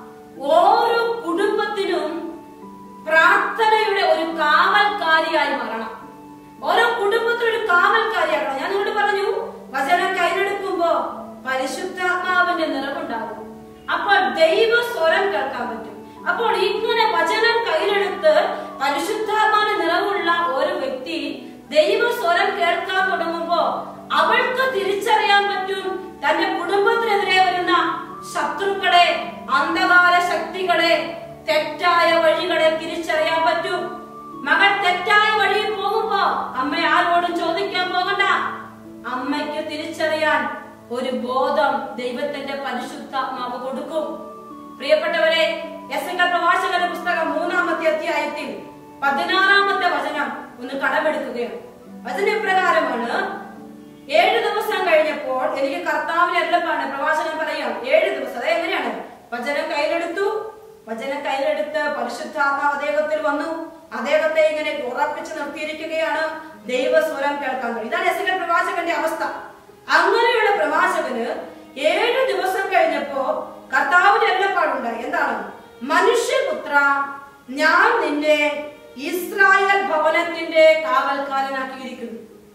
ഓരോ കുടുംബത്തിനും പ്രാർത്ഥനയുടെ ഒരു കാവൽക്കാരിയായി മാറണം ഓരോ കുടുംബത്തിനും ഒരു കാവൽക്കാരിയാകണം ഞാൻ നിങ്ങളോട് പറഞ്ഞു വചനം കയ്യിലെടുക്കുമ്പോ പരിശുദ്ധാത്മാവിന്റെ നിറവുണ്ടാകും അപ്പോൾ ദൈവ സ്വരം കേൾക്കാൻ പറ്റും അപ്പോൾ ഇങ്ങനെ വചനം കയ്യിലെടുത്ത് പരിശുദ്ധാത്മാവിന്റെ നിറവുള്ള ഒരു വ്യക്തി ദൈവ സ്വരം കേൾക്കാൻ തുടങ്ങുമ്പോ അവൾക്ക് തിരിച്ചറിയാൻ പറ്റും തന്റെ കുടുംബത്തിനെതിരെ വരുന്ന ശത്രുക്കളെ അന്ധകാര ശക്തികളെ തെറ്റായ വഴികളെ തിരിച്ചറിയാൻ പറ്റും മകൾ തെറ്റായ വഴിയിൽ പോകുമ്പോ അമ്മ ആരോടും ചോദിക്കാൻ പോകണ്ട അമ്മയ്ക്ക് തിരിച്ചറിയാൻ ഒരു ബോധം ദൈവത്തിന്റെ പരിശുദ്ധാത്മാവ് കൊടുക്കും പ്രിയപ്പെട്ടവരെ എസ് എൻ പ്രവാചകന്റെ പുസ്തകം മൂന്നാമത്തെ അധ്യായത്തിൽ പതിനാറാമത്തെ വചനം ഒന്ന് കടമെടുക്കുകയാണ് വചന ഇപ്രകാരമാണ് ഏഴ് ദിവസം കഴിഞ്ഞപ്പോൾ എനിക്ക് കർത്താവിനെ അല്ലപ്പാണ് പ്രവാചകൻ പറയാം ഏഴ് ദിവസം അത് എങ്ങനെയാണ് വചനം കയ്യിലെടുത്തു വചനം കയ്യിലെടുത്ത് പരിശുദ്ധാത്മാവ് അദ്ദേഹത്തിൽ വന്നു അദ്ദേഹത്തെ ഇങ്ങനെ ഉറപ്പിച്ച് നിർത്തിയിരിക്കുകയാണ് ദൈവസ്വരം കേൾക്കാൻ തുടങ്ങി ഇതാണ് എസ് എൻ പ്രവാചകന്റെ അവസ്ഥ അങ്ങനെയുള്ള പ്രവാചകന് ഏഴ് ദിവസം കഴിഞ്ഞപ്പോ കർത്താവിന്റെ അല്ലപ്പാടുണ്ടായി എന്താണ് മനുഷ്യപുത്ര ഞാൻ നിന്നെ ഇസ്രായേൽ ഭവനത്തിന്റെ കാവൽക്കാരനാക്കിയിരിക്കുന്നു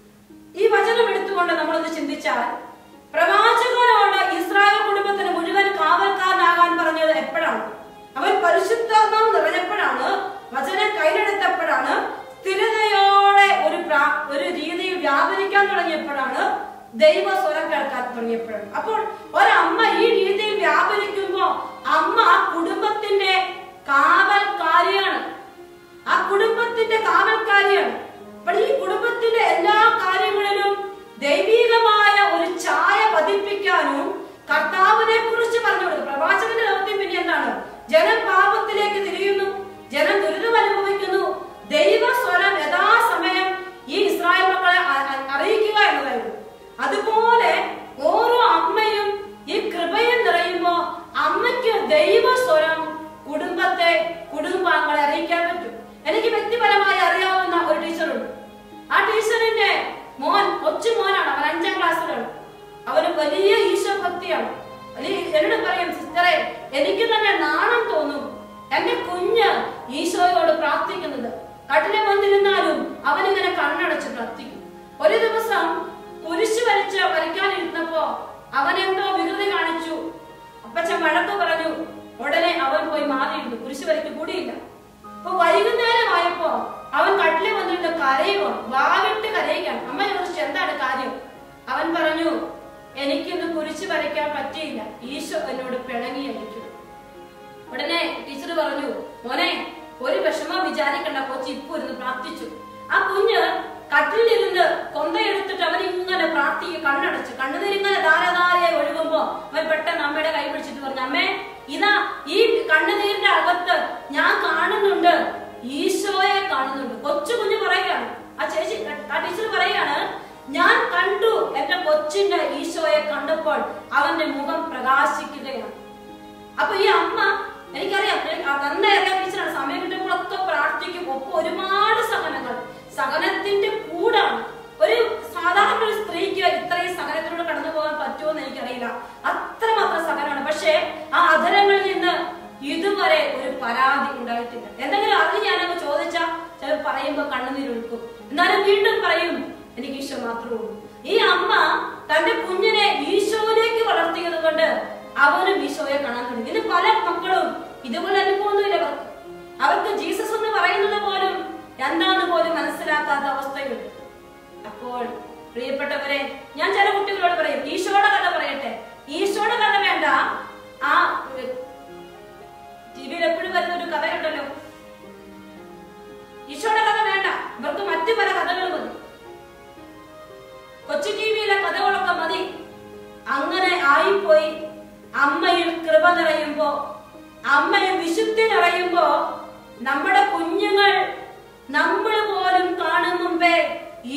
ഈ വചനം എടുത്തുകൊണ്ട് നമ്മളൊന്ന് ചിന്തിച്ചാൽ പ്രവാചകനോട് ഇസ്രായേൽ കുടുംബത്തിന് മുഴുവൻ കാവൽക്കാരനാകാൻ പറഞ്ഞത് എപ്പോഴാണ് അവൻ പരിശുദ്ധാത്മാവ് നിറഞ്ഞപ്പോഴാണ് വചനം കയ്യിലെടുത്തപ്പോഴാണ് സ്ഥിരതയോടെ ഒരു പ്രാ- ഒരു രീതിയിൽ വ്യാപരിക്കാൻ തുടങ്ങിയപ്പോഴാണ് ദൈവ സ്വരം കേൾക്കാൻ തുടങ്ങിയപ്പോഴാണ് അപ്പോൾ ഒരമ്മ ഈ രീതിയിൽ വ്യാപരിക്കുമ്പോ അമ്മ കുടുംബത്തിന്റെ കാവൽക്കാരിയാണ് ആ കുടുംബത്തിന്റെ കാവൽക്കാരിയാണ് അപ്പോൾ ഈ കുടുംബത്തിന്റെ എല്ലാ കാര്യങ്ങളിലും ദൈവീകമായ ഒരു ഛായ പതിപ്പിക്കാനും കർത്താവിനെ കുറിച്ച് പറഞ്ഞു കൊടുക്കും പ്രവാചകന്റെ ദൗത്യം പിന്നെ എന്താണ് ജനം പാപത്തിലേക്ക് തിരിയുന്നു ജനം ദുരിതം അനുഭവിക്കുന്നു ദൈവ സ്വരം യഥാസമയം ഈ ഇസ്രായേൽ മക്കളെ അ- അ- അറിയിക്കുക എന്നതായിരുന്നു അതുപോലെ ഓരോ അമ്മയും ഈ കൃപയിൽ നിറയുമ്പോ അമ്മയ്ക്ക് ദൈവ സ്വരം കുടുംബത്തെ കുടുംബാംഗങ്ങളെ അറിയിക്കാൻ പറ്റും എനിക്ക് വ്യക്തിപരമായി അറിയാവുന്ന ഒരു ടീച്ചറുണ്ട് ആ ടീച്ചറിന്റെ മോൻ കൊച്ചു മോനാണ് അവൻ അഞ്ചാം ക്ലാസ്സിലാണ് അവന് വലിയ ഈശോ ഭക്തിയാണ് വലിയ എന്നോട് പറയും സിസ്റ്ററെ എനിക്ക് തന്നെ നാണം തോന്നും എന്റെ കുഞ്ഞ് ഈശോയോട് പ്രാർത്ഥിക്കുന്നത് കട്ടിലെ വന്നിരുന്നാലും അവനിങ്ങനെ കണ്ണടച്ച് പ്രാർത്ഥിക്കും ഒരു ദിവസം കുരിശ് വരച്ച് വരയ്ക്കാനിരുന്നപ്പോ അവൻ എന്തോ വികൃതി കാണിച്ചു അപ്പച്ചൻ വഴക്ക് പറഞ്ഞു ഉടനെ അവൻ പോയി മാറിയിരുന്നു കുരിശ് വരയ്ക്ക് കൂടിയില്ല അപ്പൊ വൈകുന്നേരമായപ്പോ അവൻ കട്ടിലെ വന്നിട്ട് കരയുമോ വാവിട്ട് കരയുകയാണ് അമ്മ ചോദിച്ചു എന്താണ് കാര്യം അവൻ പറഞ്ഞു എനിക്കിന്ന് കുരിശ് വരയ്ക്കാൻ പറ്റിയില്ല ഈശോ എന്നോട് പിണങ്ങിയായിരിക്കും ഉടനെ ടീച്ചർ പറഞ്ഞു മോനെ ഒരു വിഷമം വിചാരിക്കണ്ട കൊച്ചി ഇപ്പൊ ഇരുന്ന് പ്രാർത്ഥിച്ചു ആ കുഞ്ഞ് കട്ടിലിരുന്ന് കൊന്തയെടുത്തിട്ട് അവൻ ഇങ്ങനെ പ്രാർത്ഥിക്കുക കണ്ണടച്ച് കണ്ണുനീരിങ്ങനെ ധാരാധാരയായി ഒഴുകുമ്പോ അവൻ പെട്ടെന്ന് അമ്മയുടെ കൈ പിടിച്ചിട്ട് പറഞ്ഞു അമ്മേ ഇതാ ഈ കണ്ണുനീരിന്റെ അകത്ത് ഞാൻ കാണുന്നുണ്ട് ഈശോയെ കാണുന്നുണ്ട് കൊച്ചു കുഞ്ഞ് പറയുകയാണ് ആ ചേച്ചി ആ ടീച്ചർ പറയുകയാണ് ഞാൻ കണ്ടു എന്റെ കൊച്ചിന്റെ ഈശോയെ കണ്ടപ്പോൾ അവന്റെ മുഖം പ്രകാശിക്കുകയാണ് അപ്പൊ ഈ അമ്മ എനിക്കറിയാം എനിക്ക് ആ നന്നായി അറിയാൻ ടീച്ചറാണ് സമയം കിട്ടുമ്പോഴൊക്കെ പ്രാർത്ഥിക്കും ഒപ്പം ഒരുപാട് സഹനങ്ങൾ സഹനത്തിന്റെ കൂടാണ് ഒരു സാധാരണ ഒരു സ്ത്രീക്ക് ഇത്രയും സഹനത്തിലൂടെ കടന്നു പോകാൻ പറ്റുമോ എന്ന് എനിക്കറിയില്ല അത്രമാത്രം സഹനമാണ് പക്ഷേ ആ അധരങ്ങളിൽ നിന്ന് ഇതുവരെ ഒരു പരാതി ഉണ്ടായിട്ടില്ല എന്തെങ്കിലും അറിഞ്ഞ് ഞാനങ്ങ് ചോദിച്ചാൽ ചിലർ പറയുമ്പോ കണ്ണുനീരൊഴുക്കും എന്നാലും വീണ്ടും പറയും എനിക്ക് ഈശോ മാത്രമേ ഉള്ളൂ ഈ അമ്മ തന്റെ കുഞ്ഞിനെ ഈശോയിലേക്ക് വളർത്തിയത് കൊണ്ട് അവനും ഈശോയെ കാണാൻ തുടങ്ങി ഇന്ന് പല മക്കളും ഇതുപോലെ അനുഭവമൊന്നുമില്ല അവർക്ക് അവർക്ക് ജീസസ് എന്ന് പറയുന്നത് പോലും എന്താന്ന് പോലും മനസ്സിലാക്കാത്ത അവസ്ഥയുണ്ട് അപ്പോൾ പ്രിയപ്പെട്ടവരെ ഞാൻ ചില കുട്ടികളോട് പറയും ഈശോയുടെ കഥ പറയട്ടെ ഈശോയുടെ കഥ വേണ്ട ആ ടി വിയിൽ എപ്പോഴും വരുന്ന ഒരു കഥയുണ്ടല്ലോ ഈശോയുടെ കഥ വേണ്ട ഇവർക്ക് മറ്റു പല കഥകൾ മതി കൊച്ചു ടി വിയിലെ കഥകളൊക്കെ മതി അങ്ങനെ ആയിപ്പോയി അമ്മയിൽ കൃപ നിറയുമ്പോ അമ്മയിൽ വിശുദ്ധി നിറയുമ്പോ നമ്മുടെ കുഞ്ഞുങ്ങൾ നമ്മൾ പോലും കാണും മുമ്പേ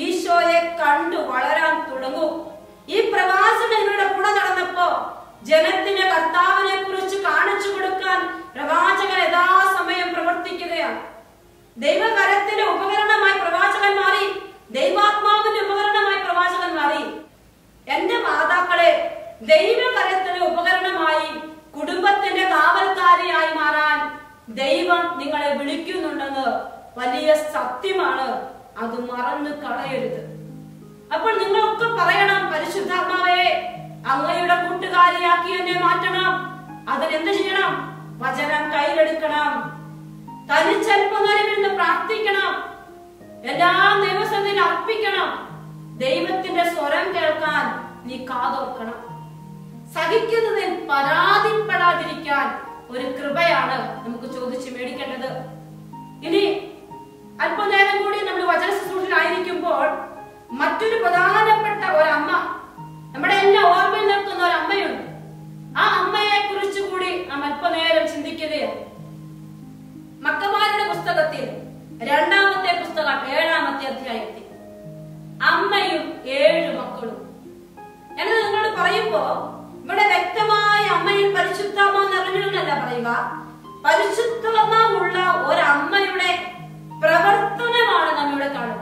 കണ്ടു വളരാൻ തുടങ്ങും ഈ പ്രവാസന ഇവരുടെ കൂടെ നടന്നപ്പോ ജനത്തിന് കർത്താവിനെ കുറിച്ച് കാണിച്ചു കൊടുക്കാൻ പ്രവാചകൻ യഥാസമയം പ്രവർത്തിക്കുകയാണ് ദൈവകരത്തിന്റെ ഉപകരണമായി പ്രവാചകൻ മാറി ദൈവാത്മാവിന്റെ ഉപകരണമായി പ്രവാചകൻ മാറി എന്റെ മാതാക്കളെ ദൈവകരത്തിന്റെ ഉപകരണമായി കുടുംബത്തിന്റെ കാവൽക്കാരിയായി മാറാൻ ദൈവം നിങ്ങളെ വിളിക്കുന്നുണ്ടെന്ന് വലിയ സത്യമാണ് അത് മറന്നു കളയരുത് അപ്പോൾ നിങ്ങളൊക്കെ പറയണം പരിശുദ്ധാത്മാവേ അങ്ങയുടെ കൂട്ടുകാരിയാക്കി എന്നെ മാറ്റണം അതിനെന്ത് ചെയ്യണം വചനം കയ്യിലെടുക്കണം തനിച്ചൽപ്പനേരം ഇരുന്ന് പ്രാർത്ഥിക്കണം എല്ലാം ദൈവസന്നിധിയിൽ അർപ്പിക്കണം ദൈവത്തിന്റെ സ്വരം കേൾക്കാൻ നീ കാതോർക്കണം സഹിക്കുന്നതിൽ പരാതിപ്പെടാതിരിക്കാൻ ഒരു കൃപയാണ് നമുക്ക് ചോദിച്ച് മേടിക്കേണ്ടത് ഇനി അല്പനേരം കൂടി നമ്മൾ വചന ശുശ്രൂഷയിലായിരിക്കുമ്പോൾ മറ്റൊരു പ്രധാനപ്പെട്ട ഒരമ്മ നമ്മുടെ എല്ലാ ഓർമ്മയിൽ നിൽക്കുന്ന ഒരു അമ്മയുണ്ട് ആ അമ്മയെ കുറിച്ച് കൂടി നാം അല്പനേരം ചിന്തിക്കുകയാണ് മക്കമാരുടെ പുസ്തകത്തിൽ രണ്ടാമത്തെ പുസ്തകം ഏഴാമത്തെ അധ്യായത്തിൽ അമ്മയും ഏഴ് മക്കളും എന്ന് നിങ്ങളോട് പറയുമ്പോ ഇവിടെ വ്യക്തമായ അമ്മയിൽ പരിശുദ്ധാമ നിറഞ്ഞിരുന്നല്ല പറയുക പരിശുദ്ധാത്മാവുള്ള ഒരമ്മയുടെ പ്രവർത്തനമാണ് നമ്മിവിടെ കാണുന്നത്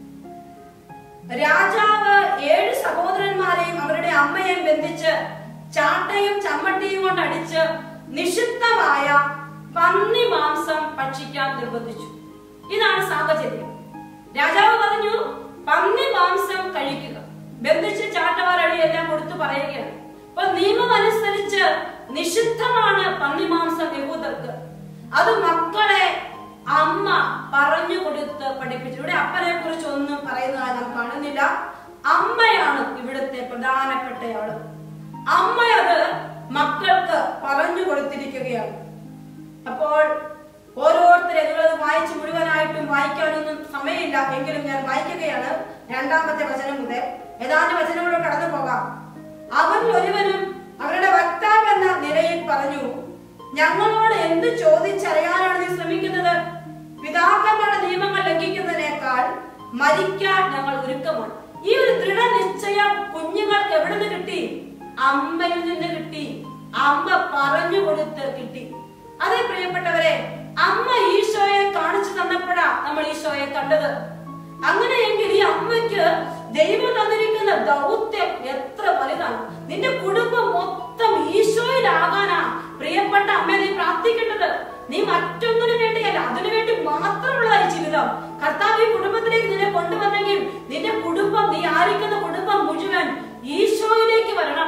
രാജാവ് ഏഴ് സഹോദരന്മാരെയും അവരുടെ അമ്മയെയും ബന്ധിച്ച് ചാട്ടയും ചമ്മട്ടിയും കൊണ്ട് അടിച്ച് നിഷിദ്ധമായ പന്നി മാംസം ഭക്ഷിക്കാൻ നിർബന്ധിച്ചു ഇതാണ് സാഹചര്യം രാജാവ് പറഞ്ഞു പന്നി മാംസം കഴിക്കുക ബന്ധിച്ച് ചാട്ടവാറടി എല്ലാം കൊടുത്തു പറയുകയാണ് അപ്പൊ നിയമം അനുസരിച്ച് നിഷിദ്ധമാണ് പന്നി മാംസം യഹൂദർക്ക് അത് മക്കളെ അമ്മ പറഞ്ഞു കൊടുത്ത് പഠിപ്പിച്ചു ഇവിടെ അപ്പനെ കുറിച്ച് ഒന്നും പറയുന്നതായി നാം കാണുന്നില്ല അമ്മയാണ് ഇവിടുത്തെ പ്രധാനപ്പെട്ടയാള് അമ്മയത് മക്കൾക്ക് പറഞ്ഞു കൊടുത്തിരിക്കുകയാണ് അപ്പോൾ ഓരോരുത്തരെ നിങ്ങളത് വായിച്ച് മുഴുവനായിട്ടും വായിക്കാനൊന്നും സമയമില്ല എങ്കിലും ഞാൻ വായിക്കുകയാണ് രണ്ടാമത്തെ വചനം മുതൽ ഏതാനും വചനങ്ങളോട് കടന്നു പോകാം അവരിൽ ഒരുവനും അവരുടെ വക്താവ് എന്ന നിലയിൽ പറഞ്ഞു ഞങ്ങളോട് എന്ത് ചോദിച്ചറിയാനാണ് നീ ശ്രമിക്കുന്നത് പിതാക്കന്മാരുടെ നിയമങ്ങൾ ലംഘിക്കുന്നതിനേക്കാൾ മരിക്കാൻ ഞങ്ങൾ ഒരുക്കമാണ് ഈ ഒരു ദൃഢനിശ്ചയം കുഞ്ഞുങ്ങൾക്ക് എവിടെ നിന്ന് കിട്ടി അമ്മയിൽ നിന്ന് കിട്ടി അമ്മ പറഞ്ഞു കൊടുത്ത് കിട്ടി അതേ പ്രിയപ്പെട്ടവരെ അമ്മ ഈശോയെ കാണിച്ചു തന്നപ്പോഴാ നമ്മൾ ഈശോയെ കണ്ടത് അങ്ങനെയെങ്കിൽ ഈ അമ്മയ്ക്ക് ദൈവം തന്നിരിക്കുന്ന ദൗത്യം എത്ര വലുതാണ് നിന്റെ കുടുംബം മൊത്തം ഈശോയിലാകാനാ പ്രിയപ്പെട്ട അമ്മ നീ പ്രാർത്ഥിക്കേണ്ടത് നീ മറ്റൊന്നിനു വേണ്ടിയല്ല അതിനു വേണ്ടി മാത്രമുള്ള ഈ ജീവിതം കർത്താവ് ഈ കുടുംബത്തിലേക്ക് നിന്നെ കൊണ്ടുവന്നെങ്കിൽ നിന്റെ കുടുംബം നീ ആയിരിക്കുന്ന കുടുംബം മുഴുവൻ ഈശോയിലേക്ക് വരണം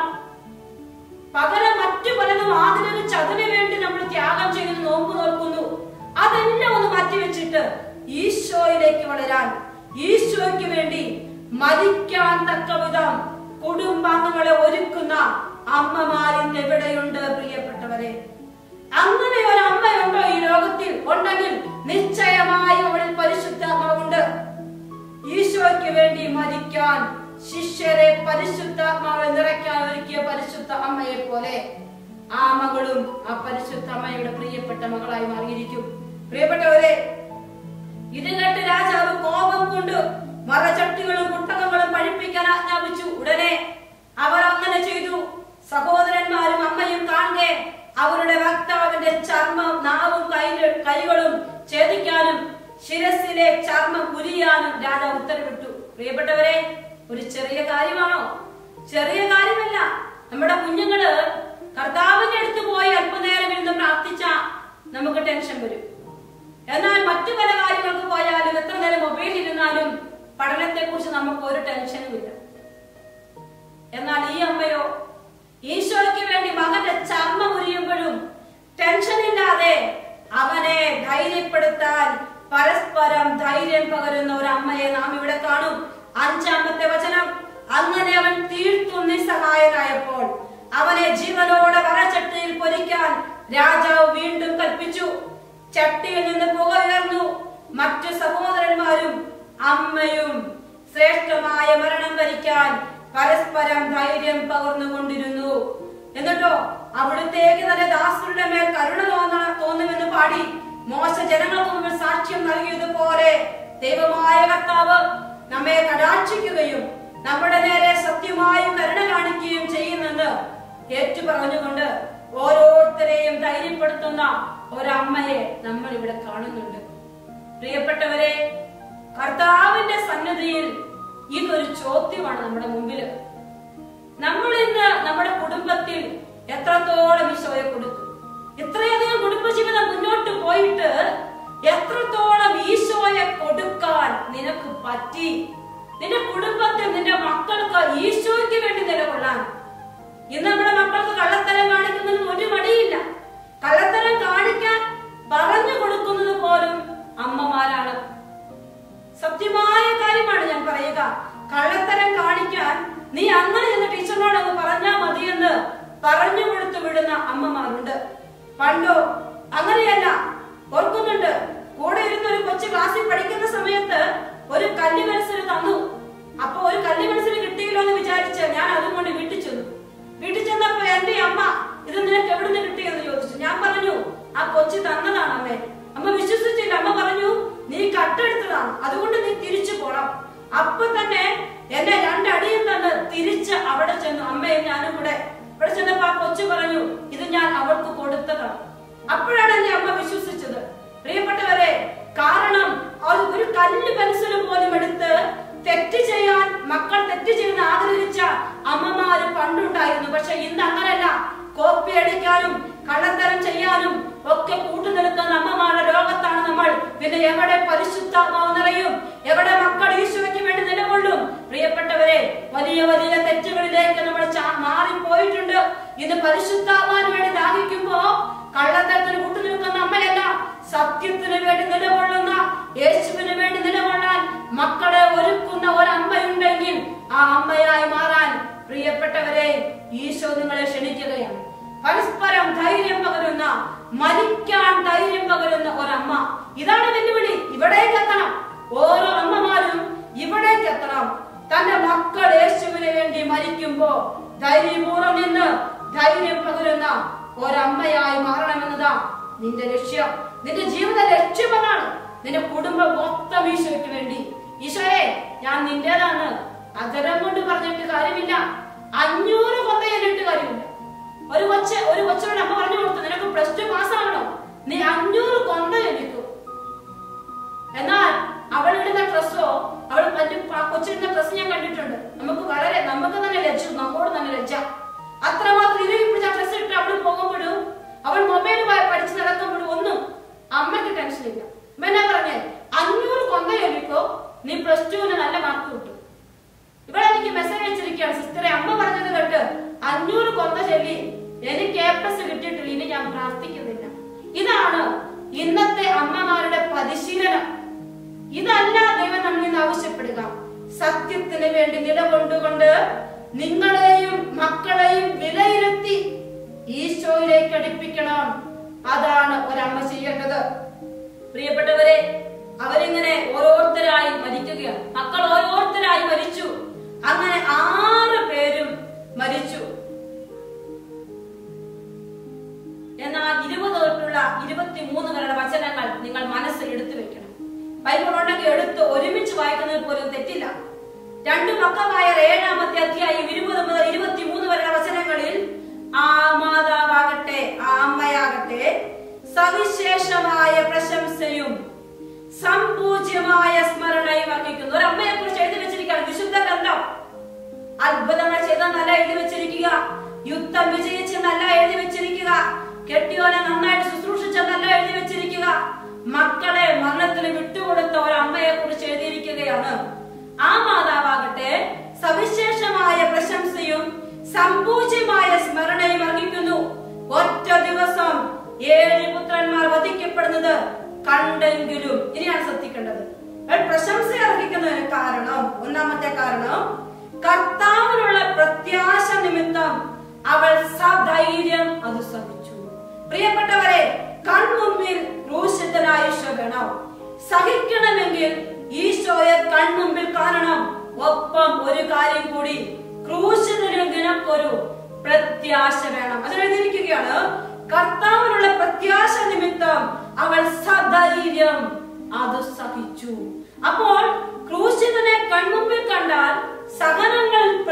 പകരം മറ്റു പലതും ആഗ്രഹിച്ച് അതിനു വേണ്ടി നമ്മൾ ത്യാഗം ചെയ്ത് നോമ്പ് നോക്കുന്നു അതെല്ലാം ഒന്ന് മാറ്റിവെച്ചിട്ട് ഈശോയിലേക്ക് വളരാൻ ഈശോയ്ക്ക് വേണ്ടി മരിക്കാൻ തക്ക വിധം കുടുംബാംഗങ്ങളെ ഒരുക്കുന്ന അമ്മമാരിൽ എവിടെയുണ്ട് പ്രിയപ്പെട്ടവരെ അങ്ങനെ ഒരു അമ്മയുണ്ടോ ഈ ലോകത്തിൽ ഉണ്ടെങ്കിൽ നിശ്ചയമായും അവളിൽ പരിശുദ്ധാത്മാവുണ്ട് ഈശോയ്ക്ക് വേണ്ടി മരിക്കാൻ ശിഷ്യരെ പരിശുദ്ധാത്മാവെ നിറയ്ക്കാൻ ഒരുക്കിയ പരിശുദ്ധ അമ്മയെ പോലെ ആ മകളും ആ പരിശുദ്ധ അമ്മയുടെ പ്രിയപ്പെട്ട മകളായി മാറിയിരിക്കും പ്രിയപ്പെട്ടവരെ ഇത് കേട്ട് രാജാവ് കോപം കൊണ്ട് മറചട്ടികളും കുട്ടകങ്ങളും പഴിപ്പിക്കാൻ ആജ്ഞാപിച്ചു ഉടനെ അവർ അങ്ങനെ ചെയ്തു സഹോദരന്മാരും അമ്മയും കാണെ അവരുടെ വക്താവിന്റെ ചർമ്മം നാവും കൈ- കൈകളും ഛേദിക്കാനും ശിരസിലെ ചർമ്മം കുരിയാനും രാജാവ് ഉത്തരവിട്ടു പ്രിയപ്പെട്ടവരെ ഒരു ചെറിയ കാര്യമാണോ ചെറിയ കാര്യമല്ല നമ്മുടെ കുഞ്ഞുങ്ങള് കർത്താവിന്റെ അടുത്ത് പോയി അല്പനേരം ഇരുന്ന് പ്രാർത്ഥിച്ച നമുക്ക് ടെൻഷൻ വരും എന്നാൽ മറ്റു പല കാര്യങ്ങൾക്ക് പോയാലും എത്ര നേരം മൊബൈൽ ഇരുന്നാലും പഠനത്തെ കുറിച്ച് നമുക്ക് ഒരു ടെൻഷനും ഇല്ല എന്നാൽ ഈ അമ്മയോ ഈശോയ്ക്ക് വേണ്ടി മകന്റെ ചർമ്മം ഉരിയുമ്പോഴും ടെൻഷൻ ഇല്ലാതെ അവനെ ധൈര്യപ്പെടുത്താൻ പരസ്പരം ധൈര്യം പകരുന്ന ഒരു അമ്മയെ നാം ഇവിടെ കാണും അഞ്ചാമത്തെ വചനം അങ്ങനെ അവൻ തീർത്തും നിസ്സഹായനായപ്പോൾ അവനെ ജീവനോടെ വറച്ചട്ടിയിൽ പൊരിക്കാൻ രാജാവ് വീണ്ടും കൽപ്പിച്ചു ചട്ടിയിൽ നിന്ന് പുക ഉയർന്നു മറ്റു സഹോദരന്മാരും അമ്മയും ശ്രേഷ്ഠമായ മരണം വരിക്കാൻ പരസ്പരം ധൈര്യം പകർന്നുകൊണ്ടിരുന്നു എന്നിട്ടോ അവിടുത്തേക്ക് തന്നെ ദാസരുടെ മേൽ കരുണ തോന്ന തോന്നുമെന്ന് പാടി മോശ ജനങ്ങൾക്ക് മുമ്പിൽ സാക്ഷ്യം നൽകിയതുപോലെ ദൈവമായ കർത്താവ് നമ്മെ കടാക്ഷ കടാക്ഷിക്കുകയും നമ്മുടെ നേരെ സത്യമായും കരുണ കാണിക്കുകയും ചെയ്യുമെന്ന് ഏറ്റു പറഞ്ഞുകൊണ്ട് ഓരോരുത്തരെയും ധൈര്യപ്പെടുത്തുന്ന ഒരമ്മയെ നമ്മൾ ഇവിടെ കാണുന്നുണ്ട് പ്രിയപ്പെട്ടവരെ കർത്താവിന്റെ സന്നദ്ധിയിൽ ഇതൊരു ചോദ്യമാണ് നമ്മുടെ മുമ്പില് നമ്മൾ ഇന്ന് നമ്മുടെ കുടുംബത്തിൽ എത്രത്തോളം ഈശോയെ കൊടുത്തു ഇത്രയധികം കുടുംബജീവിതം മുന്നോട്ട് പോയിട്ട് എത്രത്തോളം ഈശോയെ കൊടുക്കാൻ നിനക്ക് പറ്റി നിന്റെ കുടുംബത്തിൽ നിന്റെ മക്കൾക്ക് ഈശോയ്ക്ക് വേണ്ടി നിലകൊള്ളാൻ ഇന്ന് നമ്മുടെ മക്കൾക്ക് കള്ളത്തരം കാണിക്കുന്നതിന് ഒരു മടിയില്ല കള്ളത്തരം കാണിക്കാൻ പറഞ്ഞു കൊടുക്കുന്നത് പോലും അമ്മമാരാണ് സത്യമായ കാര്യമാണ് ഞാൻ പറയുക കള്ളത്തരം കാണിക്കാൻ നീ അങ്ങനെ എന്ന് ടീച്ചറിനോട് അങ്ങ് പറഞ്ഞാൽ മതിയെന്ന് പറഞ്ഞു കൊടുത്തു വിടുന്ന അമ്മമാരുണ്ട് പണ്ടോ അങ്ങനെയല്ല ഓർക്കുന്നുണ്ട് കൂടെ ഇരുന്ന ഒരു കൊച്ചു ക്ലാസ്സിൽ പഠിക്കുന്ന സമയത്ത് ഒരു കല്ല് മനസ്സിന് തന്നു അപ്പൊ ഒരു കല്ല് മനസ്സിന് കിട്ടിയില്ലോ എന്ന് വിചാരിച്ച് ഞാൻ അതും കൊണ്ട് വീട്ടിൽ ചെന്നു വീട്ടിൽ ചെന്നപ്പോ എന്റെ അമ്മ ഇത് നിനക്ക് എവിടുന്ന് കിട്ടിയെന്ന് ചോദിച്ചു ഞാൻ പറഞ്ഞു ആ കൊച്ചു തന്നതാണ് അമ്മേ അമ്മ വിശ്വസിച്ചില്ല അമ്മ പറഞ്ഞു നീ കട്ടെടുത്തതാണ് അതുകൊണ്ട് നീ തിരിച്ചു പോണം അപ്പൊ തന്നെ എന്നെ രണ്ടടിയും തന്ന് തിരിച്ച് അവിടെ ചെന്നു അമ്മയും ഞാനും കൂടെ അവിടെ ചെന്നപ്പോ ആ കൊച്ചു പറഞ്ഞു ഇത് ഞാൻ അവൾക്ക് കൊടുത്തതാണ് അപ്പോഴാണ് എന്റെ അമ്മ വിശ്വസിച്ചത് പ്രിയപ്പെട്ടവരെ കാരണം അത് ഒരു കല്ല് പെൻസിൽ പോലും എടുത്ത് തെറ്റ് ചെയ്യാൻ മക്കൾ തെറ്റ് ചെയ്യുന്ന ആഗ്രഹിച്ച അമ്മമാര് പണ്ടുണ്ടായിരുന്നു പക്ഷെ ഇന്ന് അങ്ങനല്ല കോപ്പി അടിക്കാനും കള്ളത്തരം ചെയ്യാനും ഒക്കെ കൂട്ടുനിൽക്കുന്ന അമ്മമാരുടെ ലോകത്താണ് നമ്മൾ പിന്നെ എവിടെ പരിശുദ്ധാത്മാവ് നിറയും എവിടെ മക്കൾ ഈശോയ്ക്ക് വേണ്ടി നിലകൊള്ളും പ്രിയപ്പെട്ടവരെ വലിയ വലിയ തെറ്റുകളിലേക്ക് നമ്മൾ ചാ- മാറിപ്പോയിട്ടുണ്ട് ഇത് പരിശുദ്ധാത്മാവിന് വേണ്ടി ദാഹിക്കുമ്പോ കള്ളത്തരത്തിന് കൂട്ടുനിൽക്കുന്ന അമ്മയല്ല സത്യത്തിന് വേണ്ടി നിലകൊള്ളുന്ന യേശുവിന് വേണ്ടി നിലകൊള്ളാൻ മക്കളെ ഒരുക്കുന്ന ഒരമ്മയുണ്ടെങ്കിൽ ആ അമ്മയായി മാറാൻ പ്രിയപ്പെട്ടവരെ ഈശോ നിങ്ങളെ ക്ഷണിക്കുകയാണ് പരസ്പരം ധൈര്യം പകരുന്ന മരിക്കാൻ ധൈര്യം പകരുന്ന ഒരമ്മ ഇതാണ് വെല്ലുവിളി ഇവിടേക്ക് എത്തണം ഓരോ അമ്മമാരും ഇവിടേക്ക് എത്തണം തന്റെ മക്കൾ യേശുവിന് വേണ്ടി മരിക്കുമ്പോ ധൈര്യപൂർവ്വം നിന്ന് ധൈര്യം പകരുന്ന ഒരമ്മയായി മാറണമെന്നതാ നിന്റെ ലക്ഷ്യം നിന്റെ ജീവിത ലക്ഷ്യം അതാണ് നിന്റെ കുടുംബം മൊത്തം ഈശോയ്ക്ക് വേണ്ടി ഈശോയെ ഞാൻ നിന്റേതാണ് അതരം കൊണ്ട് പറഞ്ഞിട്ട് കാര്യമില്ല അഞ്ഞൂറ് കൊന്തയിലിട്ട് കാര്യമില്ല ഒരു കൊച്ച് ഒരു കൊച്ചിനോട് അമ്മ പറഞ്ഞു കൊടുത്തു നിനക്ക് പ്ലസ് ടു പാസ്സാകണോ നീ അഞ്ഞൂറ് കൊന്ത ചൊല്ലിക്കൂ എന്നാൽ അവൾ ഇടുന്ന ഡ്രസ്സോ അവൾ മറ്റു പ- കൊച്ചിടുന്ന ഡ്രസ്സ് ഞാൻ കണ്ടിട്ടുണ്ട് നമുക്ക് വളരെ നമുക്ക് തന്നെ ലജ്ജ നമ്മോട് തന്നെ ലജ്ജ അത്രമാത്രം ഇരവി പിടിച്ച ഡ്രസ്സ് ഇട്ട് അവൾ പോകുമ്പോഴും അവൾ മൊബൈൽ പഠിച്ച് നടക്കുമ്പോഴും ഒന്നും അമ്മയ്ക്ക് ടെൻഷൻ ഇല്ല അമ്മ എന്നാ പറഞ്ഞേ അഞ്ഞൂറ് കൊന്ത ചൊല്ലിക്കോ നീ പ്ലസ് ടുവിന് നല്ല മാർക്ക് കിട്ടും ഇവിടെ എനിക്ക് മെസ്സേജ് അയച്ചിരിക്കുകയാണ് സിസ്റ്ററെ അമ്മ പറഞ്ഞത് കേട്ട് അഞ്ഞൂറ് കൊന്ന ചൊല്ലി എനിക്ക് എ പ്ലസ് കിട്ടിയിട്ടില്ല ഇനി ഞാൻ പ്രാർത്ഥിക്കുന്നില്ല ഇതാണ് ഇന്നത്തെ അമ്മമാരുടെ പരിശീലനം ഇതല്ല ദൈവം നമ്മളിൽ നിന്ന് ആവശ്യപ്പെടുക സത്യത്തിന് വേണ്ടി നിലകൊണ്ടുകൊണ്ട് നിങ്ങളെയും മക്കളെയും വിലയിരുത്തി ഈശോയിലേക്ക് അടുപ്പിക്കണം അതാണ് ഒരമ്മ ചെയ്യേണ്ടത് പ്രിയപ്പെട്ടവരെ അവരിങ്ങനെ ഓരോരുത്തരായി മരിക്കുകയാണ് മക്കൾ ഓരോരുത്തരായി മരിച്ചു അങ്ങനെ ആറ് പേരും മരിച്ചു എന്നാൽ ഇരുപത് തൊട്ടുള്ള ഇരുപത്തിമൂന്ന് വരെയുള്ള വചനങ്ങൾ നിങ്ങൾ മനസ്സിൽ എടുത്തു വെക്കണം ബൈബിൾ ഉണ്ടെങ്കിൽ എടുത്ത് ഒരുമിച്ച് വായിക്കുന്നതിൽ പോലും തെറ്റില്ല രണ്ട് പക്കമായ ഏഴാമത്തെ അധ്യായം ഇരുപത് മുതൽ ഇരുപത്തിമൂന്ന് വരെയുള്ള വചനങ്ങളിൽ ആ മാതാവാകട്ടെ ആ അമ്മയാകട്ടെ സവിശേഷമായ പ്രശംസയും സംപൂജ്യമായ സ്മരണയും അർഹിക്കുന്നു ഒരു അമ്മയെ കുറിച്ച് എഴുതി വെച്ചിരിക്കുകയാണ് വിശുദ്ധ ഗ്രന്ഥം അത്ഭുതങ്ങൾ ചെയ്തെന്നല്ല എഴുതി വെച്ചിരിക്കുക യുദ്ധം വിജയിച്ചെന്നല്ല എഴുതി വെച്ചിരിക്കുക കെട്ടിയോനെ നന്നായിട്ട് ശുശ്രൂഷിച്ചെന്നല്ല എഴുതി വെച്ചിരിക്കുക മക്കളെ മരണത്തിന് വിട്ടുകൊടുത്ത ഒരു അമ്മയെ കുറിച്ച് എഴുതിയിരിക്കുകയാണ് ആ മാതാവാകട്ടെ സവിശേഷമായ പ്രശംസയും സമ്പൂജ്യമായ സ്മരണയും അർഹിക്കുന്നു ഒറ്റ ദിവസം ഏഴ് പുത്രന്മാർ വധിക്കപ്പെടുന്നത് കണ്ടെങ്കിലും ഇനിയാണ് ശ്രദ്ധിക്കേണ്ടത് അവൾ പ്രശംസ അർഹിക്കുന്നതിന് കാരണം ഒന്നാമത്തെ കാരണം കർത്താവിനുള്ള പ്രത്യാശ നിമിത്തം അവൾ സധൈര്യം അത് സഹിച്ചു പ്രിയപ്പെട്ടവരെ കൺമുമ്പിൽ ക്രൂശിതനായ ഈശോ വേണം സഹിക്കണമെങ്കിൽ ഈശോയെ കൺമുമ്പിൽ കാണണം ഒപ്പം ഒരു കാര്യം കൂടി ക്രൂശിതന് നിനക്കൊരു പ്രത്യാശ വേണം അത് എഴുതിയിരിക്കുകയാണ് കർത്താവിനുള്ള പ്രത്യാശ നിമിത്തം അവൾ സധൈര്യം അത് സഹിച്ചു അപ്പോൾ ക്രൂശിതനെ കൺമുമ്പിൽ കണ്ടാൽ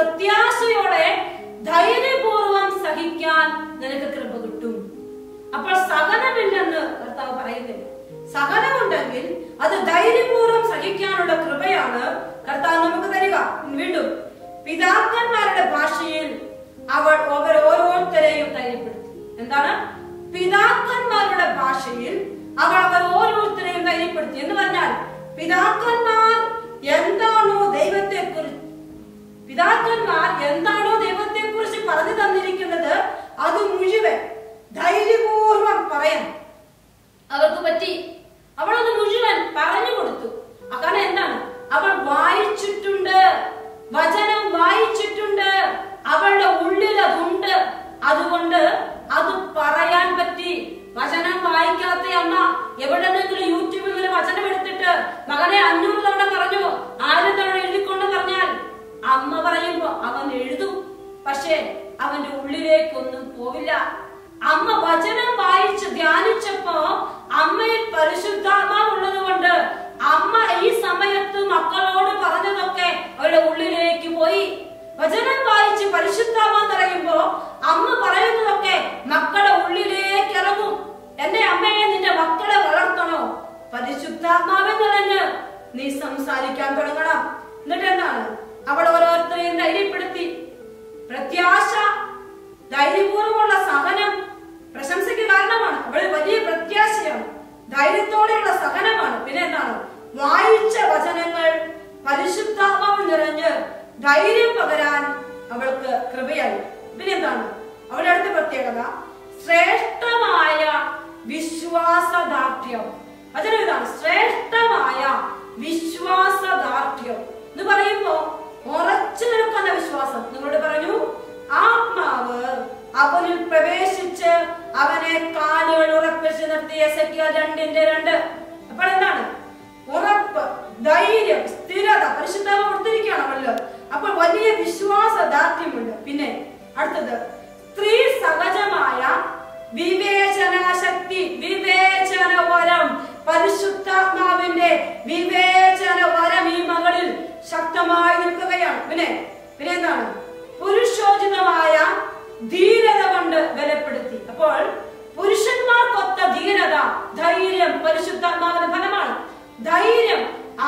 പ്രത്യാശയോടെ ധൈര്യപൂർവം സഹിക്കാൻ നിനക്ക് കൃപ കിട്ടും അപ്പോൾ സഹനമില്ലെന്ന് കർത്താവ് പറയുന്നില്ല സഹനമുണ്ടെങ്കിൽ അത് ധൈര്യപൂർവ്വം സഹിക്കാനുള്ള കൃപയാണ് കർത്താവ് നമുക്ക് തരിക വീണ്ടും പിതാക്കന്മാരുടെ ഭാഷയിൽ അവൾ അവർ ഓരോരുത്തരെയും ധൈര്യപ്പെടുത്തി എന്താണ് പിതാക്കന്മാരുടെ ഭാഷയിൽ അവൾ അവർ ഓരോരുത്തരെയും ധൈര്യപ്പെടുത്തി എന്ന് പറഞ്ഞാൽ പിതാക്കന്മാർ എന്താണോ ദൈവത്തെ കുറിച്ച് പിതാക്കന്മാർ എന്താണോ ദൈവത്തെ കുറിച്ച് പറഞ്ഞു തന്നിരിക്കുന്നത് അത് മുഴുവൻ ധൈര്യപൂർവം പറയാൻ അവർക്ക് പറ്റി അവളത് മുഴുവൻ പറഞ്ഞു കൊടുത്തു കാരണം എന്താണ് അവൾ വായിച്ചിട്ടുണ്ട് വചനം വായിച്ചിട്ടുണ്ട് അവളുടെ ഉള്ളിൽ അതുണ്ട് അതുകൊണ്ട് അത് പറയാൻ പറ്റി വചനം വായിക്കാത്ത അമ്മ എവിടെന്നെങ്കിലും യൂട്യൂബിൽ ഇങ്ങനെ വചനം എടുത്തിട്ട് മകനെ അഞ്ഞൂറ് തവണ പറഞ്ഞു ആയിരം തവണ എഴുതിക്കൊണ്ട് പറഞ്ഞാൽ അമ്മ പറയുമ്പോ അവൻ എഴുതും പക്ഷേ അവന്റെ ഉള്ളിലേക്കൊന്നും പോവില്ല അമ്മ വചനം വായിച്ച് ധ്യാനിച്ചപ്പോ അമ്മയിൽ പരിശുദ്ധാത്മാവ് ഉള്ളത് കൊണ്ട് അമ്മ ഈ സമയത്ത് മക്കളോട് പറഞ്ഞതൊക്കെ അവരുടെ ഉള്ളിലേക്ക് പോയി വചനം വായിച്ച് പരിശുദ്ധാത്മാവ് നിറയുമ്പോ അമ്മ പറയുന്നതൊക്കെ മക്കളുടെ ഉള്ളിലേക്ക് ഇറങ്ങും എന്റെ അമ്മയെ നിന്റെ മക്കളെ വളർത്തണോ പരിശുദ്ധാത്മാവെ നിറഞ്ഞ് നീ സംസാരിക്കാൻ തുടങ്ങണം എന്നിട്ട് എന്താണ് അവൾ ഓരോരുത്തരെയും ധൈര്യപ്പെടുത്തി പ്രത്യാശ ധൈര്യപൂർവ്വമുള്ള സഹനം പ്രശംസയ്ക്ക് കാരണമാണ് അവൾ വലിയ പ്രത്യാശയാണ് ധൈര്യത്തോടെയുള്ള സഹനമാണ് പിന്നെ എന്താണ് വായിച്ച വചനങ്ങൾ പരിശുദ്ധാത്മാവ് നിറഞ്ഞ് ധൈര്യം പകരാൻ അവൾക്ക് കൃപയായി പിന്നെ എന്താണ് അവളുടെ അടുത്ത പ്രത്യേകത ശ്രേഷ്ഠമായ വിശ്വാസദാർഢ്യം വചനം ഇതാണ് ശ്രേഷ്ഠമായ വിശ്വാസദാർഢ്യം എന്ന് പറയുമ്പോ ഉറച്ചു നിൽക്കുന്ന വിശ്വാസം നിങ്ങളോട് പറഞ്ഞു ആത്മാവ് അവനിൽ പ്രവേശിച്ച് അവനെ കാലുകൾ ഉറപ്പിച്ച് നിർത്തിയ സഖ്യ രണ്ടിന്റെ രണ്ട് അപ്പോൾ എന്താണ് ഉറപ്പ് ധൈര്യം സ്ഥിരത പരിശുദ്ധാവ് കൊടുത്തിരിക്കുകയാണല്ലോ അപ്പോൾ വലിയ വിശ്വാസ ദാർഢ്യമുണ്ട് പിന്നെ അടുത്തത് സ്ത്രീ സഹജമായ വിവേചന ശക്തി വിവേചന വരം പരിശുദ്ധാത്മാവിന്റെ വിവേചന വരം ഈ മകളിൽ ശക്തമായി നിൽക്കുകയാണ് പിന്നെ പിന്നെ എന്താണ് പുരുഷോചിതമായ ധീരത കൊണ്ട് ബലപ്പെടുത്തി അപ്പോൾ പുരുഷന്മാർക്കൊത്ത ധീരത ധൈര്യം പരിശുദ്ധാത്മാവിന്റെ ഫലമാണ് ധൈര്യം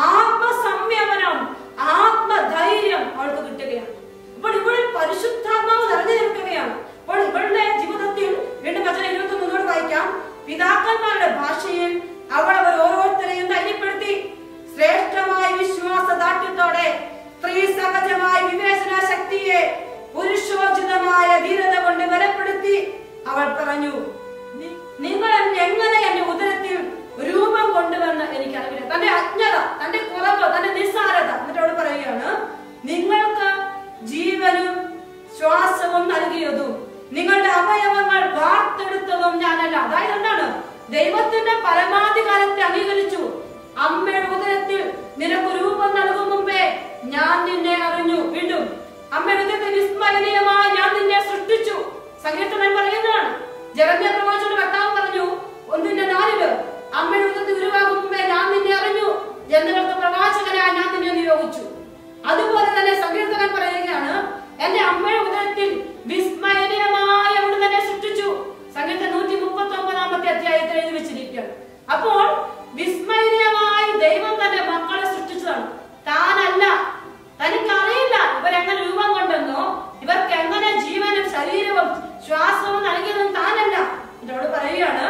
ആത്മസംയമനം ആത്മധൈര്യം അവൾക്ക് കിട്ടുകയാണ് അപ്പോൾ ഇവൾ പരിശുദ്ധാത്മാവ് നിറഞ്ഞു നിൽക്കുകയാണ് അപ്പോൾ ഇവളുടെ ജീവിതത്തിൽ വീണ്ടും വചനം ഇരുപത്തി ഒന്നോട് വായിക്കാം പിതാക്കന്മാരുടെ ഭാഷയിൽ അവൾ അവർ ഓരോരുത്തരെയും ധൈര്യപ്പെടുത്തി ശ്രേഷ്ഠമായ വിശ്വാസ ദാർഢ്യത്തോടെ സ്ത്രീ സഹജമായ വിവേചന ശക്തിയെ പുരുഷോചിതമായ ധീരത കൊണ്ട് ബലപ്പെടുത്തി അവൾ പറഞ്ഞു "നി- നിങ്ങൾ എങ്ങനെ എന്റെ ഉദരത്തിൽ രൂപം കൊണ്ടുവന്ന് എനിക്കറിയില്ല തന്റെ അജ്ഞത തന്റെ കുറവ് തന്റെ നിസ്സാരത എന്നിട്ട് അവൾ പറയുകയാണ് നിങ്ങൾക്ക് ജീവനും ശ്വാസവും നൽകിയതും നിങ്ങളുടെ അവയവങ്ങൾ വാർത്തെടുത്തതും ഞാനല്ല അതായത് എന്താണ് ദൈവത്തിന്റെ പരമാധികാരത്തെ അംഗീകരിച്ചു അമ്മയുടെ ഉദരത്തിൽ നിനക്ക് രൂപം നൽകും മുമ്പേ ഞാൻ നിന്നെ അറിഞ്ഞു വീണ്ടും അമ്മയുടെ ഉദരത്തിൽ വിസ്മരണീയമായി ഞാൻ നിന്നെ സൃഷ്ടിച്ചു സങ്കീർത്തനൻ പറയുന്നതാണ് ജഗന്യ പ്രവാചകന്റെ കർത്താവ് പറഞ്ഞു ഒന്നിന്റെ നാലില് അമ്മയുടെ ഉദരത്തിൽ ഉരുവാകും മുമ്പേ ഞാൻ നിന്നെ അറിഞ്ഞു ജനങ്ങൾക്ക് പ്രവാചകനായി ഞാൻ നിന്നെ നിയോഗിച്ചു അതുപോലെ തന്നെ സങ്കീർത്തകൻ പറയുകയാണ് എന്റെ അമ്മയുടെ ഉദരത്തിൽ വിസ്മയനീയമായി അവിടെ തന്നെ സൃഷ്ടിച്ചു സംഗീത നൂറ്റി മുപ്പത്തി ഒമ്പതാമത്തെ അധ്യായത്തിൽ എഴുതി വെച്ചിരിക്കുകയാണ് അപ്പോൾ വിസ്മയനീയമായി ദൈവം തന്നെ മക്കളെ സൃഷ്ടിച്ചതാണ് താനല്ല തനിക്കറിയില്ല ഇവരെങ്ങനെ രൂപം കൊണ്ടെന്നോ ഇവർക്ക് എങ്ങനെ ജീവനും ശരീരവും ശ്വാസവും നൽകിയതും താനല്ല ഇതോട് പറയുകയാണ്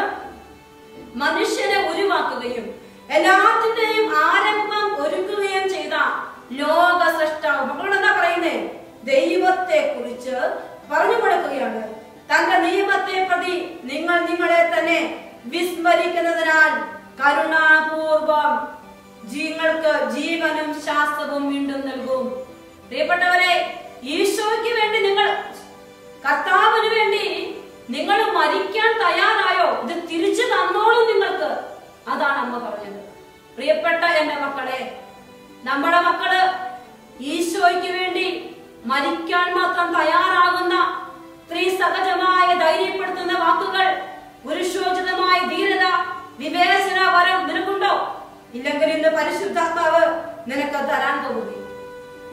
മനുഷ്യനെ ഉരുവാക്കുകയും എല്ലാത്തിന്റെയും ആരംഭം ഒരുക്കുകയും ചെയ്ത ലോക സൃഷ്ടാവ് മക്കളോട് എന്താ പറയുന്നേ ദൈവത്തെ കുറിച്ച് പറഞ്ഞു കൊടുക്കുകയാണ് തന്റെ നിയമത്തെ പ്രതി നിങ്ങൾ നിങ്ങളെ തന്നെ വിസ്മരിക്കുന്നതിനാൽ കരുണാപൂർവം ജീങ്ങൾക്ക് ജീവനും ശാസ്ത്രവും വീണ്ടും നൽകും പ്രിയപ്പെട്ടവരെ ഈശോയ്ക്ക് വേണ്ടി നിങ്ങൾ കർത്താവിന് വേണ്ടി നിങ്ങൾ മരിക്കാൻ തയ്യാറായോ ഇത് തിരിച്ചു തന്നോളും നിങ്ങൾക്ക് അതാണ് അമ്മ പറഞ്ഞത് പ്രിയപ്പെട്ട എന്റെ മക്കളെ നമ്മുടെ മക്കള് ഈശോയ്ക്ക് വേണ്ടി മരിക്കാൻ മാത്രം തയ്യാറാകുന്ന സ്ത്രീ സഹജമായ ധൈര്യപ്പെടുത്തുന്ന വാക്കുകൾ പുരുഷോചിതമായ ധീരത വിവേചന വരം നിനക്കുണ്ടോ ഇല്ലെങ്കിൽ ഇന്ന് പരിശുദ്ധാത്മാവ് നിനക്ക് തരാൻ പോകുകയും നിനക്കത്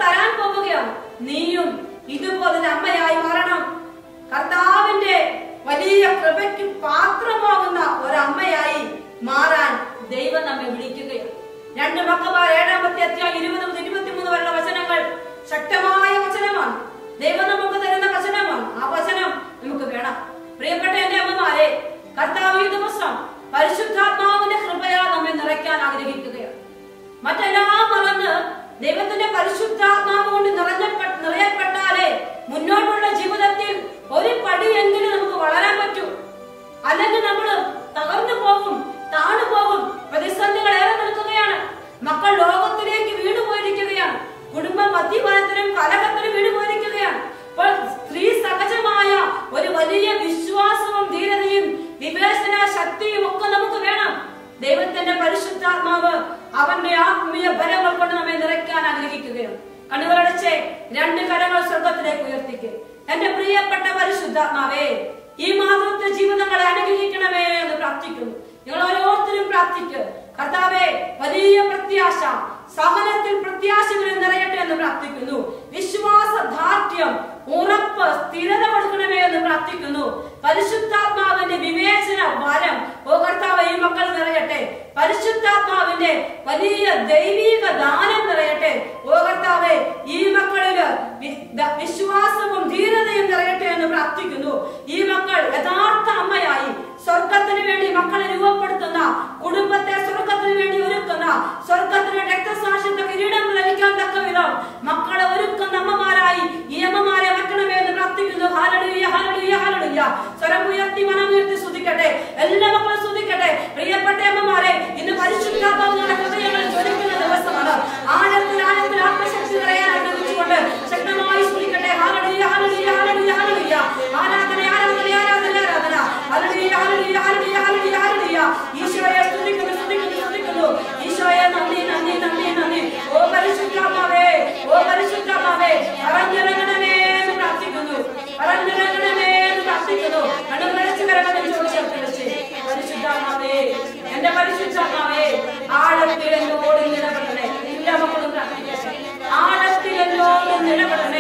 തരാൻ പോവുകയാണ് നീയും ഇതുപോലൊരു അമ്മയായി മാറണം കർത്താവിന്റെ വലിയ കൃപയ്ക്ക് പാത്രമാകുന്ന ഒരമ്മയായി മാറാൻ ദൈവം നമ്മെ വിളിക്കുകയാണ് രണ്ട് മക്കമാർ ഏഴാമത്തെ അധ്യായം ഇരുപത് മുതൽ ഇരുപത്തിമൂന്ന് വരെയുള്ള വചനങ്ങൾ ശക്തമായ വചനമാണ് ദൈവം നമുക്ക് തരുന്ന വചനമാണ് ആ വചനം നമുക്ക് വേണം പ്രിയപ്പെട്ട എന്റെ അമ്മമാരെ കർത്താവ് ഈ ദിവസം പരിശുദ്ധാത്മാവിന്റെ കൃപയാൽ നമ്മെ നിറയ്ക്കാൻ ആഗ്രഹിക്കുകയാണ് മറ്റെല്ലാം മറന്ന് ദൈവത്തിന്റെ പരിശുദ്ധാത്മാവ് കൊണ്ട് നിറഞ്ഞപ്പെ നിറയപ്പെട്ടാലേ മുന്നോട്ടുള്ള ജീവിതത്തിൽ ഒരു പടിയെങ്കിലും നമുക്ക് വളരാൻ പറ്റൂ അല്ലെങ്കിൽ നമ്മൾ തകർന്നു പോകും താണു പോകും പ്രതിസന്ധികൾ ഏറെ നിൽക്കുകയാണ് മക്കൾ ലോകത്തിലേക്ക് വീണു പോയിരിക്കുകയാണ് കുടുംബം മദ്യപാനത്തിനും കലഹത്തിനും വീണു പോയിരിക്കുകയാണ് അപ്പോൾ സ്ത്രീ സഹജമായ ഒരു വലിയ വിശ്വാസവും ധീരതയും വിവേചന ശക്തിയും ഒക്കെ നമുക്ക് വേണം ദൈവത്തിന്റെ പരിശുദ്ധാത്മാവ് അവന്റെ ആത്മീയ ബലങ്ങൾ കൊണ്ട് നമ്മെ നിറയ്ക്കാൻ ആഗ്രഹിക്കുകയാണ് കണ്ണുകളടച്ച് രണ്ട് കരങ്ങൾ സ്വർഗത്തിലേക്ക് ഉയർത്തിക്ക് എന്റെ പ്രിയപ്പെട്ട പരിശുദ്ധാത്മാവേ ഈ മാതൃത്വ ജീവിതങ്ങളെ അനുഗ്രഹിക്കണമേ എന്ന് പ്രാർത്ഥിക്കുന്നു നിങ്ങൾ ഓരോരുത്തരും പ്രാർത്ഥിക്കുക കർത്താവെ വലിയ പ്രത്യാശ സഹനത്തിൽ പ്രത്യാശകളിൽ നിറയട്ടെ എന്ന് പ്രാർത്ഥിക്കുന്നു വിശ്വാസ ദാർഢ്യം ഉറപ്പ് സ്ഥിരത കൊടുക്കണമേ എന്ന് പ്രാർത്ഥിക്കുന്നു പരിശുദ്ധാത്മാവിന്റെ വിവേചന വരം ഓ കർത്താവ് ഈ മക്കൾ നിറയട്ടെ പരിശുദ്ധാത്മാവിന്റെ വലിയ ദൈവീക ദാനം നിറയട്ടെ ഓ കർത്താവെ ഈ മക്കളില് വി- ദ- വിശ്വാസവും ധീരതയും നിറയട്ടെ എന്ന് പ്രാർത്ഥിക്കുന്നു ഈ മക്കൾ യഥാർത്ഥ അമ്മയായി സ്വർഗത്തിന് വേണ്ടി മക്കളെ രൂപപ്പെടുത്തുന്ന കുടുംബത്തെ സ്വർഗത്തിന് വേണ്ടി ഒരുക്കുന്ന സ്വർഗത്തിന് രക്തസാക്ഷിത്വ കിരീടം ലഭിക്കാൻ തക്ക വിധം മക്കളെ ഒരുക്കുന്ന അമ്മമാരായി ഈ അമ്മമാരെ വെക്കണമേ എന്ന് പ്രാർത്ഥിക്കുന്നു ഹാലലുയ്യ ഹാലലുയ്യ ഹാലലുയ്യ സ്വരം ഉയർത്തി മനം ഉയർത്തി സ്തുതിക്കട്ടെ എല്ലാ മക്കളും സ്തുതിക്കട്ടെ പ്രിയപ്പെട്ട അമ്മമാരെ ഇന്ന് പരിശുദ്ധാത്മാവിന്റെ ഹൃദയങ്ങൾ ജ്വലിക്കുന്ന ദിവസമാണ് ആഴത്തിൽ ആഴത്തിൽ ആത്മശക്തി നിറയാൻ ആഗ്രഹിച്ചുകൊണ്ട് ശക്തമായി സ്തുതിക്കട്ടെ ഹാലലുയ്യ ഹാലലുയ്യ ഹാലലുയ്യ ഹാലലുയ്യ ആരാധന ആരാധന ആരാധന ആരാധന ഹല്ലേലൂയ ഹല്ലേലൂയ ഹല്ലേലൂയ ഹല്ലേലൂയ ഹല്ലേലൂയ ഈശോയെ സ്തുതിക്കുന്നു സ്തുതിക്കുന്നു സ്തുതിക്കുന്നു ഈശോയെ നന്ദി നന്ദി നന്ദി നന്ദി ഓ പരിശുദ്ധാത്മാവേ ഓ പരിശുദ്ധാത്മാവേ പറഞ്ഞിറങ്ങണമേ എന്ന് പ്രാർത്ഥിക്കുന്നു പറഞ്ഞിറങ്ങണമേ എന്ന് പ്രാർത്ഥിക്കുന്നു കണ്ണുകളച്ച് കരങ്ങളിൽ ചോദിച്ചു പരിശുദ്ധാത്മാവേ എന്റെ പരിശുദ്ധാത്മാവേ ആഴത്തിൽ എന്നോട് നിലപെടണേ എല്ലാ മക്കളും പ്രാർത്ഥിക്കട്ടെ ആഴത്തിൽ എന്നോട് നിലപെടണേ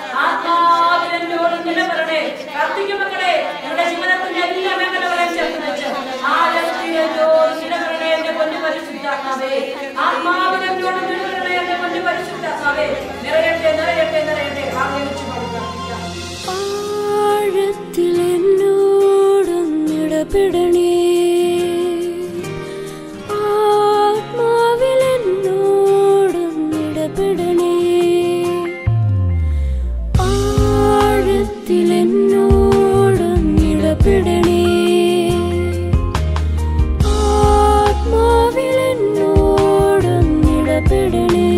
ആത്മാവിൽ എന്നോട് നിലപെടണേ പ്രാർത്ഥിക്കും മക്കളെ നിങ്ങളുടെ ജീവിതത്തിന്റെ എല്ലാ മേഖലകളെയും ചേർത്ത് വെച്ച് ആഴത്തിൽ എന്നോട് നിലപെടണേ എന്റെ പൊന്നു പരിശുദ്ധാത്മാവേ ആത്മാവിൽ എന്നോട് നിലപെടണേ എന്റെ പൊന്നു പരിശുദ്ധാത്മാവേ നിറയട്ടെ നിറയട്ടെ നിറയട്ടെ ആഗ്രഹിച്ചു പ്രാർത്ഥിക്കാം ആഴത്തിൽ എന്നോടൊന്നിടപെടണേ ആത്മാവിൽ എന്നോടൊന്നിടപെടണേ ആഴത്തിൽ എന്നോടൊന്നിടപെടണേ ആത്മാവിൽ എന്നോടൊന്നിടപെടണേ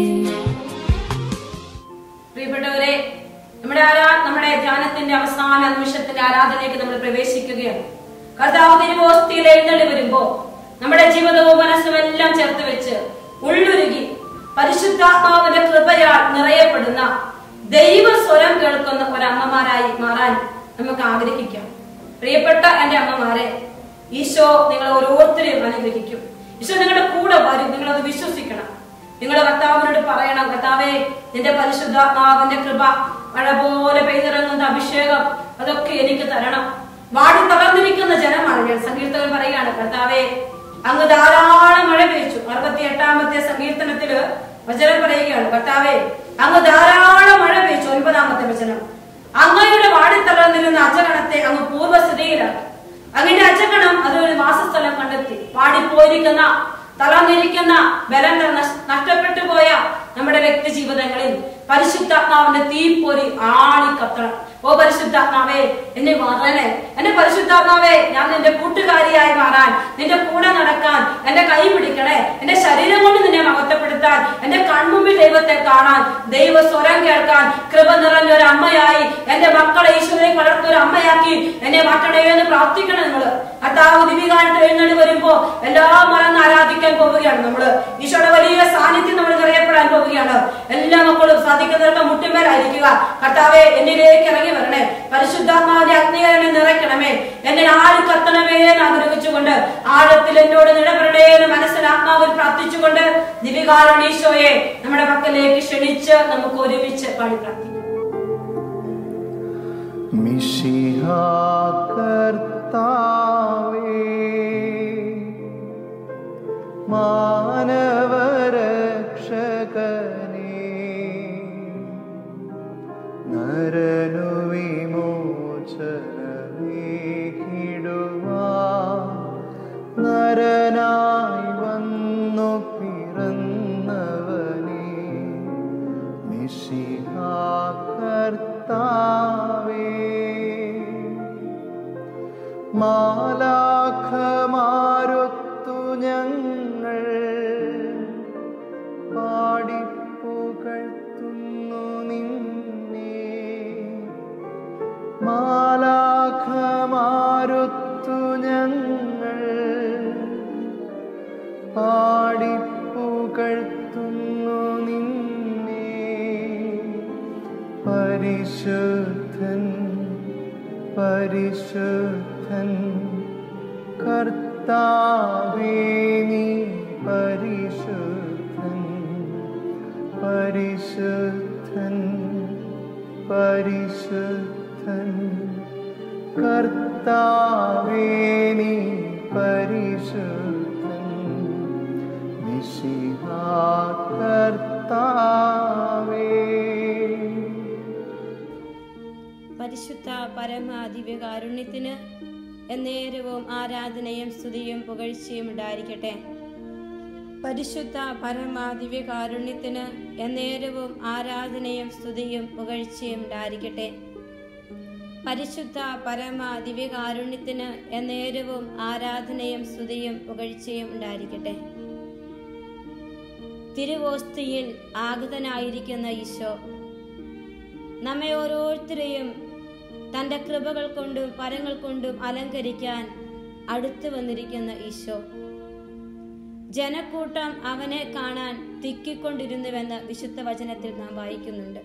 പ്രിയപ്പെട്ടവരെ നമ്മുടെ ആരാ നമ്മുടെ ധ്യാനത്തിന്റെ അവസാന നിമിഷത്തിന്റെ ആരാധനയിലേക്ക് നമ്മൾ പ്രവേശിക്കുകയാണ് കർത്താവ് തിരുവോസ്തിയിൽ എഴുന്നള്ളി വരുമ്പോ നമ്മുടെ ജീവിതവും മനസ്സും എല്ലാം ചേർത്ത് വെച്ച് ഉള്ളുരുകി പരിശുദ്ധാത്മാവിന്റെ കൃപയാൽ നിറയപ്പെടുന്ന ദൈവ സ്വരം കേൾക്കുന്ന ഒരമ്മമാരായി മാറാൻ നമുക്ക് ആഗ്രഹിക്കാം പ്രിയപ്പെട്ട എന്റെ അമ്മമാരെ ഈശോ നിങ്ങൾ ഓരോരുത്തരെയും അനുഗ്രഹിക്കും ഈശോ നിങ്ങളുടെ കൂടെ വരും നിങ്ങളത് വിശ്വസിക്കണം നിങ്ങൾ കർത്താവിനോട് പറയണം കർത്താവേ നിന്റെ പരിശുദ്ധാത്മാവിന്റെ കൃപ മഴ പോലെ പെയ്തിറങ്ങുന്ന അഭിഷേകം അതൊക്കെ എനിക്ക് തരണം വാടി തളർന്നിരിക്കുന്ന ജനമാണ് ഞാൻ സങ്കീർത്തകൻ പറയുകയാണ് കർത്താവേ അങ്ങ് ധാരാളം മഴ പെയ്ച്ചു അറുപത്തി എട്ടാമത്തെ സങ്കീർത്തനത്തില് വചനം പറയുകയാണ് കർത്താവേ അങ്ങ് ധാരാളം മഴ പെയ്ച്ചു ഒൻപതാമത്തെ വചനം അങ്ങയുടെ വാടിത്തളർന്നിരുന്ന അജഗണത്തെ അങ്ങ് പൂർവ്വസ്ഥിതിയിലാക്കി അങ്ങനെ അച്ചക്കണം അതൊരു വാസസ്ഥലം കണ്ടെത്തി പാടിപ്പോയിരിക്കുന്ന തളർന്നിരിക്കുന്ന ബലം നഷ്- നഷ്ടപ്പെട്ടു പോയ നമ്മുടെ വ്യക്തി ജീവിതങ്ങളിൽ പരിശുദ്ധാത്മാവിന്റെ തീപ്പൊരി ആളി കത്തണം ഓ പരിശുദ്ധാത്മാവേ എന്നെ മാറാനെ എന്റെ പരിശുദ്ധാത്മാവേ ഞാൻ നിന്റെ കൂട്ടുകാരിയായി മാറാൻ നിന്റെ കൂടെ നടക്കാൻ എന്റെ കൈ പിടിക്കണേ എന്റെ ശരീരം കൊണ്ട് നിന്നെ മഹത്വപ്പെടുത്താൻ എന്റെ കൺമുമ്പിൽ ദൈവത്തെ കാണാൻ ദൈവ സ്വരം കേൾക്കാൻ കൃപ നിറഞ്ഞ ഒരു അമ്മയായി എന്റെ മക്കളെ ഈശ്വരെ വളർത്തുന്ന ഒരു അമ്മയാക്കി എന്നെ മാറ്റണേ എന്ന് പ്രാർത്ഥിക്കണം നിങ്ങള് കർത്താവ് ദിവികാലത്ത് എഴുന്നള്ളി വരുമ്പോ എല്ലാം മറന്ന് ആരാധിക്കാൻ പോവുകയാണ് നമ്മള് ഈശോയുടെ വലിയ സാന്നിധ്യം നമ്മൾ നിറയപ്പെടാൻ പോവുകയാണ് എല്ലാ മക്കളും സാധിക്കുന്നവർക്ക് മുട്ടുമേലായിരിക്കുക ചെയ്യുവാൻ കർത്താവെ എന്നിലേക്ക് ഇറങ്ങി വരണേ പരിശുദ്ധാത്മാവിന്റെ അഗ്നികരനെ നിറയ്ക്കണമേ എന്നെ ആഴി കത്തണമേ എന്ന് ആഗ്രഹിച്ചുകൊണ്ട് ആഴത്തിൽ എന്നോട് നിടപെടണേ എന്ന് മനസ്സിൽ ആത്മാവിൽ പ്രാർത്ഥിച്ചുകൊണ്ട് ദിവികാരണീശോയെ നമ്മുടെ പക്കലേക്ക് ക്ഷണിച്ച് നമുക്ക് ഒരുമിച്ച് പാടി പ്രാർത്ഥിക്കാം മിശിഹാ കർത്താവേ മാനവരക്ഷകനേ നരനു വിമോചനമേകിടുവാ നരനായി വന്നു പിറന്നവനേ മിശിഹാ കർത്താവേ മാലാഖമാരൊത്തു ഞങ്ങൾ പാടിപ്പുകഴ്ത്തുന്നു നിന്നെ മാലാഖമാരൊത്തു ഞങ്ങൾ പാടിപ്പുകഴ്ത്തുന്നു നിന്നെ പരിശുദ്ധൻ പരിശുദ്ധൻ കർത്താവേ നീ പരിശുദ്ധൻ പരിശുദ്ധൻ പരിശുദ്ധൻ കർത്താവേ നീ പരിശുദ്ധൻ മിശിഹാ കർത്താവേ പരിശുദ്ധ പരമ ദിവ്യകാരുണ്യത്തിന് എന്നേരവും ആരാധനയും സ്തുതിയും പുകഴ്ചയും ഉണ്ടായിരിക്കട്ടെ പരിശുദ്ധ പരമ ദിവ്യകാരുണ്യത്തിന് എന്നേരവും ആരാധനയും സ്തുതിയും പുകഴ്ചയും ഉണ്ടായിരിക്കട്ടെ പരിശുദ്ധ പരമ ദിവ്യകാരുണ്യത്തിന് എന്നേരവും ആരാധനയും സ്തുതിയും പുകഴ്ചയും ഉണ്ടായിരിക്കട്ടെ തിരുവോസ്തിയിൽ ആഗതനായിരിക്കുന്ന ഈശോ നമ്മെ ഓരോരുത്തരെയും തൻ്റെ കൃപകൾ കൊണ്ടും പരങ്ങൾ കൊണ്ടും അലങ്കരിക്കാൻ അടുത്തു വന്നിരിക്കുന്ന ഈശോ ജനക്കൂട്ടം അവനെ കാണാൻ തിക്കിക്കൊണ്ടിരുന്നുവെന്ന് വിശുദ്ധ വചനത്തിൽ നാം വായിക്കുന്നുണ്ട്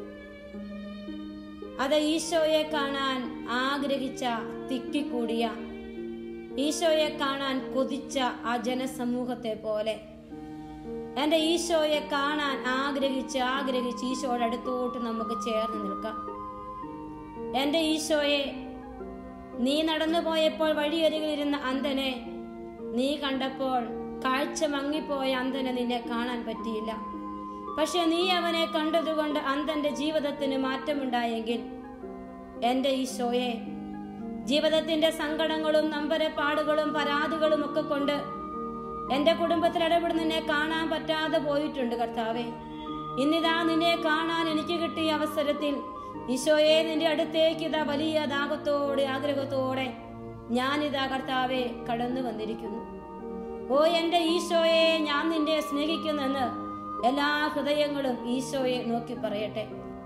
അത് ഈശോയെ കാണാൻ ആഗ്രഹിച്ച തിക്കിക്കൂടിയ ഈശോയെ കാണാൻ കൊതിച്ച ആ ജനസമൂഹത്തെ പോലെ എൻ്റെ ഈശോയെ കാണാൻ ആഗ്രഹിച്ച് ആഗ്രഹിച്ച് ഈശോയുടെ അടുത്തോട്ട് നമുക്ക് ചേർന്ന് നിൽക്കാം എൻ്റെ ഈശോയെ നീ നടന്നു പോയപ്പോൾ വഴിയരികിലിരുന്ന അന്ധനെ നീ കണ്ടപ്പോൾ കാഴ്ച മങ്ങിപ്പോയ അന്ധനെ നിന്നെ കാണാൻ പറ്റിയില്ല പക്ഷെ നീ അവനെ കണ്ടതുകൊണ്ട് അന്ധന്റെ ജീവിതത്തിന് മാറ്റമുണ്ടായെങ്കിൽ എൻ്റെ ഈശോയെ ജീവിതത്തിന്റെ സങ്കടങ്ങളും നമ്പരപ്പാടുകളും പരാതികളും ഒക്കെ കൊണ്ട് എന്റെ കുടുംബത്തിൽ ഇടപെടുന്ന നിന്നെ കാണാൻ പറ്റാതെ പോയിട്ടുണ്ട് കർത്താവെ ഇന്നിതാ നിന്നെ കാണാൻ എനിക്ക് കിട്ടിയ അവസരത്തിൽ ഈശോയെ നിന്റെ അടുത്തേക്ക് ഇതാ വലിയ ദാഹത്തോടെ ആഗ്രഹത്തോടെ ഞാനിതാ കർത്താവെ കടന്നു വന്നിരിക്കുന്നു ഓ എന്റെ ഈശോയെ ഞാൻ നിന്നെ സ്നേഹിക്കുന്നെന്ന് എല്ലാ ഹൃദയങ്ങളും ഈശോയെ നോക്കി പറയട്ടെ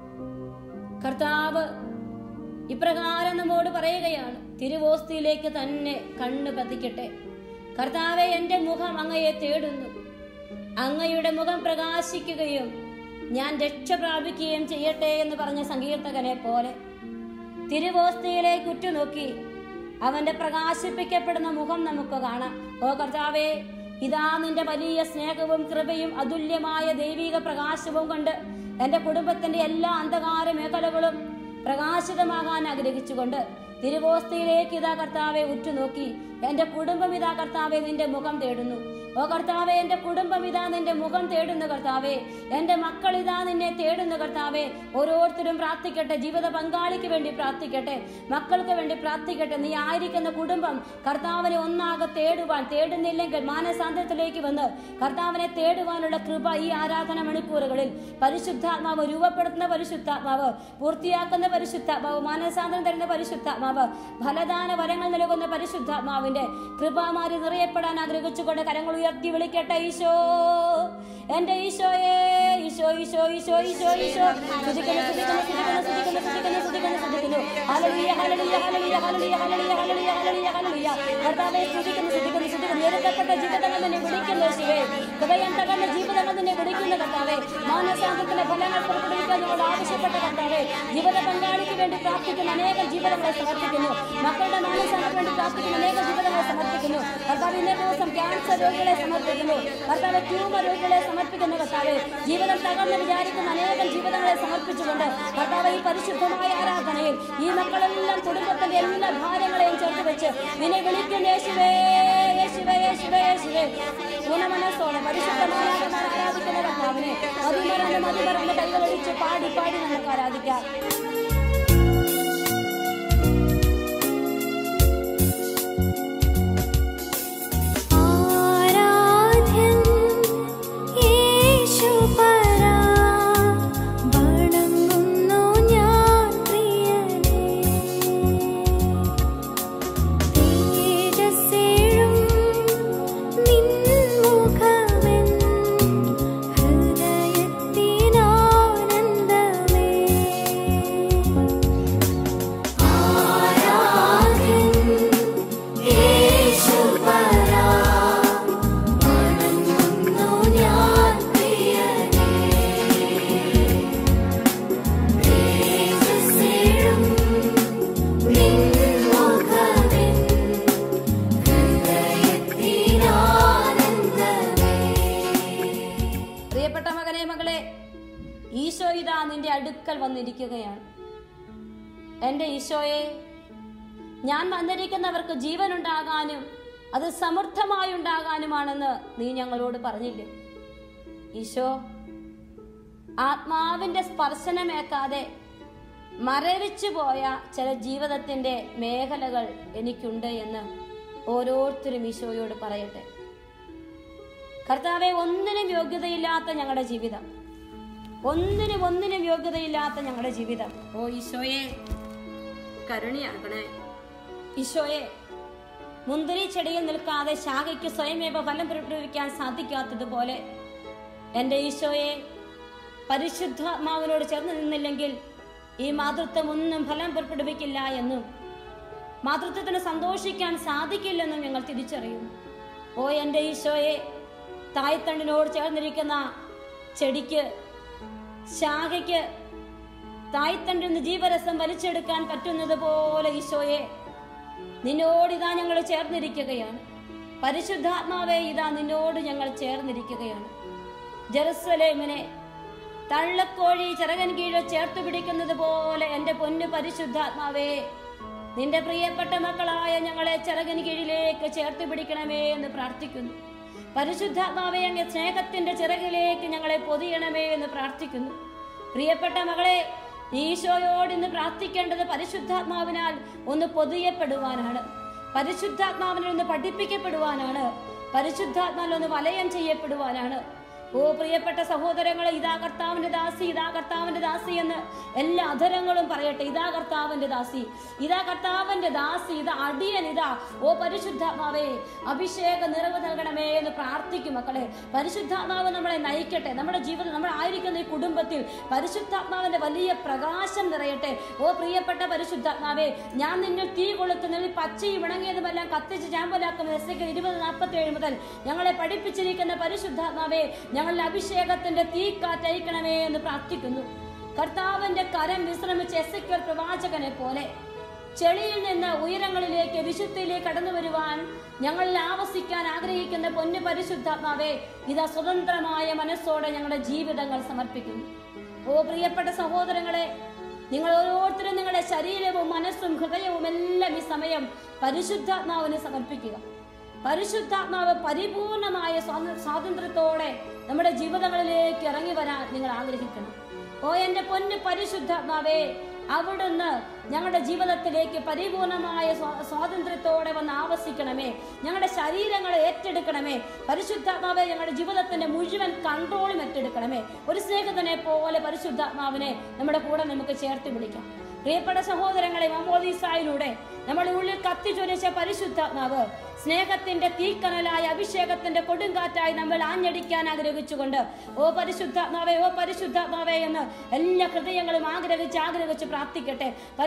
കർത്താവ് ഇപ്രകാരം നമ്മോട് പറയുകയാണ് തിരുവോസ്തിയിലേക്ക് തന്നെ കണ്ണു പതിക്കട്ടെ കർത്താവെ എന്റെ മുഖം അങ്ങയെ തേടുന്നു അങ്ങയുടെ മുഖം പ്രകാശിക്കുകയും ഞാൻ രക്ഷ പ്രാപിക്കുകയും ചെയ്യട്ടെ എന്ന് പറഞ്ഞ സങ്കീർത്തകനെ പോലെ തിരുവോസ്തിയിലേക്ക് ഉറ്റുനോക്കി അവന്റെ പ്രകാശിപ്പിക്കപ്പെടുന്ന മുഖം നമുക്ക് കാണാം ഓ കർത്താവേ ഇതാ നിന്റെ വലിയ സ്നേഹവും കൃപയും അതുല്യമായ ദൈവിക പ്രകാശവും കൊണ്ട് എന്റെ കുടുംബത്തിന്റെ എല്ലാ അന്ധകാര മേഖലകളും പ്രകാശിതമാകാൻ ആഗ്രഹിച്ചുകൊണ്ട് തിരുവോസ്തിയിലേക്ക് ഇതാ കർത്താവെ ഉറ്റുനോക്കി എന്റെ കുടുംബം ഇതാ കർത്താവെ നിന്റെ മുഖം തേടുന്നു ഓ കർത്താവെ എന്റെ കുടുംബം ഇതാ നിന്റെ മുഖം തേടുന്നു കർത്താവെ എന്റെ മക്കൾ ഇതാ നിന്നെ തേടുന്നു കർത്താവെ ഓരോരുത്തരും പ്രാർത്ഥിക്കട്ടെ ജീവിത പങ്കാളിക്ക് വേണ്ടി പ്രാർത്ഥിക്കട്ടെ മക്കൾക്ക് വേണ്ടി പ്രാർത്ഥിക്കട്ടെ നീ ആയിരിക്കുന്ന കുടുംബം കർത്താവിനെ ഒന്നാകെ തേടുവാൻ തേടുന്നില്ലെങ്കിൽ മാനസാന്തരത്തിലേക്ക് വന്ന് കർത്താവിനെ തേടുവാനുള്ള കൃപ ഈ ആരാധന മണിക്കൂറുകളിൽ പരിശുദ്ധാത്മാവ് രൂപപ്പെടുത്തുന്ന പരിശുദ്ധാത്മാവ് പൂർത്തിയാക്കുന്ന പരിശുദ്ധാത്മാവ് മാനസാന്തരം തരുന്ന പരിശുദ്ധാത്മാവ് ഫലദാന വരങ്ങൾ നൽകുന്ന പരിശുദ്ധാത്മാവിന്റെ കൃപാമാരി നിറയപ്പെടാൻ ആഗ്രഹിച്ചുകൊണ്ട് കരങ്ങൾ ഉയർത്തി വിളിക്കട്ടെ ഈശോ എന്റെ ഈശോയെ ഈശോ ഈശോ ഈശോ ഈശോ ഈശോ സ്തുതിക്കുന്നു സ്തുതിക്കുന്നു സ്തുതിക്കുന്നു സ്തുതിക്കുന്നു സ്തുതിക്കുന്നു സ്തുതിക്കുന്നു സ്തുതിക്കുന്നു ഹല്ലേലൂയ ഹല്ലേലൂയ ഹല്ലേലൂയ ഹല്ലേലൂയ ഹല്ലേലൂയ ഹല്ലേലൂയ ഹല്ലേലൂയ ഹല്ലേലൂയ കർത്താവേ സ്തുതിക്കുന്നു സ്തുതിക്കുന്നു സ്തുതിക്കുന്നു നേരിടപ്പെട്ട ജീവിതങ്ങൾ നിന്നെ വിളിക്കുന്നു ശിവേ ഹൃദയം തകർന്ന ജീവിതങ്ങൾ നിന്നെ വിളിക്കുന്നു കർത്താവേ മാനസാന്തത്തിന്റെ ഫലങ്ങൾ പുറപ്പെടുവിക്കാൻ എന്നുകൊണ്ട് ആവശ്യപ്പെട്ട കർത്താവേ ജീവിത പങ്കാളിക്ക് വേണ്ടി പ്രാർത്ഥിക്കുന്ന അനേകം ജീവിതങ്ങളെ സമർപ്പിക്കുന്നു മക്കളുടെ മാനസാന്തരത്തിന് വേണ്ടി പ്രാർത്ഥിക്കുന്ന അനേകം ജീവിതങ്ങളെ സമർപ്പിക്കുന്നു കർത്താവ് ഇന്നേ ദിവസം ക്യാൻസർ രോഗികളെ സമർപ്പിക്കുന്നു കർത്താവ് ട്യൂമർ രോഗികളെ സമർപ്പിക്കുന്നു കർത്താവ് ജീവിതം തകർന്ന് വിചാരിക്കുന്ന അനേകം ജീവിതങ്ങളെ സമർപ്പിച്ചുകൊണ്ട് കർത്താവ് ഈ പരിശുദ്ധമായ ആരാധനയിൽ ഈ മക്കളെല്ലാം കുടുംബത്തിന്റെ എല്ലാ ഭാരങ്ങളെയും ചേർത്ത് വെച്ച് നിന്നെ വിളിക്കുന്ന യേശുവേ യേശുവേ യേശുവേ യേശുവേ ഗുണമനസ്സോടെ പരിശുദ്ധമായ ആരാധിക്കുന്ന കർത്താവിനെ മതിമറന്ന് മതിമറന്ന് കൈകളടിച്ച് പാടി പാടി നമുക്ക് ആരാധിക്കാം ആരാധ്യൻ യേശുപരാ വണങ്ങുന്നു ഞാൻ പ്രിയനേ തേജസ്സേഴും നിൻ മുഖമെൻ ഹൃദയത്തിനാനന്ദമേ ആരാധ്യൻ യേശുപരാ വണങ്ങുന്നു ഞാൻ പ്രിയനേ തേജസ്സേഴും നിൻ മുഖമെൻ ഹൃദയത്തിനാനന്ദമേ പ്രിയപ്പെട്ട മകനെ മകളെ ഈശോ ഇതാ നിന്റെ അടുക്കൽ വന്നിരിക്കുകയാണ് എന്റെ ഈശോയെ ഞാൻ വന്നിരിക്കുന്നവർക്ക് ജീവൻ ഉണ്ടാകാനും അത് സമൃദ്ധമായി ഉണ്ടാകാനുമാണെന്ന് നീ ഞങ്ങളോട് പറഞ്ഞില്ലേ ഈശോ ആത്മാവിന്റെ സ്പർശനമേക്കാതെ മരവിച്ചു പോയ ചില ജീവിതത്തിന്റെ മേഖലകൾ എനിക്കുണ്ട് എന്ന് ഓരോരുത്തരും ഈശോയോട് പറയട്ടെ കർത്താവെ ഒന്നിനും യോഗ്യതയില്ലാത്ത ഞങ്ങളുടെ ജീവിതം ഒന്നിനും ഒന്നിനും യോഗ്യതയില്ലാത്ത ഞങ്ങളുടെ ജീവിതം ഓ ഈശോയെ കരുണയാകണേ ഈശോയെ മുന്തിരി ചെടിയിൽ നിൽക്കാതെ ശാഖയ്ക്ക് സ്വയമേവ ഫലം പുറപ്പെടുവിക്കാൻ സാധിക്കാത്തതുപോലെ എൻ്റെ ഈശോയെ പരിശുദ്ധാത്മാവിനോട് ചേർന്ന് നിന്നില്ലെങ്കിൽ ഈ മാതൃത്വം ഒന്നും ഫലം പുറപ്പെടുവിക്കില്ല എന്നും മാതൃത്വത്തിന് സന്തോഷിക്കാൻ സാധിക്കില്ലെന്നും ഞങ്ങൾ തിരിച്ചറിയുന്നു ഓ എൻ്റെ ഈശോയെ തായ്തണ്ടിനോട് ചേർന്നിരിക്കുന്ന ചെടിക്ക് ശാഖയ്ക്ക് തായ്തണ്ടിൽ നിന്ന് ജീവരസം വലിച്ചെടുക്കാൻ പറ്റുന്നത് പോലെ ഈശോയെ നിന്നോട് ഇതാ ഞങ്ങൾ ചേർന്നിരിക്കുകയാണ് പരിശുദ്ധാത്മാവേ ഇതാ നിന്നോട് ഞങ്ങൾ ചേർന്നിരിക്കുകയാണ് ജെറുസലേമിനെ തള്ളക്കോഴി ചിറകൻ കീഴെ ചേർത്ത് പിടിക്കുന്നത് പോലെ എൻ്റെ പൊന്നു പരിശുദ്ധാത്മാവേ നിന്റെ പ്രിയപ്പെട്ട മക്കളായ ഞങ്ങളെ ചിറകൻ കീഴിലേക്ക് ചേർത്ത് പിടിക്കണമേ എന്ന് പ്രാർത്ഥിക്കുന്നു പരിശുദ്ധാത്മാവേ അങ്ങ് സ്നേഹത്തിന്റെ ചിറകിലേക്ക് ഞങ്ങളെ പൊതിയണമേ എന്ന് പ്രാർത്ഥിക്കുന്നു പ്രിയപ്പെട്ട മകളെ ഈശോയോട് ഇന്ന് പ്രാർത്ഥിക്കേണ്ടത് പരിശുദ്ധാത്മാവിനാൽ ഒന്ന് പൊതിയപ്പെടുവാനാണ് പരിശുദ്ധാത്മാവിനെ ഒന്ന് പഠിപ്പിക്കപ്പെടുവാനാണ് പരിശുദ്ധാത്മാവിൽ ഒന്ന് വലയം ചെയ്യപ്പെടുവാനാണ് ഓ പ്രിയപ്പെട്ട സഹോദരങ്ങളെ ഇതാ കർത്താവിന്റെ ദാസി ഇതാ കർത്താവിന്റെ ദാസി എന്ന് എല്ലാ അധരങ്ങളും പറയട്ടെ ഇതാ കർത്താവിന്റെ ദാസി ഇതാ കർത്താവിന്റെ ദാസി ഇതാ അടിയൻ ഇതാ ഓ പരിശുദ്ധാത്മാവേ അഭിഷേക നിറവ് നൽകണമേ എന്ന് പ്രാർത്ഥിക്കും മക്കളെ പരിശുദ്ധാത്മാവ് നമ്മളെ നയിക്കട്ടെ നമ്മുടെ ജീവിതം നമ്മൾ ആയിരിക്കുന്ന ഈ കുടുംബത്തിൽ പരിശുദ്ധാത്മാവിന്റെ വലിയ പ്രകാശം നിറയട്ടെ ഓ പ്രിയപ്പെട്ട പരിശുദ്ധാത്മാവേ ഞാൻ നിന്നിൽ തീ കൊളുത്ത് നിന്നിൽ പച്ചയും ഇണങ്ങിയതുമെല്ലാം കത്തിച്ച് ചാമ്പലാക്കും എസ് കെ ഇരുപത് നാൽപ്പത്തി ഏഴ് മുതൽ ഞങ്ങളെ പഠിപ്പിച്ചിരിക്കുന്ന പരിശുദ്ധാത്മാവേ ഞങ്ങളുടെ അഭിഷേകത്തിന്റെ തീക്കാറ്റ് അയക്കണമേ എന്ന് പ്രാർത്ഥിക്കുന്നു കർത്താവിന്റെ കരം വിശ്രമിച്ച എസ് പ്രവാചകനെ പോലെ ചെളിയിൽ നിന്ന് ഉയരങ്ങളിലേക്ക് വിശുദ്ധിയിലേക്ക് കടന്നു വരുവാൻ ഞങ്ങളിൽ ആവസിക്കാൻ ആഗ്രഹിക്കുന്ന പൊന്നു പരിശുദ്ധാത്മാവേ ഇതാ സ്വതന്ത്രമായ മനസ്സോടെ ഞങ്ങളുടെ ജീവിതങ്ങൾ സമർപ്പിക്കുന്നു ഓ പ്രിയപ്പെട്ട സഹോദരങ്ങളെ നിങ്ങൾ ഓരോരുത്തരും നിങ്ങളുടെ ശരീരവും മനസ്സും ഹൃദയവും എല്ലാം ഈ സമയം പരിശുദ്ധാത്മാവിന് സമർപ്പിക്കുക പരിശുദ്ധാത്മാവ് പരിപൂർണമായ സ്വാത- സ്വാതന്ത്ര്യത്തോടെ നമ്മുടെ ജീവിതങ്ങളിലേക്ക് ഇറങ്ങി വരാൻ നിങ്ങൾ ആഗ്രഹിക്കണം ഓ എന്റെ പൊന്ന് പരിശുദ്ധാത്മാവേ അവിടുന്ന് ഞങ്ങളുടെ ജീവിതത്തിലേക്ക് പരിപൂർണമായ സ്വാ- സ്വാതന്ത്ര്യത്തോടെ വന്ന് ആവസിക്കണമേ ഞങ്ങളുടെ ശരീരങ്ങളെ ഏറ്റെടുക്കണമേ പരിശുദ്ധാത്മാവെ ഞങ്ങളുടെ ജീവിതത്തിന്റെ മുഴുവൻ കൺട്രോളും ഏറ്റെടുക്കണമേ ഒരു സ്നേഹിതനെ പോലെ പരിശുദ്ധാത്മാവിനെ നമ്മുടെ കൂടെ നമുക്ക് ചേർത്ത് പിടിക്കാം പ്രിയപ്പെട്ട സഹോദരങ്ങളെ മമോദീസായിലൂടെ നമ്മുടെ ഉള്ളിൽ കത്തിച്ചൊരിച്ച പരിശുദ്ധാത്മാവ് സ്നേഹത്തിന്റെ തീക്കനലായ അഭിഷേകത്തിന്റെ കൊടുങ്കാറ്റായി നമ്മൾ ആഞ്ഞടിക്കാൻ ആഗ്രഹിച്ചുകൊണ്ട് ഓ പരിശുദ്ധാത്മാവേ ഓ പരിശുദ്ധാത്മാവേ എന്ന് എല്ലാ ഹൃദയങ്ങളും ആഗ്രഹിച്ച് ആഗ്രഹിച്ച് പ്രാർത്ഥിക്കട്ടെ പരിശുദ്ധ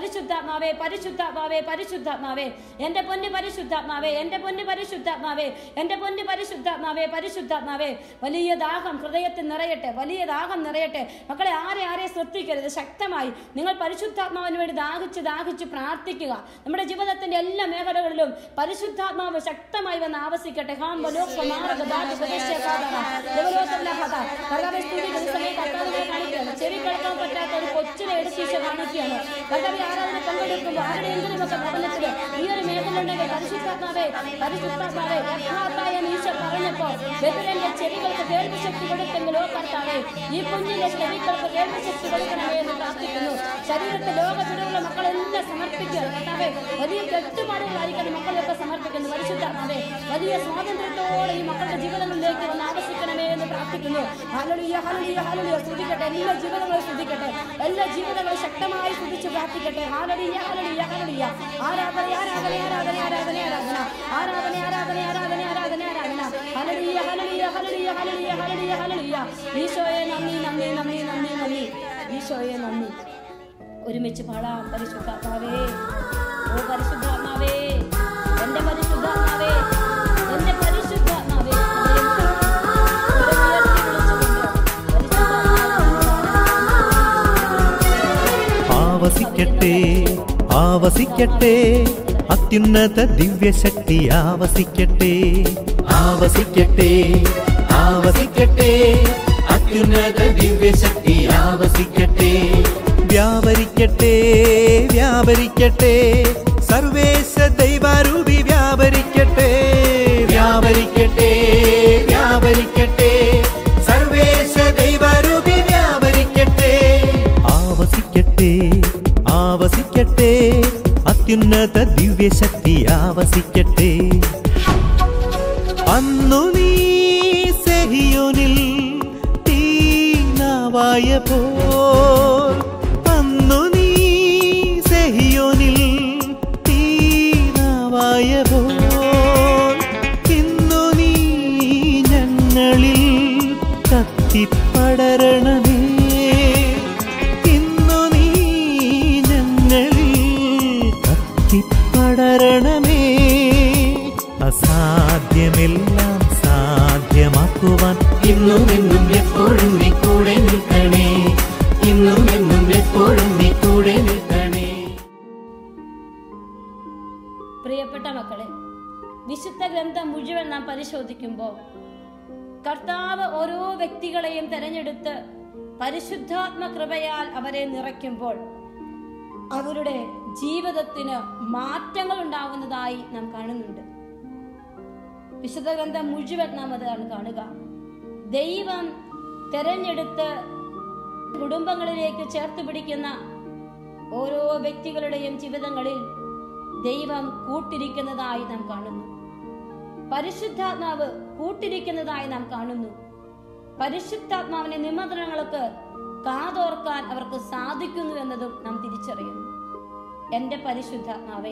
പരിശുദ്ധാത്മാവേ പരിശുദ്ധാത്മാവേ പരിശുദ്ധാത്മാവേ എന്റെ പൊന്ന് പരിശുദ്ധാത്മാവേ എന്റെ പൊന്ന് പരിശുദ്ധാത്മാവേ എന്റെ പൊന്ന് പരിശുദ്ധാത്മാവേ പരിശുദ്ധാത്മാവേ വലിയ ദാഹം ഹൃദയത്തിൽ നിറയട്ടെ വലിയ ദാഹം നിറയട്ടെ മക്കളെ ആരെ ആരെ ശ്രദ്ധിക്കരുത് ശക്തമായി നിങ്ങൾ പരിശുദ്ധാത്മാവിന് വേണ്ടി ദാഹിച്ച് ദാഹിച്ച് പ്രാർത്ഥിക്കുക നമ്മുടെ ജീവിതത്തിന്റെ എല്ലാ മേഖലകളിലും പരിശുദ്ധാത്മാവ് ശക്തമായി വന്ന് ആവസിക്കട്ടെ ഹാം ബലോക് മാർഗ ദാതി ഉപദേശ കാതറ. ദേവലോകത്തിലെ കഥ. കർത്താവേ, സ്തുതിക്കുന്ന ഈ സമയം കർത്താവിനെ കാണിക്കുകയാണ്. ചെവി കേൾക്കാൻ പറ്റാത്ത ഒരു കൊച്ചിനെ എടുത്ത് ഈശോ കാണിക്കുകയാണ് കർത്താവെ ആരാധന പങ്കെടുക്കുമ്പോൾ ആരുടെയെങ്കിലും ഒക്കെ ഭവനത്തില് ഈ ഒരു മേഖലയുണ്ടെങ്കിൽ പരിശുദ്ധാത്മാവേ പരിശുദ്ധാത്മാവേ യഥാർത്ഥായ ഈശോ പറഞ്ഞപ്പോ ബദലന്റെ ചെവികൾക്ക് കേൾവി ശക്തി കൊടുത്തെങ്കിലോ കർത്താവേ ഈ കുഞ്ഞിന്റെ ചെവികൾക്ക് കേൾവി ശക്തി കൊടുക്കണമേ എന്ന് പ്രാർത്ഥിക്കുന്നു ശരീരത്തെ ലോകത്തിലുള്ള മക്കളെല്ലാം സമർപ്പിക്കുക കർത്താവേ വലിയ കെട്ടുപാടുകളായിരിക്കണം മക്കളെയൊക്കെ സമർപ്പിക്കുന്നു പരിശുദ്ധാത്മാവേ വലിയ സ്വാതന്ത്ര്യത്തോടെ ഈ മക്കളുടെ ജീവിതങ്ങളിലേക്ക് വന്ന് ആവശ്യിക്കണമേ എന്ന് പ്രാർത്ഥിക്കുന്നു ഹല്ലേലൂയ ഹല്ലേലൂയ ഹല്ലേലൂയ സ്തുതിക്കട്ടെ എല്ലാ ജീവിതങ്ങളും സ്തുതിക്കട്ടെ എല്ലാ ജീവിതങ്ങളും ശക്തമായി സ്തുതിച്ച് പ്രാർത്ഥിക്കട്ടെ ഹല്ലേലൂയ ഹല്ലേലൂയ ഹല്ലേലൂയ ആരാധന ആരാധന ആരാധന ആരാധന ആരാധന ആരാധന ആരാധന ആരാധന ആരാധന ആരാധന ഹല്ലേലൂയ ഹല്ലേലൂയ ഹല്ലേലൂയ ഹല്ലേലൂയ ഹല്ലേലൂയ ഹല്ലേലൂയ ഈശോയെ നന്ദി നന്ദി നന്ദി നന്ദി നന്ദി ഈശോയെ നന്ദി ഒരുമിച്ച് പാടാം പരിശുദ്ധാത്മാവേ ഓ പരിശുദ്ധാത്മാവേ എന്റെ പരിശുദ്ധാത്മാവേ എന്റെ പരിശുദ്ധാത്മാവേ സ്വരം ഉയർത്തി വിളിച്ചുകൊണ്ട് ആവസിക്കട്ടെ ആവസിക്കട്ടെ അത്യുന്നത ദിവ്യശക്തി ആവസിക്കട്ടെ ആവസിക്കട്ടെ ആവസിക്കട്ടെ അത്യുന്നത ദിവ്യശക്തി ആവസിക്കട്ടെ വ്യാപരിക്കട്ടെ വ്യാപരിക്കട്ടെ സർവേശ ദൈവാരൂപി വ്യാപരിക്കട്ടെ വ്യാപരിക്കട്ടെ വ്യാപരിക്കട്ടെ സർവേശ ദൈവാരൂപി വ്യാപരിക്കട്ടെ ആവസിക്കട്ടെ ആവസിക്കട്ടെ അത്യുന്നത ദിവ്യശക്തി ആവസിക്കട്ടെ അന്നു നീ സെഹിയോനിൽ തീനാവായ പോൽ അന്നു നീ സെഹിയോനിൽ തീനാവായ പോൽ ഇന്നു നീ ഞങ്ങളിൽ കത്തിപ്പടരണമേ ഇന്നു നീ ഞങ്ങളിൽ കത്തിപ്പടരണമേ അസാധ്യമെല്ലാം സാധ്യമാക്കുവാൻ ഇന്നും എന്നും എപ്പോഴും നീ കൂടെ നിൽക്കണേ ഇന്നും എന്നും എപ്പോഴും നീ കൂടെ നിൽക്കണേ പ്രിയപ്പെട്ട മക്കളെ വിശുദ്ധ ഗ്രന്ഥം മുഴുവൻ നാം പരിശോധിക്കുമ്പോൾ കർത്താവ് ഓരോ വ്യക്തികളെയും തെരഞ്ഞെടുത്ത് പരിശുദ്ധാത്മ കൃപയാൽ അവരെ നിറയ്ക്കുമ്പോൾ അവരുടെ ജീവിതത്തിന് മാറ്റങ്ങൾ ഉണ്ടാകുന്നതായി നാം കാണുന്നുണ്ട് വിശുദ്ധ ഗ്രന്ഥം മുഴുവൻ നാം അതാണ് കാണുക ദൈവം തെരഞ്ഞെടുത്ത് കുടുംബങ്ങളിലേക്ക് ചേർത്ത് പിടിക്കുന്ന ഓരോ വ്യക്തികളുടെയും ജീവിതങ്ങളിൽ ദൈവം കൂട്ടിരിക്കുന്നതായി നാം കാണുന്നു പരിശുദ്ധാത്മാവ് കൂട്ടിരിക്കുന്നതായി നാം കാണുന്നു പരിശുദ്ധാത്മാവിന്റെ നിമന്ത്രണങ്ങൾക്ക് കാതോർക്കാൻ അവർക്ക് സാധിക്കുന്നു എന്നതും നാം തിരിച്ചറിയുന്നു എന്റെ പരിശുദ്ധാത്മാവേ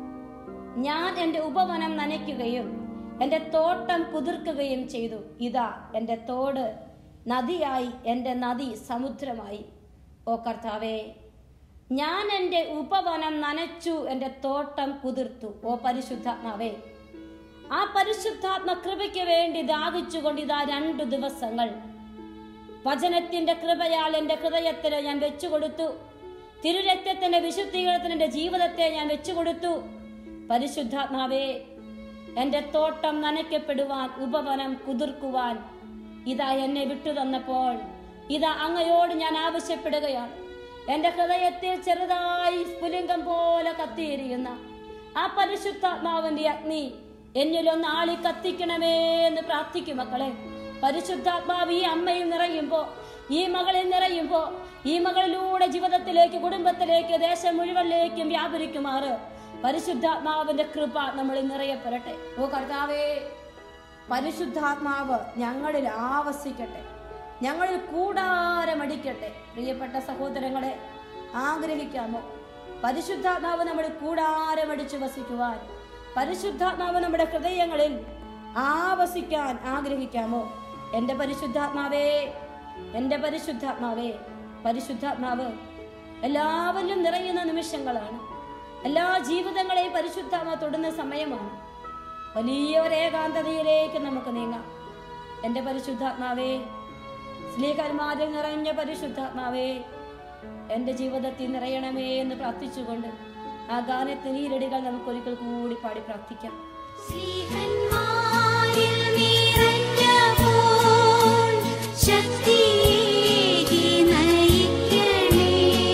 ഞാൻ എന്റെ ഉപവനം നനയ്ക്കുകയും എന്റെ തോട്ടം കുതിർക്കുകയും ചെയ്തു ഇതാ എന്റെ തോട് നദിയായി എന്റെ നദി സമുദ്രമായി ഓ കർത്താവേ ഞാൻ എൻ്റെ ഉപവനം നനച്ചു എൻ്റെ തോട്ടം കുതിർത്തു ഓ പരിശുദ്ധാത്മാവേ ആ പരിശുദ്ധാത്മ കൃപയ്ക്ക് വേണ്ടി ദാഹിച്ചുകൊണ്ട് ഇതാ രണ്ടു ദിവസങ്ങൾ വചനത്തിന്റെ കൃപയാൽ എൻ്റെ ഹൃദയത്തിന് ഞാൻ വെച്ചുകൊടുത്തു തിരുരക്തത്തിന്റെ വിശുദ്ധീകരണത്തിന് എൻ്റെ ജീവിതത്തെ ഞാൻ വെച്ചുകൊടുത്തു പരിശുദ്ധാത്മാവേ എൻ്റെ തോട്ടം നനയ്ക്കപ്പെടുവാൻ ഉപവനം കുതിർക്കുവാൻ ഇതാ എന്നെ വിട്ടു തന്നപ്പോൾ ഇതാ അങ്ങയോട് ഞാൻ ആവശ്യപ്പെടുകയാണ് എന്റെ ഹൃദയത്തിൽ ചെറുതായി സ്ഫുലിംഗം പോലെ കത്തിയിരിക്കുന്ന ആ പരിശുദ്ധാത്മാവിന്റെ അഗ്നി എന്നിലൊന്ന് ആളി കത്തിക്കണമേ എന്ന് പ്രാർത്ഥിക്കും മക്കളെ പരിശുദ്ധാത്മാവ് ഈ അമ്മയിൽ നിറയുമ്പോ ഈ മകളിൽ നിറയുമ്പോ ഈ മകളിലൂടെ ജീവിതത്തിലേക്ക് കുടുംബത്തിലേക്ക് ദേശം മുഴുവനിലേക്കും വ്യാപരിക്കുമാറ് പരിശുദ്ധാത്മാവിന്റെ കൃപ നമ്മളിൽ നിറയപ്പെടട്ടെ ഓ കർത്താവേ പരിശുദ്ധാത്മാവ് ഞങ്ങളിൽ ആവസിക്കട്ടെ ഞങ്ങളിൽ കൂടാരമടിക്കട്ടെ പ്രിയപ്പെട്ട സഹോദരങ്ങളെ ആഗ്രഹിക്കാമോ പരിശുദ്ധാത്മാവ് നമ്മുടെ കൂടാരമടിച്ചു വസിക്കുവാൻ പരിശുദ്ധാത്മാവ് നമ്മുടെ ഹൃദയങ്ങളിൽ ആവസിക്കാൻ ആഗ്രഹിക്കാമോ എന്റെ പരിശുദ്ധാത്മാവേ എന്റെ പരിശുദ്ധാത്മാവേ പരിശുദ്ധാത്മാവ് എല്ലാവരിലും നിറയുന്ന നിമിഷങ്ങളാണ് എല്ലാ ജീവിതങ്ങളെയും പരിശുദ്ധാത്മ തൊടുന്ന സമയമാണ് വലിയ ഒരു ഏകാന്തതയിലേക്ക് നമുക്ക് നീങ്ങാം എന്റെ പരിശുദ്ധാത്മാവേ സ്നേഹന്മാരിൽ നിറഞ്ഞ പരിശുദ്ധാത്മാവേ എന്റെ ജീവിതത്തിൽ നിറയണമേ എന്ന് പ്രാർത്ഥിച്ചുകൊണ്ട് ആ ഗാനത്തിന് ഈരടികൾ നമുക്ക് ഒരിക്കൽ കൂടി പാടി പ്രാർത്ഥിക്കാം ശ്രീഹന്മാരിൽ നിറഞ്ഞപ്പോൾ ശക്തിയേകി നയിക്കണേ.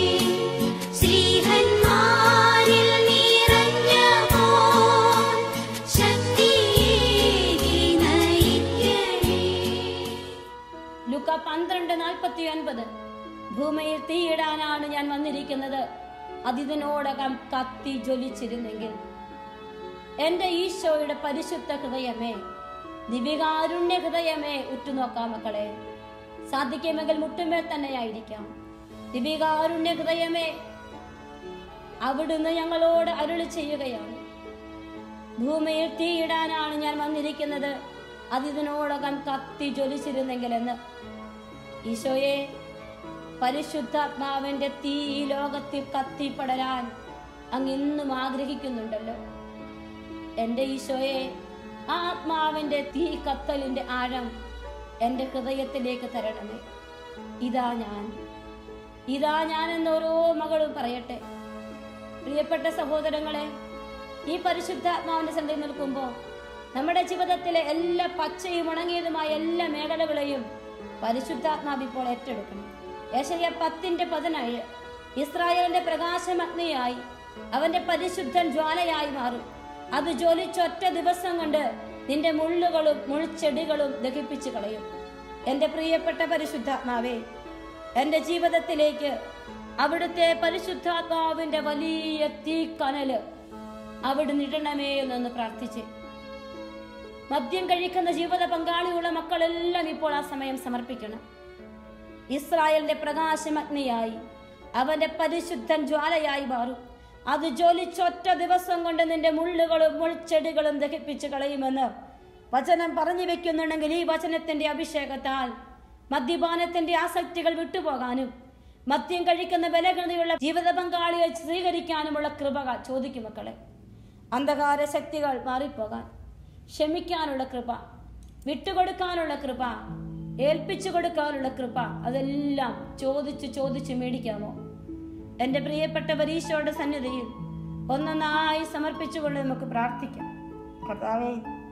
ശ്രീഹന്മാരിൽ നിറഞ്ഞപ്പോൾ ശക്തിയേകി നയിക്കണേ. ലുക്ക പന്ത്രണ്ട് നാൽപ്പത്തി ഒൻപത് ഭൂമിയിൽ തീയിടാനാണ് ഞാൻ വന്നിരിക്കുന്നത് അതിതിനോടകം കത്തി ജ്വലിച്ചിരുന്നെങ്കിൽ എന്റെ ഈശോയുടെ പരിശുദ്ധ ഹൃദയമേ ദിവികാരുണ്യ ഹൃദയമേ ഉറ്റുനോക്കാം മക്കളെ സാധിക്കുമെങ്കിൽ മുട്ടുമേൽ തന്നെയായിരിക്കാം ദിവികാരുണ്യ ഹൃദയമേ അവിടുന്ന് ഞങ്ങളോട് അരുളി ചെയ്യുകയാണ് ഭൂമിയിൽ തീയിടാനാണ് ഞാൻ വന്നിരിക്കുന്നത് അതിതിനോടകം കത്തി ജ്വലിച്ചിരുന്നെങ്കിലെന്ന് ഈശോയെ പരിശുദ്ധാത്മാവിന്റെ തീ ഈ ലോകത്തിൽ കത്തിപ്പടരാൻ അങ്ങ് ഇന്നും ആഗ്രഹിക്കുന്നുണ്ടല്ലോ എന്റെ ഈശോയെ ആ ആത്മാവിന്റെ തീ കത്തലിന്റെ ആഴം എന്റെ ഹൃദയത്തിലേക്ക് തരണമേ ഇതാ ഞാൻ ഇതാ ഞാൻ എന്ന് ഓരോ മകളും പറയട്ടെ പ്രിയപ്പെട്ട സഹോദരങ്ങളെ ഈ പരിശുദ്ധാത്മാവിന്റെ സന്ധി നിൽക്കുമ്പോൾ നമ്മുടെ ജീവിതത്തിലെ എല്ലാ പച്ചയും ഉണങ്ങിയതുമായ എല്ലാ മേഖലകളെയും പരിശുദ്ധാത്മാവ് ഇപ്പോൾ ഏറ്റെടുക്കണം ഏശയ്യ പത്തിന്റെ പതിനേഴ് ഇസ്രായേലിന്റെ പ്രകാശമഗ്നിയായി അവന്റെ പരിശുദ്ധൻ ജ്വാലയായി മാറും അത് ജ്വലിച്ചൊറ്റ ദിവസം കൊണ്ട് നിന്റെ മുള്ളുകളും മുൾച്ചെടികളും ദഹിപ്പിച്ചു കളയും എന്റെ പ്രിയപ്പെട്ട പരിശുദ്ധാത്മാവേ എന്റെ ജീവിതത്തിലേക്ക് അവിടുത്തെ പരിശുദ്ധാത്മാവിന്റെ വലിയ തീക്കനല് അവിടുന്ന് ഇടണമേ എന്നൊന്ന് പ്രാർത്ഥിച്ച് മദ്യം കഴിക്കുന്ന ജീവിത പങ്കാളിയുള്ള മക്കളെല്ലാം ഇപ്പോൾ ആ സമയം സമർപ്പിക്കണം ഇസ്രായേലിന്റെ പ്രകാശമഗ്നിയായി അവന്റെ പരിശുദ്ധൻ ജ്വാലയായി മാറും അത് ജ്വലിച്ചൊറ്റ ദിവസം കൊണ്ട് നിന്റെ മുള്ളുകളും മുൾച്ചെടികളും ദഹിപ്പിച്ചു കളയുമെന്ന് വചനം പറഞ്ഞു വെക്കുന്നുണ്ടെങ്കിൽ ഈ വചനത്തിന്റെ അഭിഷേകത്താൽ മദ്യപാനത്തിന്റെ ആസക്തികൾ വിട്ടുപോകാനും മദ്യം കഴിക്കുന്ന ബലഗതിയുള്ള ജീവിത പങ്കാളിയെ സ്വീകരിക്കാനുമുള്ള കൃപ ചോദിക്കും മക്കളെ അന്ധകാര ശക്തികൾ മാറിപ്പോകാൻ ക്ഷമിക്കാനുള്ള കൃപ വിട്ടുകൊടുക്കാനുള്ള കൃപ ഏൽപ്പിച്ചു കൊടുക്കാനുള്ള കൃപ അതെല്ലാം ചോദിച്ച് ചോദിച്ച് മേടിക്കാമോ എന്റെ പ്രിയപ്പെട്ട പരീക്ഷയുടെ സന്നിധിയിൽ ഒന്നൊന്നായി സമർപ്പിച്ചുകൊണ്ട് നമുക്ക് പ്രാർത്ഥിക്കാം കർത്താവേ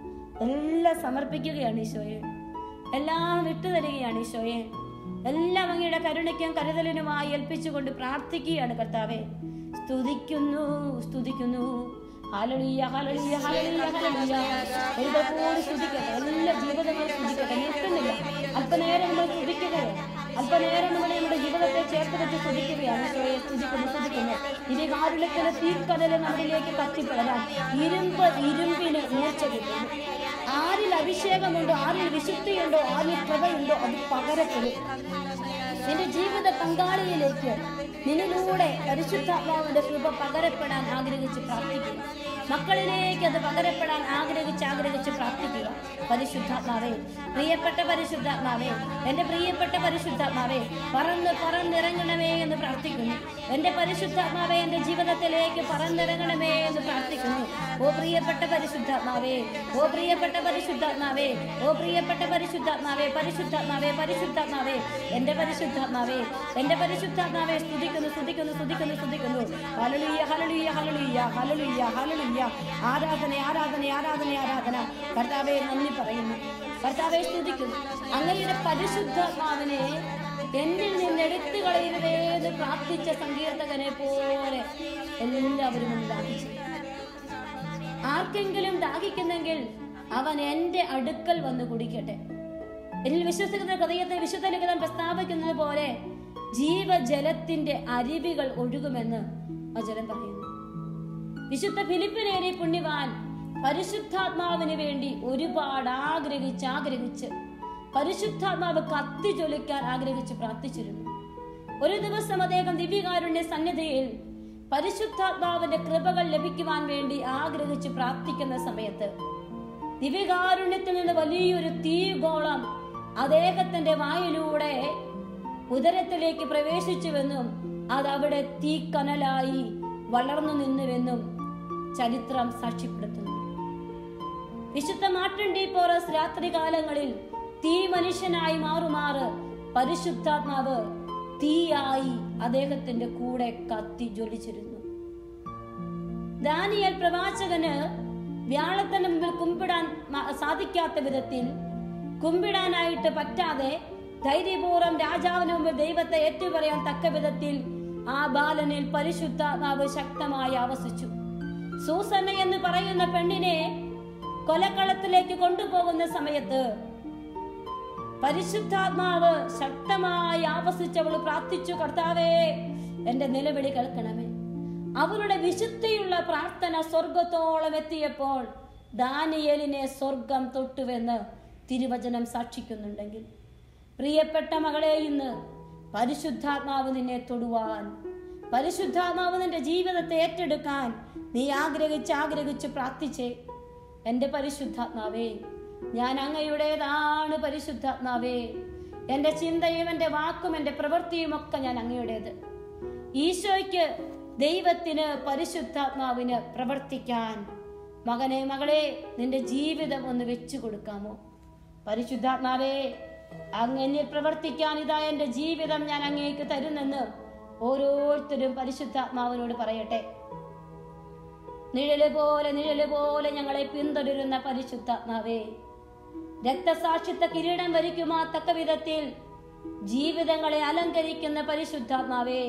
എല്ലാം സമർപ്പിക്കുകയാണ് ഈശോയെ എല്ലാം വിട്ടുതരികയാണ് ഈശോയെ എല്ലാം അങ്ങയുടെ കരുണയ്ക്കും കരുതലിനുമായി ഏൽപ്പിച്ചുകൊണ്ട് പ്രാർത്ഥിക്കുകയാണ് കർത്താവെ സ്തുതിക്കുന്നു സ്തുതിക്കുന്നു ഹല്ലേലൂയ, ഹല്ലേലൂയ, ഹല്ലേലൂയ, ഹല്ലേലൂയ. എഴുതപ്പോഴും സ്തുതിക്കട്ടെ എല്ലാ ജീവിതങ്ങളും സ്തുതിക്കട്ടെ നിർത്തുന്നില്ല അല്പനേരം നമ്മൾ സ്തുതിക്കുകയാണ് അല്പനേരം നമ്മൾ നമ്മുടെ ജീവിതത്തെ ചേർത്ത് വെച്ച് സ്തുതിക്കുകയാണ് ഈശോയെ സ്തുതിക്കുന്നു സ്തുതിക്കുന്നു ഇനി കാരുണ്യത്തിന് തീർക്കടല് നമ്മളിലേക്ക് കത്തിപ്പെടാൻ ഇരുമ്പ് ഇരുമ്പിന് മൂർച്ച കിട്ടുന്നു ആരിൽ അഭിഷേകമുണ്ടോ ആരിൽ വിശുദ്ധിയുണ്ടോ ആരിൽ കൃപയുണ്ടോ അത് പകരപ്പെടും നിന്റെ ജീവിത പങ്കാളിയിലേക്ക് നിന്നിലൂടെ പരിശുദ്ധാത്മാവിന്റെ കൃപ പകരപ്പെടാൻ ആഗ്രഹിച്ച് പ്രാർത്ഥിക്കുക മക്കളിലേക്ക് അത് പകരപ്പെടാൻ ആഗ്രഹിച്ച് ആഗ്രഹിച്ച് പ്രാർത്ഥിക്കുക പരിശുദ്ധാത്മാവേ പ്രിയപ്പെട്ട പരിശുദ്ധാത്മാവേ എന്റെ പ്രിയപ്പെട്ട പരിശുദ്ധാത്മാവേ പറന്ന് പറന്നിറങ്ങണമേ എന്ന് പ്രാർത്ഥിക്കുന്നു എന്റെ പരിശുദ്ധാത്മാവേ എന്റെ ജീവിതത്തിലേക്ക് പറന്നിറങ്ങണമേ എന്ന് പ്രാർത്ഥിക്കുന്നു ഓ പ്രിയപ്പെട്ട പരിശുദ്ധാത്മാവേ ഓ പ്രിയപ്പെട്ട പരിശുദ്ധാത്മാവേ ഓ പ്രിയപ്പെട്ട പരിശുദ്ധാത്മാവേ പരിശുദ്ധാത്മാവേ പരിശുദ്ധാത്മാവേ എന്റെ പരിശുദ്ധാത്മാവേ എന്റെ പരിശുദ്ധാത്മാവേ സ്തുതിക്കുന്നു സ്തുതിക്കുന്നു സ്തുതിക്കുന്നു സ്തുതിക്കുന്നു ഹലലുയ്യ ഹലലുയ്യ ഹലലുയ്യ ഹലലുയ്യ ഹലലുയ്യ ആരാധന ആരാധന ആരാധന ആരാധന കർത്താവെ നന്ദി പറയുന്നു കർത്താവെ സ്തുതിക്കുന്നു അങ്ങയുടെ പരിശുദ്ധാത്മാവിനെ എന്നിൽ നിന്ന് എടുത്തു കളയരുതേ എന്ന് പ്രാർത്ഥിച്ച സങ്കീർത്തകനെ പോലെ എല്ലാവരും ഒന്ന് ദാഹിച്ചു ആർക്കെങ്കിലും ദാഹിക്കുന്നെങ്കിൽ അവൻ എന്റെ അടുക്കൽ വന്ന് കുടിക്കട്ടെ എന്നിൽ വിശ്വസിക്കുന്ന ഹൃദയത്തെ വിശുദ്ധ ലിഖിതം പ്രസ്താവിക്കുന്നത് പോലെ ജീവജലത്തിന്റെ അരുവികൾ ഒഴുകുമെന്ന് വചനം പറയുന്നു വിശുദ്ധ ഫിലിപ്പിനേരി പുണ്യവാൻ പരിശുദ്ധാത്മാവിന് വേണ്ടി ഒരുപാട് ആഗ്രഹിച്ച് ആഗ്രഹിച്ച് പരിശുദ്ധാത്മാവ് കത്തി ജ്വലിക്കാൻ ആഗ്രഹിച്ച് പ്രാർത്ഥിച്ചിരുന്നു ഒരു ദിവസം അദ്ദേഹം ദിവ്യകാരുണ്യ സന്നിധിയിൽ പരിശുദ്ധാത്മാവിന്റെ കൃപകൾ ലഭിക്കുവാൻ വേണ്ടി ആഗ്രഹിച്ച് പ്രാർത്ഥിക്കുന്ന സമയത്ത് ദിവ്യകാരുണ്യത്തിൽ നിന്ന് വലിയൊരു തീഗോളം അദ്ദേഹത്തിന്റെ വായിലൂടെ ഉദരത്തിലേക്ക് പ്രവേശിച്ചുവെന്നും അതവിടെ തീക്കനലായി വളർന്നു നിന്നുവെന്നും ചരിത്രം സാക്ഷ്യപ്പെടുത്തുന്നു വിശുദ്ധ മാർട്ടിൻ ഡി പോറസ് രാത്രികാലങ്ങളിൽ തീ മനുഷ്യനായി മാറുമാറ് പരിശുദ്ധാത്മാവ് തീയായി അദ്ദേഹത്തിന്റെ കൂടെ കത്തി ജ്വലിച്ചിരുന്നു ദാനിയൽ പ്രവാചകന് വ്യാഴത്തിന് മുമ്പിൽ കുമ്പിടാൻ മ- സാധിക്കാത്ത വിധത്തിൽ കുമ്പിടാനായിട്ട് പറ്റാതെ ധൈര്യപൂർവ്വം രാജാവിന് മുമ്പിൽ ദൈവത്തെ ഏറ്റുപറയാൻ തക്ക വിധത്തിൽ ആ ബാലനിൽ പരിശുദ്ധാത്മാവ് ശക്തമായി ആവസിച്ചു സൂസന്ന എന്ന് പറയുന്ന പെണ്ണിനെ കൊലക്കളത്തിലേക്ക് കൊണ്ടുപോകുന്ന സമയത്ത് പരിശുദ്ധാത്മാവ് ശക്തമായി ആവസിച്ചവൾ പ്രാർത്ഥിച്ചു കർത്താവേ എന്റെ നിലവിളി കേൾക്കണമേ അവരുടെ വിശുദ്ധിയുള്ള പ്രാർത്ഥന സ്വർഗത്തോളം എത്തിയപ്പോൾ ദാനിയേലിനെ സ്വർഗം തൊട്ടുവെന്ന് തിരുവചനം സാക്ഷിക്കുന്നുണ്ടെങ്കിൽ പ്രിയപ്പെട്ട മകളെ ഇന്ന് പരിശുദ്ധാത്മാവ് നിന്നെ തൊടുവാൻ പരിശുദ്ധാത്മാവ് നിന്റെ ജീവിതത്തെ ഏറ്റെടുക്കാൻ നീ ആഗ്രഹിച്ച് ആഗ്രഹിച്ച് പ്രാർത്ഥിച്ചേ എന്റെ പരിശുദ്ധാത്മാവേ ഞാൻ അങ്ങയുടേതാണ് പരിശുദ്ധാത്മാവേ എന്റെ ചിന്തയും എന്റെ വാക്കും എന്റെ പ്രവൃത്തിയും ഒക്കെ ഞാൻ അങ്ങയുടേത് ഈശോയ്ക്ക് ദൈവത്തിന് പരിശുദ്ധാത്മാവിന് പ്രവർത്തിക്കാൻ മകനെ മകളെ നിന്റെ ജീവിതം ഒന്ന് വെച്ചു കൊടുക്കാമോ പരിശുദ്ധാത്മാവേ അങ്ങനെ പ്രവർത്തിക്കാൻ ഇതാ എന്റെ ജീവിതം ഞാൻ അങ്ങേക്ക് തരുന്നെന്ന് ഓരോരുത്തരും പരിശുദ്ധാത്മാവിനോട് പറയട്ടെ നിഴല് പോലെ നിഴല് പോലെ ഞങ്ങളെ പിന്തുടരുന്ന പരിശുദ്ധാത്മാവേ രക്തസാക്ഷിത്വ കിരീടം വരിക്കുമാ തക്ക വിധത്തിൽ ജീവിതങ്ങളെ അലങ്കരിക്കുന്ന പരിശുദ്ധാത്മാവേ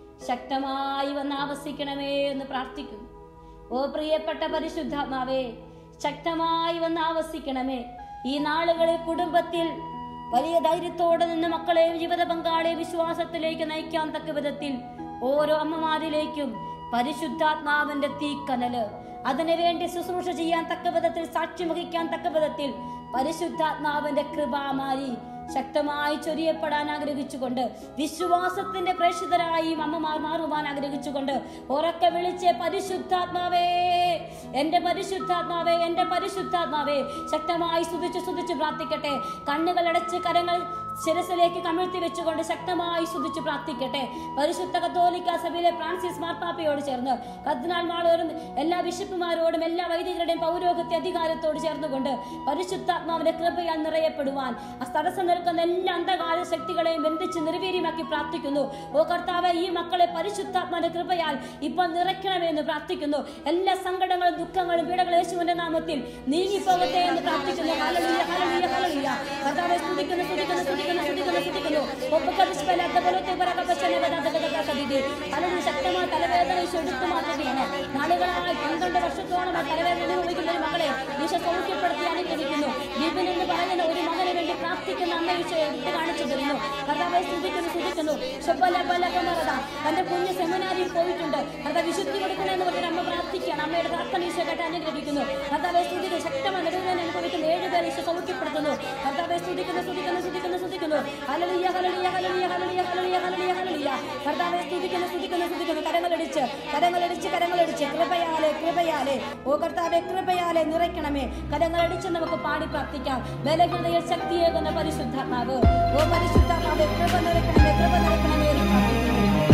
ശക്തമായി വന്ന് ആവസിക്കണമേ എന്ന് പ്രാർത്ഥിക്കുന്നു ഓ പ്രിയപ്പെട്ട പരിശുദ്ധാത്മാവേ ശക്തമായി വന്ന് ആവസിക്കണമേ ഈ നാളുകളിൽ കുടുംബത്തിൽ വലിയ ധൈര്യത്തോടെ നിന്ന് മക്കളെയും ജീവിത പങ്കാളിയെ വിശ്വാസത്തിലേക്ക് നയിക്കാൻ തക്ക വിധത്തിൽ ഓരോ അമ്മമാരിലേക്കും പരിശുദ്ധാത്മാവിന്റെ തീക്കനല് അതിനു വേണ്ടി ശുശ്രൂഷ ചെയ്യാൻ തക്ക വിധത്തിൽ സാക്ഷ്യം വഹിക്കാൻ തക്ക വിധത്തിൽ പരിശുദ്ധാത്മാവിന്റെ കൃപാമാരി ശക്തമായി ചൊരിയപ്പെടാൻ ആഗ്രഹിച്ചുകൊണ്ട് വിശ്വാസത്തിന്റെ പ്രേക്ഷിതരായി അമ്മമാർ മാറുവാൻ ആഗ്രഹിച്ചുകൊണ്ട് ഉറക്കെ വിളിച്ച് പരിശുദ്ധാത്മാവേ എന്റെ പരിശുദ്ധാത്മാവേ എന്റെ പരിശുദ്ധാത്മാവേ ശക്തമായി സ്തുതിച്ച് സ്തുതിച്ച് പ്രാർത്ഥിക്കട്ടെ കണ്ണുകൾ അടച്ച് കരങ്ങൾ ശിരസിലേക്ക് കമിഴ്ത്തി വെച്ചുകൊണ്ട് ശക്തമായി സ്തുതിച്ച് പ്രാർത്ഥിക്കട്ടെ പരിശുദ്ധ കത്തോലിക്ക സഭയിലെ ഫ്രാൻസിസ് മാർപ്പാപ്പയോട് ചേർന്ന് കർദിനാൾമാരോടും എല്ലാ ബിഷപ്പുമാരോടും എല്ലാ വൈദികരുടെയും പൗരോഹിത്യ അധികാരത്തോട് ചേർന്നുകൊണ്ട് പരിശുദ്ധാത്മാവിന്റെ കൃപയാൽ നിറയപ്പെടുവാൻ ആ തടസ്സം നിൽക്കുന്ന എല്ലാ അന്ധകാല ശക്തികളെയും ബന്ധിച്ച് നിർവീര്യമാക്കി പ്രാർത്ഥിക്കുന്നു ഓ കർത്താവെ ഈ മക്കളെ പരിശുദ്ധാത്മാവിന്റെ കൃപയാൽ ഇപ്പോൾ നിറയ്ക്കണമെന്ന് പ്രാർത്ഥിക്കുന്നു എല്ലാ സങ്കടങ്ങളും ദുഃഖങ്ങളും പീഡകളും യേശുവിന്റെ നാമത്തിൽ നീങ്ങിപ്പോകട്ടെ എന്ന് പ്രാർത്ഥിക്കുന്നു ഹല്ലേലൂയ ഹല്ലേലൂയ ഹല്ലേലൂയ കർത്താവെ സ്തുതിക്കുന്നു സ്തുതിക്കുന്നു സ്തുതിക്കുന്നു സ്തുതിക്കുന്നു സ്തുതിക്കുന്നു ഒപ്പക്കവിഷ്പലാത്ത പോലത്തെ പറക്കപ്പച്ചനെ വരാതെ അല്ലെങ്കിൽ ശക്തമായ തലവേദന ഈശോ എടുത്തു മാറ്റുകയാണ് നാളുകളായി പന്ത്രണ്ട് വർഷത്തോളം ആ തലവേദന അനുഭവിക്കുന്ന ഒരു മകളെ ഈശോ സൗഖ്യപ്പെടുത്തി അനുഗ്രഹിക്കുന്നു ദീപൻ എന്ന് പറയുന്ന ഒരു മകനെ വേണ്ടി പ്രാർത്ഥിക്കുന്ന അമ്മ ഈശോ എടുത്ത് കാണിച്ചു തരുന്നു കർത്താവെ സ്തുതിക്കുന്നു സ്തുതിക്കുന്നു ശുഭല പല പമറത തന്റെ കുഞ്ഞ് സെമിനാരിയിൽ പോയിട്ടുണ്ട് കർത്താവ് വിശുദ്ധി കൊടുക്കണമെന്ന് പറഞ്ഞ അമ്മ പ്രാർത്ഥിക്കുകയാണ് അമ്മയുടെ പ്രാർത്ഥന ഈശോ കേട്ട് അനുഗ്രഹിക്കുന്നു കർത്താവെ സ്തുതിക്കുന്നു ശക്തമായ നെടുവേദന അനുഭവിക്കുന്ന ഏഴുപേരെ ഈശോ സൗഖ്യപ്പെടുത്തുന്നു കർത്താവെ സ്തുതിക്കുന്നു സ്തുതിക്കുന്നു സ്തുതിക്കുന്നു സ്തുതിക്കുന്നു ഹല്ലേലൂയ ഹല്ലേലൂയ ഹല്ലേലൂയ ഹല്ലേലൂയ ഹല്ലേലൂയ ഹല്ലേലൂയ ഹല്ലേലൂയ കർത്താവെ സ്തുതിക്കുന്നു സ്തുതിക്കുന്നു സ്തുതിക്കുന്നു കരങ്ങളടിച്ച് കരങ്ങളടിച്ച് കരങ്ങളടിച്ച് കൃപയാലെ കൃപയാലെ ഓ കർത്താവെ കൃപയാലെ നിറയ്ക്കണമേ കരങ്ങളടിച്ച് നമുക്ക് പാടി പ്രാർത്ഥിക്കാം ബലഹൃദയ ശക്തിയേകുന്ന പരിശുദ്ധാത്മാവ് ഓ പരിശുദ്ധാത്മാവെ കൃപ നിറയ്ക്കണമേ കൃപ നിറയ്ക്കണമേ എന്ന് പ്രാർത്ഥിക്കുന്നു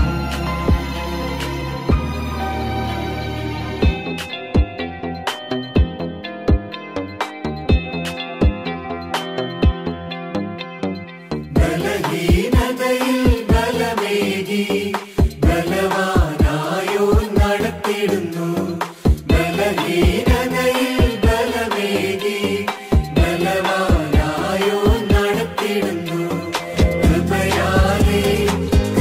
ബലഹീനതയിൽ ബലമേകി ബലവാനായോ നടത്തിടുന്നു ബലഹീനതയിൽ ബലമേകി ബലവാനായോ നടത്തിടുന്നു കൃപയാലേ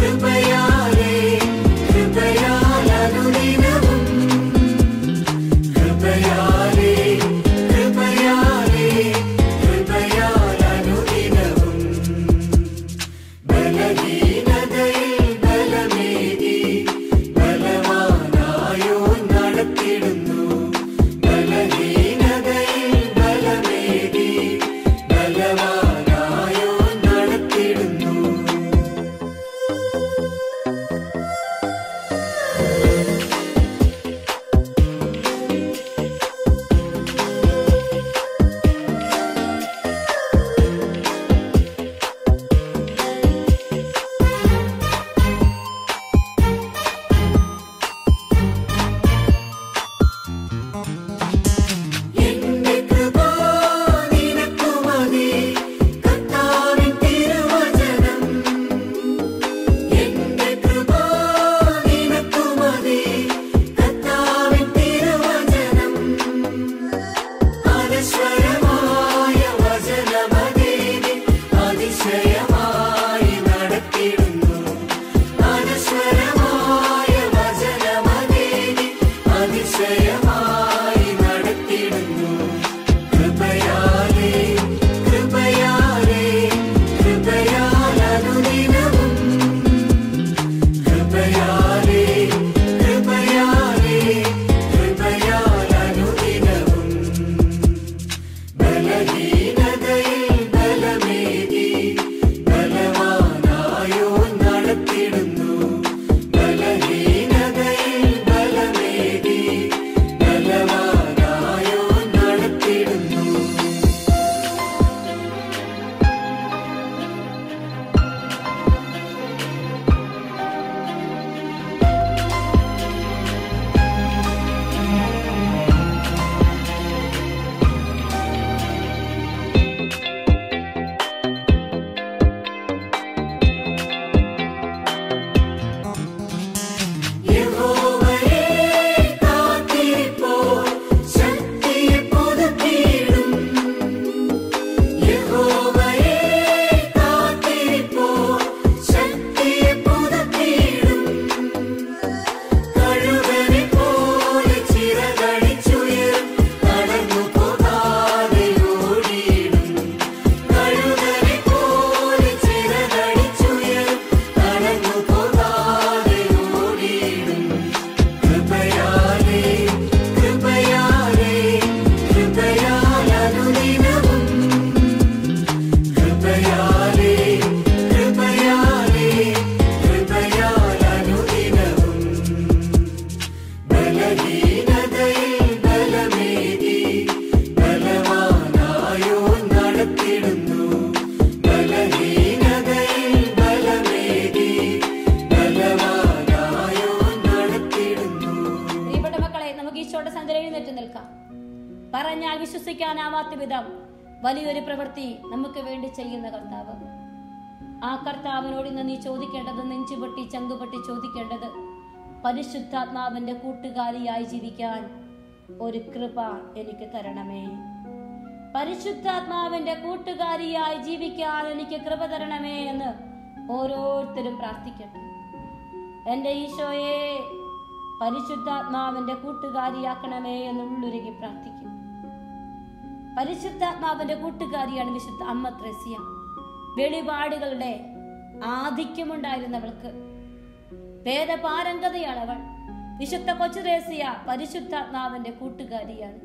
പറഞ്ഞാൽ വിശ്വസിക്കാനാവാത്ത വിധം വലിയൊരു പ്രവൃത്തി നമുക്ക് വേണ്ടി ചെയ്യുന്ന കർത്താവ് ആ കർത്താവിനോട് ഇന്ന് നീ ചോദിക്കേണ്ടത് നെഞ്ചുപൊട്ടി ചങ്കുപൊട്ടി ചോദിക്കേണ്ടത് പരിശുദ്ധാത്മാവിന്റെ കൂട്ടുകാരിയായി ജീവിക്കാൻ ഒരു കൃപ എനിക്ക് തരണമേ പരിശുദ്ധാത്മാവിന്റെ കൂട്ടുകാരിയായി ജീവിക്കാൻ എനിക്ക് കൃപ തരണമേ എന്ന് ഓരോരുത്തരും പ്രാർത്ഥിക്കട്ടെ എന്റെ ഈശോയെ പരിശുദ്ധാത്മാവിന്റെ കൂട്ടുകാരിയാക്കണമേ എന്ന് ഉള്ളുരുകി പ്രാർത്ഥിക്കും പരിശുദ്ധാത്മാവിന്റെ കൂട്ടുകാരിയാണ് വിശുദ്ധ അമ്മ ത്രേസ്യ വെളിപാടുകളുടെ ആധിക്യമുണ്ടായിരുന്നവൾക്ക് വേദപാരംഗതയാണ് അവൾ വിശുദ്ധ കൊച്ചുരേസ്യ പരിശുദ്ധാത്മാവിന്റെ കൂട്ടുകാരിയാണ്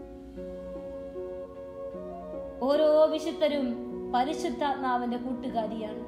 ഓരോ വിശുദ്ധരും പരിശുദ്ധാത്മാവിന്റെ കൂട്ടുകാരിയാണ്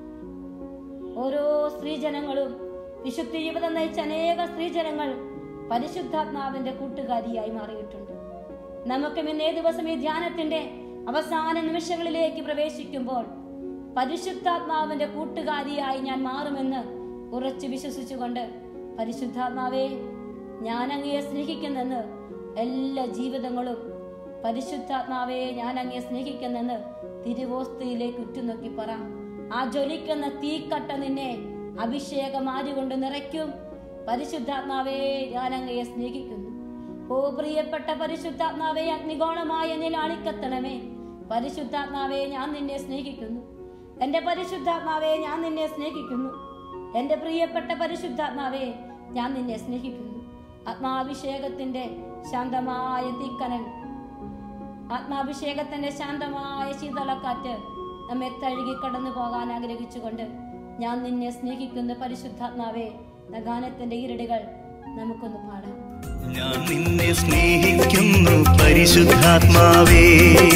ഓരോ സ്ത്രീജനങ്ങളും വിശുദ്ധ ജീവിതം നയിച്ച അനേക സ്ത്രീജനങ്ങൾ പരിശുദ്ധാത്മാവിന്റെ കൂട്ടുകാരിയായി മാറിയിട്ടുണ്ട് നമുക്കും ഇന്നേ ദിവസം ഈ ധ്യാനത്തിന്റെ അവസാന നിമിഷങ്ങളിലേക്ക് പ്രവേശിക്കുമ്പോൾ പരിശുദ്ധാത്മാവിന്റെ കൂട്ടുകാരിയായി ഞാൻ മാറുമെന്ന് ഉറച്ചു വിശ്വസിച്ചുകൊണ്ട് പരിശുദ്ധാത്മാവേ ഞാൻ അങ്ങയെ സ്നേഹിക്കുന്നെന്ന് എല്ലാ ജീവിതങ്ങളും പരിശുദ്ധാത്മാവേ ഞാൻ അങ്ങയെ സ്നേഹിക്കുന്നെന്ന് തിരുവോസ്തിയിലേക്ക് ഉറ്റുനോക്കി പറ ആ ജ്വലിക്കുന്ന തീക്കട്ട നിന്നെ അഭിഷേകമാരി കൊണ്ട് നിറയ്ക്കും പരിശുദ്ധാത്മാവേ ഞാൻ അങ്ങയെ സ്നേഹിക്കുന്നു ഓ പ്രിയപ്പെട്ട പരിശുദ്ധാത്മാവേ അഗ്നികോണമായ എന്നിൽ ആളിക്കത്തണമേ പരിശുദ്ധാത്മാവേ ഞാൻ നിന്നെ സ്നേഹിക്കുന്നു എന്റെ പരിശുദ്ധാത്മാവേ ഞാൻ നിന്നെ സ്നേഹിക്കുന്നു എന്റെ പ്രിയപ്പെട്ട പരിശുദ്ധാത്മാവേ ഞാൻ നിന്നെ സ്നേഹിക്കുന്നു ആത്മാഭിഷേകത്തിന്റെ ശാന്തമായ തീക്കനൽ ആത്മാഭിഷേകത്തിന്റെ ശാന്തമായ ശീതളക്കാറ്റ് നമ്മെ തഴുകി കടന്നു പോകാൻ ആഗ്രഹിച്ചുകൊണ്ട് ഞാൻ നിന്നെ സ്നേഹിക്കുന്ന പരിശുദ്ധാത്മാവേ എന്ന ഗാനത്തിന്റെ ഈരടികൾ നമുക്കൊന്ന് പാടാം ഞാൻ നിന്നെ സ്നേഹിക്കുന്നു പരിശുദ്ധാത്മാവേ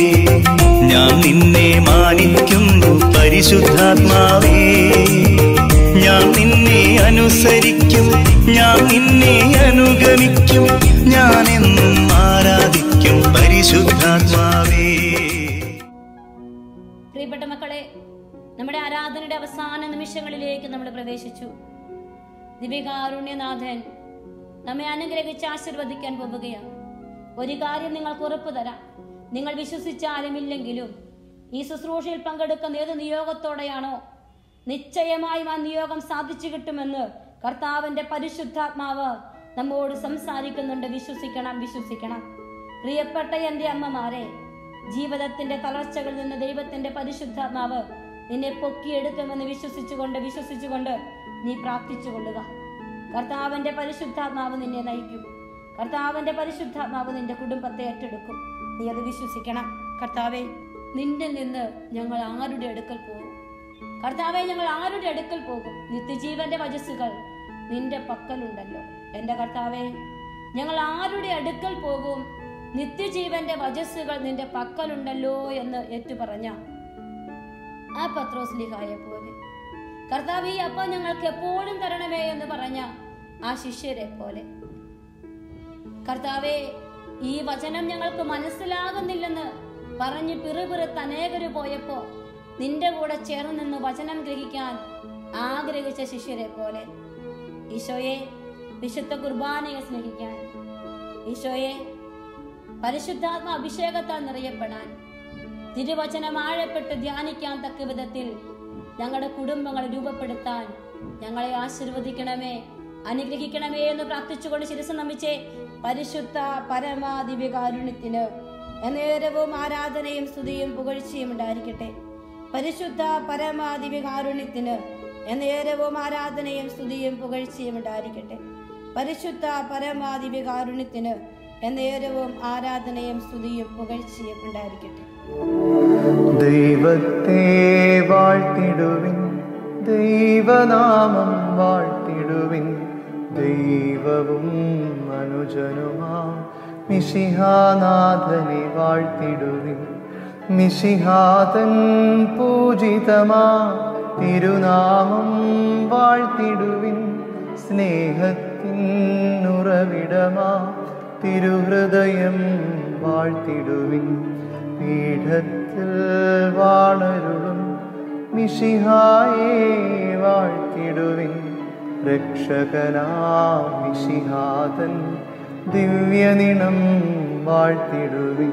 ഞാൻ നിന്നെ മാനിക്കുന്നു പരിശുദ്ധാത്മാവേ ഞാൻ നിന്നെ അനുസരിക്കും ഞാൻ നിന്നെ അനുഗമിക്കും ഞാൻ എന്നും ആരാധിക്കും പരിശുദ്ധാത്മാവേ പ്രിയപ്പെട്ട മക്കളെ നമ്മുടെ ആരാധനയുടെ അവസാന നിമിഷങ്ങളിലേക്ക് നമ്മൾ പ്രവേശിച്ചു ദിവികാരുണ്യനാഥൻ നമ്മെ അനുഗ്രഹിച്ച് ആശീർവദിക്കാൻ പോവുകയാണ് ഒരു കാര്യം നിങ്ങൾക്ക് ഉറപ്പു തരാം നിങ്ങൾ വിശ്വസിച്ചാലുമില്ലെങ്കിലും ഈ ശുശ്രൂഷയിൽ പങ്കെടുക്കുന്ന ഏത് നിയോഗത്തോടെയാണോ നിശ്ചയമായും ആ നിയോഗം സാധിച്ചു കിട്ടുമെന്ന് കർത്താവിന്റെ പരിശുദ്ധാത്മാവ് നമ്മോട് സംസാരിക്കുന്നുണ്ട് വിശ്വസിക്കണം വിശ്വസിക്കണം പ്രിയപ്പെട്ട എന്റെ അമ്മമാരെ ജീവിതത്തിന്റെ തളർച്ചകളിൽ നിന്ന് ദൈവത്തിന്റെ പരിശുദ്ധാത്മാവ് നിന്നെ പൊക്കിയെടുക്കുമെന്ന് വിശ്വസിച്ചുകൊണ്ട് വിശ്വസിച്ചുകൊണ്ട് നീ പ്രാർത്ഥിച്ചു കൊള്ളുക കർത്താവിന്റെ പരിശുദ്ധാത്മാവ് നിന്നെ നയിക്കും കർത്താവിന്റെ പരിശുദ്ധാത്മാവ് നിന്റെ കുടുംബത്തെ ഏറ്റെടുക്കും നീ അത് വിശ്വസിക്കണം കർത്താവെ നിന്റെ നിന്ന് ഞങ്ങൾ ആരുടെ അടുക്കൽ പോകും കർത്താവെ ഞങ്ങൾ ആരുടെ അടുക്കൽ പോകും നിത്യജീവന്റെ വചസ്സുകൾ നിന്റെ പക്കലുണ്ടല്ലോ എന്റെ കർത്താവെ ഞങ്ങൾ ആരുടെ അടുക്കൽ പോകും നിത്യജീവന്റെ വചസ്സുകൾ നിന്റെ പക്കലുണ്ടല്ലോ എന്ന് ഏറ്റുപറഞ്ഞ ആ പത്രോസ്ലിഹായെ പോലെ കർത്താവ് ഈ അപ്പം ഞങ്ങൾക്ക് എപ്പോഴും തരണമേ എന്ന് പറഞ്ഞ ആ ശിഷ്യരെ പോലെ കർത്താവെ ഈ വചനം ഞങ്ങൾക്ക് മനസ്സിലാകുന്നില്ലെന്ന് പറഞ്ഞ് പിറുപിറുത്ത് അനേകര് പോയപ്പോ നിന്റെ കൂടെ ചേർന്ന് നിന്ന് വചനം ഗ്രഹിക്കാൻ ആഗ്രഹിച്ച ശിഷ്യരെ പോലെ ഈശോയെ വിശുദ്ധ കുർബാനയെ സ്നേഹിക്കാൻ ഈശോയെ പരിശുദ്ധാത്മ അഭിഷേകത്താൽ നിറയപ്പെടാൻ തിരുവചനം ആഴപ്പെട്ട് ധ്യാനിക്കാൻ തക്ക വിധത്തിൽ ഞങ്ങളുടെ കുടുംബങ്ങളെ രൂപപ്പെടുത്താൻ ഞങ്ങളെ ആശീർവദിക്കണമേ അനുഗ്രഹിക്കണമേ എന്ന് പ്രാർത്ഥിച്ചുകൊണ്ട് ശിരസ് നമിച്ചേ പരിശുദ്ധ പരമാദിവ്യകാരുണ്യത്തിന് എന്നേരവും ആരാധനയും സ്തുതിയും പുകഴ്ചയും ഉണ്ടായിരിക്കട്ടെ പരിശുദ്ധ പരമാദിവ്യകാരുണ്യത്തിന് എന്നേരവും ആരാധനയും സ്തുതിയും പുകഴ്ചയും ഉണ്ടായിരിക്കട്ടെ പരിശുദ്ധ പരമാദിവ്യകാരുണ്യത്തിന് എന്നേരവും ആരാധനയും സ്തുതിയും പുകഴ്ചയും ഉണ്ടായിരിക്കട്ടെ ദൈവത്തെ വാഴ്ത്തിടുവിൻ ദൈവനാമം വാഴ്ത്തിടുവിൻ ദൈവവും മനുജനുമാ മിശിഹാനാഥനെ വാഴ്ത്തിടുവിൻ മിശിഹാതൻ പൂജിതമാ തിരുനാമം വാഴ്ത്തിടുവിൻ സ്നേഹത്തിൻ ഉറവിടമാ തിരുഹൃദയം വാഴ്ത്തിടുവിൻ പീഠത്തിൽ വാണരുളും മിശിഹായെ വാഴ്ത്തിടുവിൻ രക്ഷകനാ മിശിഹാതൻ ദിവ്യനിണം വാഴ്ത്തിടുവിൻ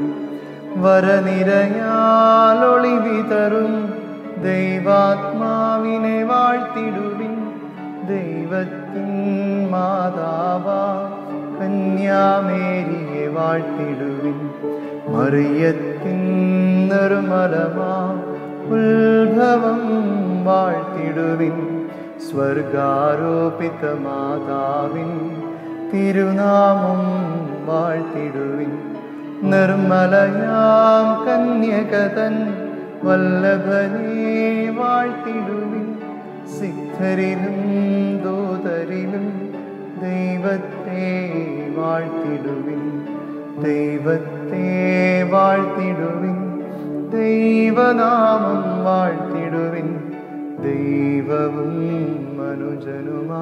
വരനിരയാലൊളി വിതറും ദൈവാത്മാവിനെ വാഴ്ത്തിടുവിൻ ദൈവത്തിൻ മാതാവാ കന്യാമേരിയെ വാഴ്ത്തിടുവിൻ മറിയത്തിൻ നിർമ്മലമാ ഉത്ഭവം വാഴ്ത്തിടുവിൻ സ്വർഗാരോപിത മാതാവിൻ തിരുനാമം വാഴ്ത്തിടുവിൻ നിർമ്മലയാം കന്യകതൻ വല്ലഭനെ വാഴ്ത്തിടുവിൻ സിദ്ധരിലും ദൂതരിലും ദൈവത്തെ വാഴ്ത്തിടുവിൻ ദൈവത്തെ വാഴ്ത്തിടുവിൻ ദൈവനാമം വാഴ്ത്തിടുവിൻ ദൈവവും മനുജനുമാ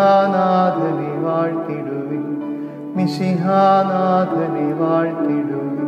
മിശിഹാനാഥനെ വാഴ്ത്തിടുവിൻ മിശിഹാനാഥനെ വാഴ്ത്തിടുവിൻ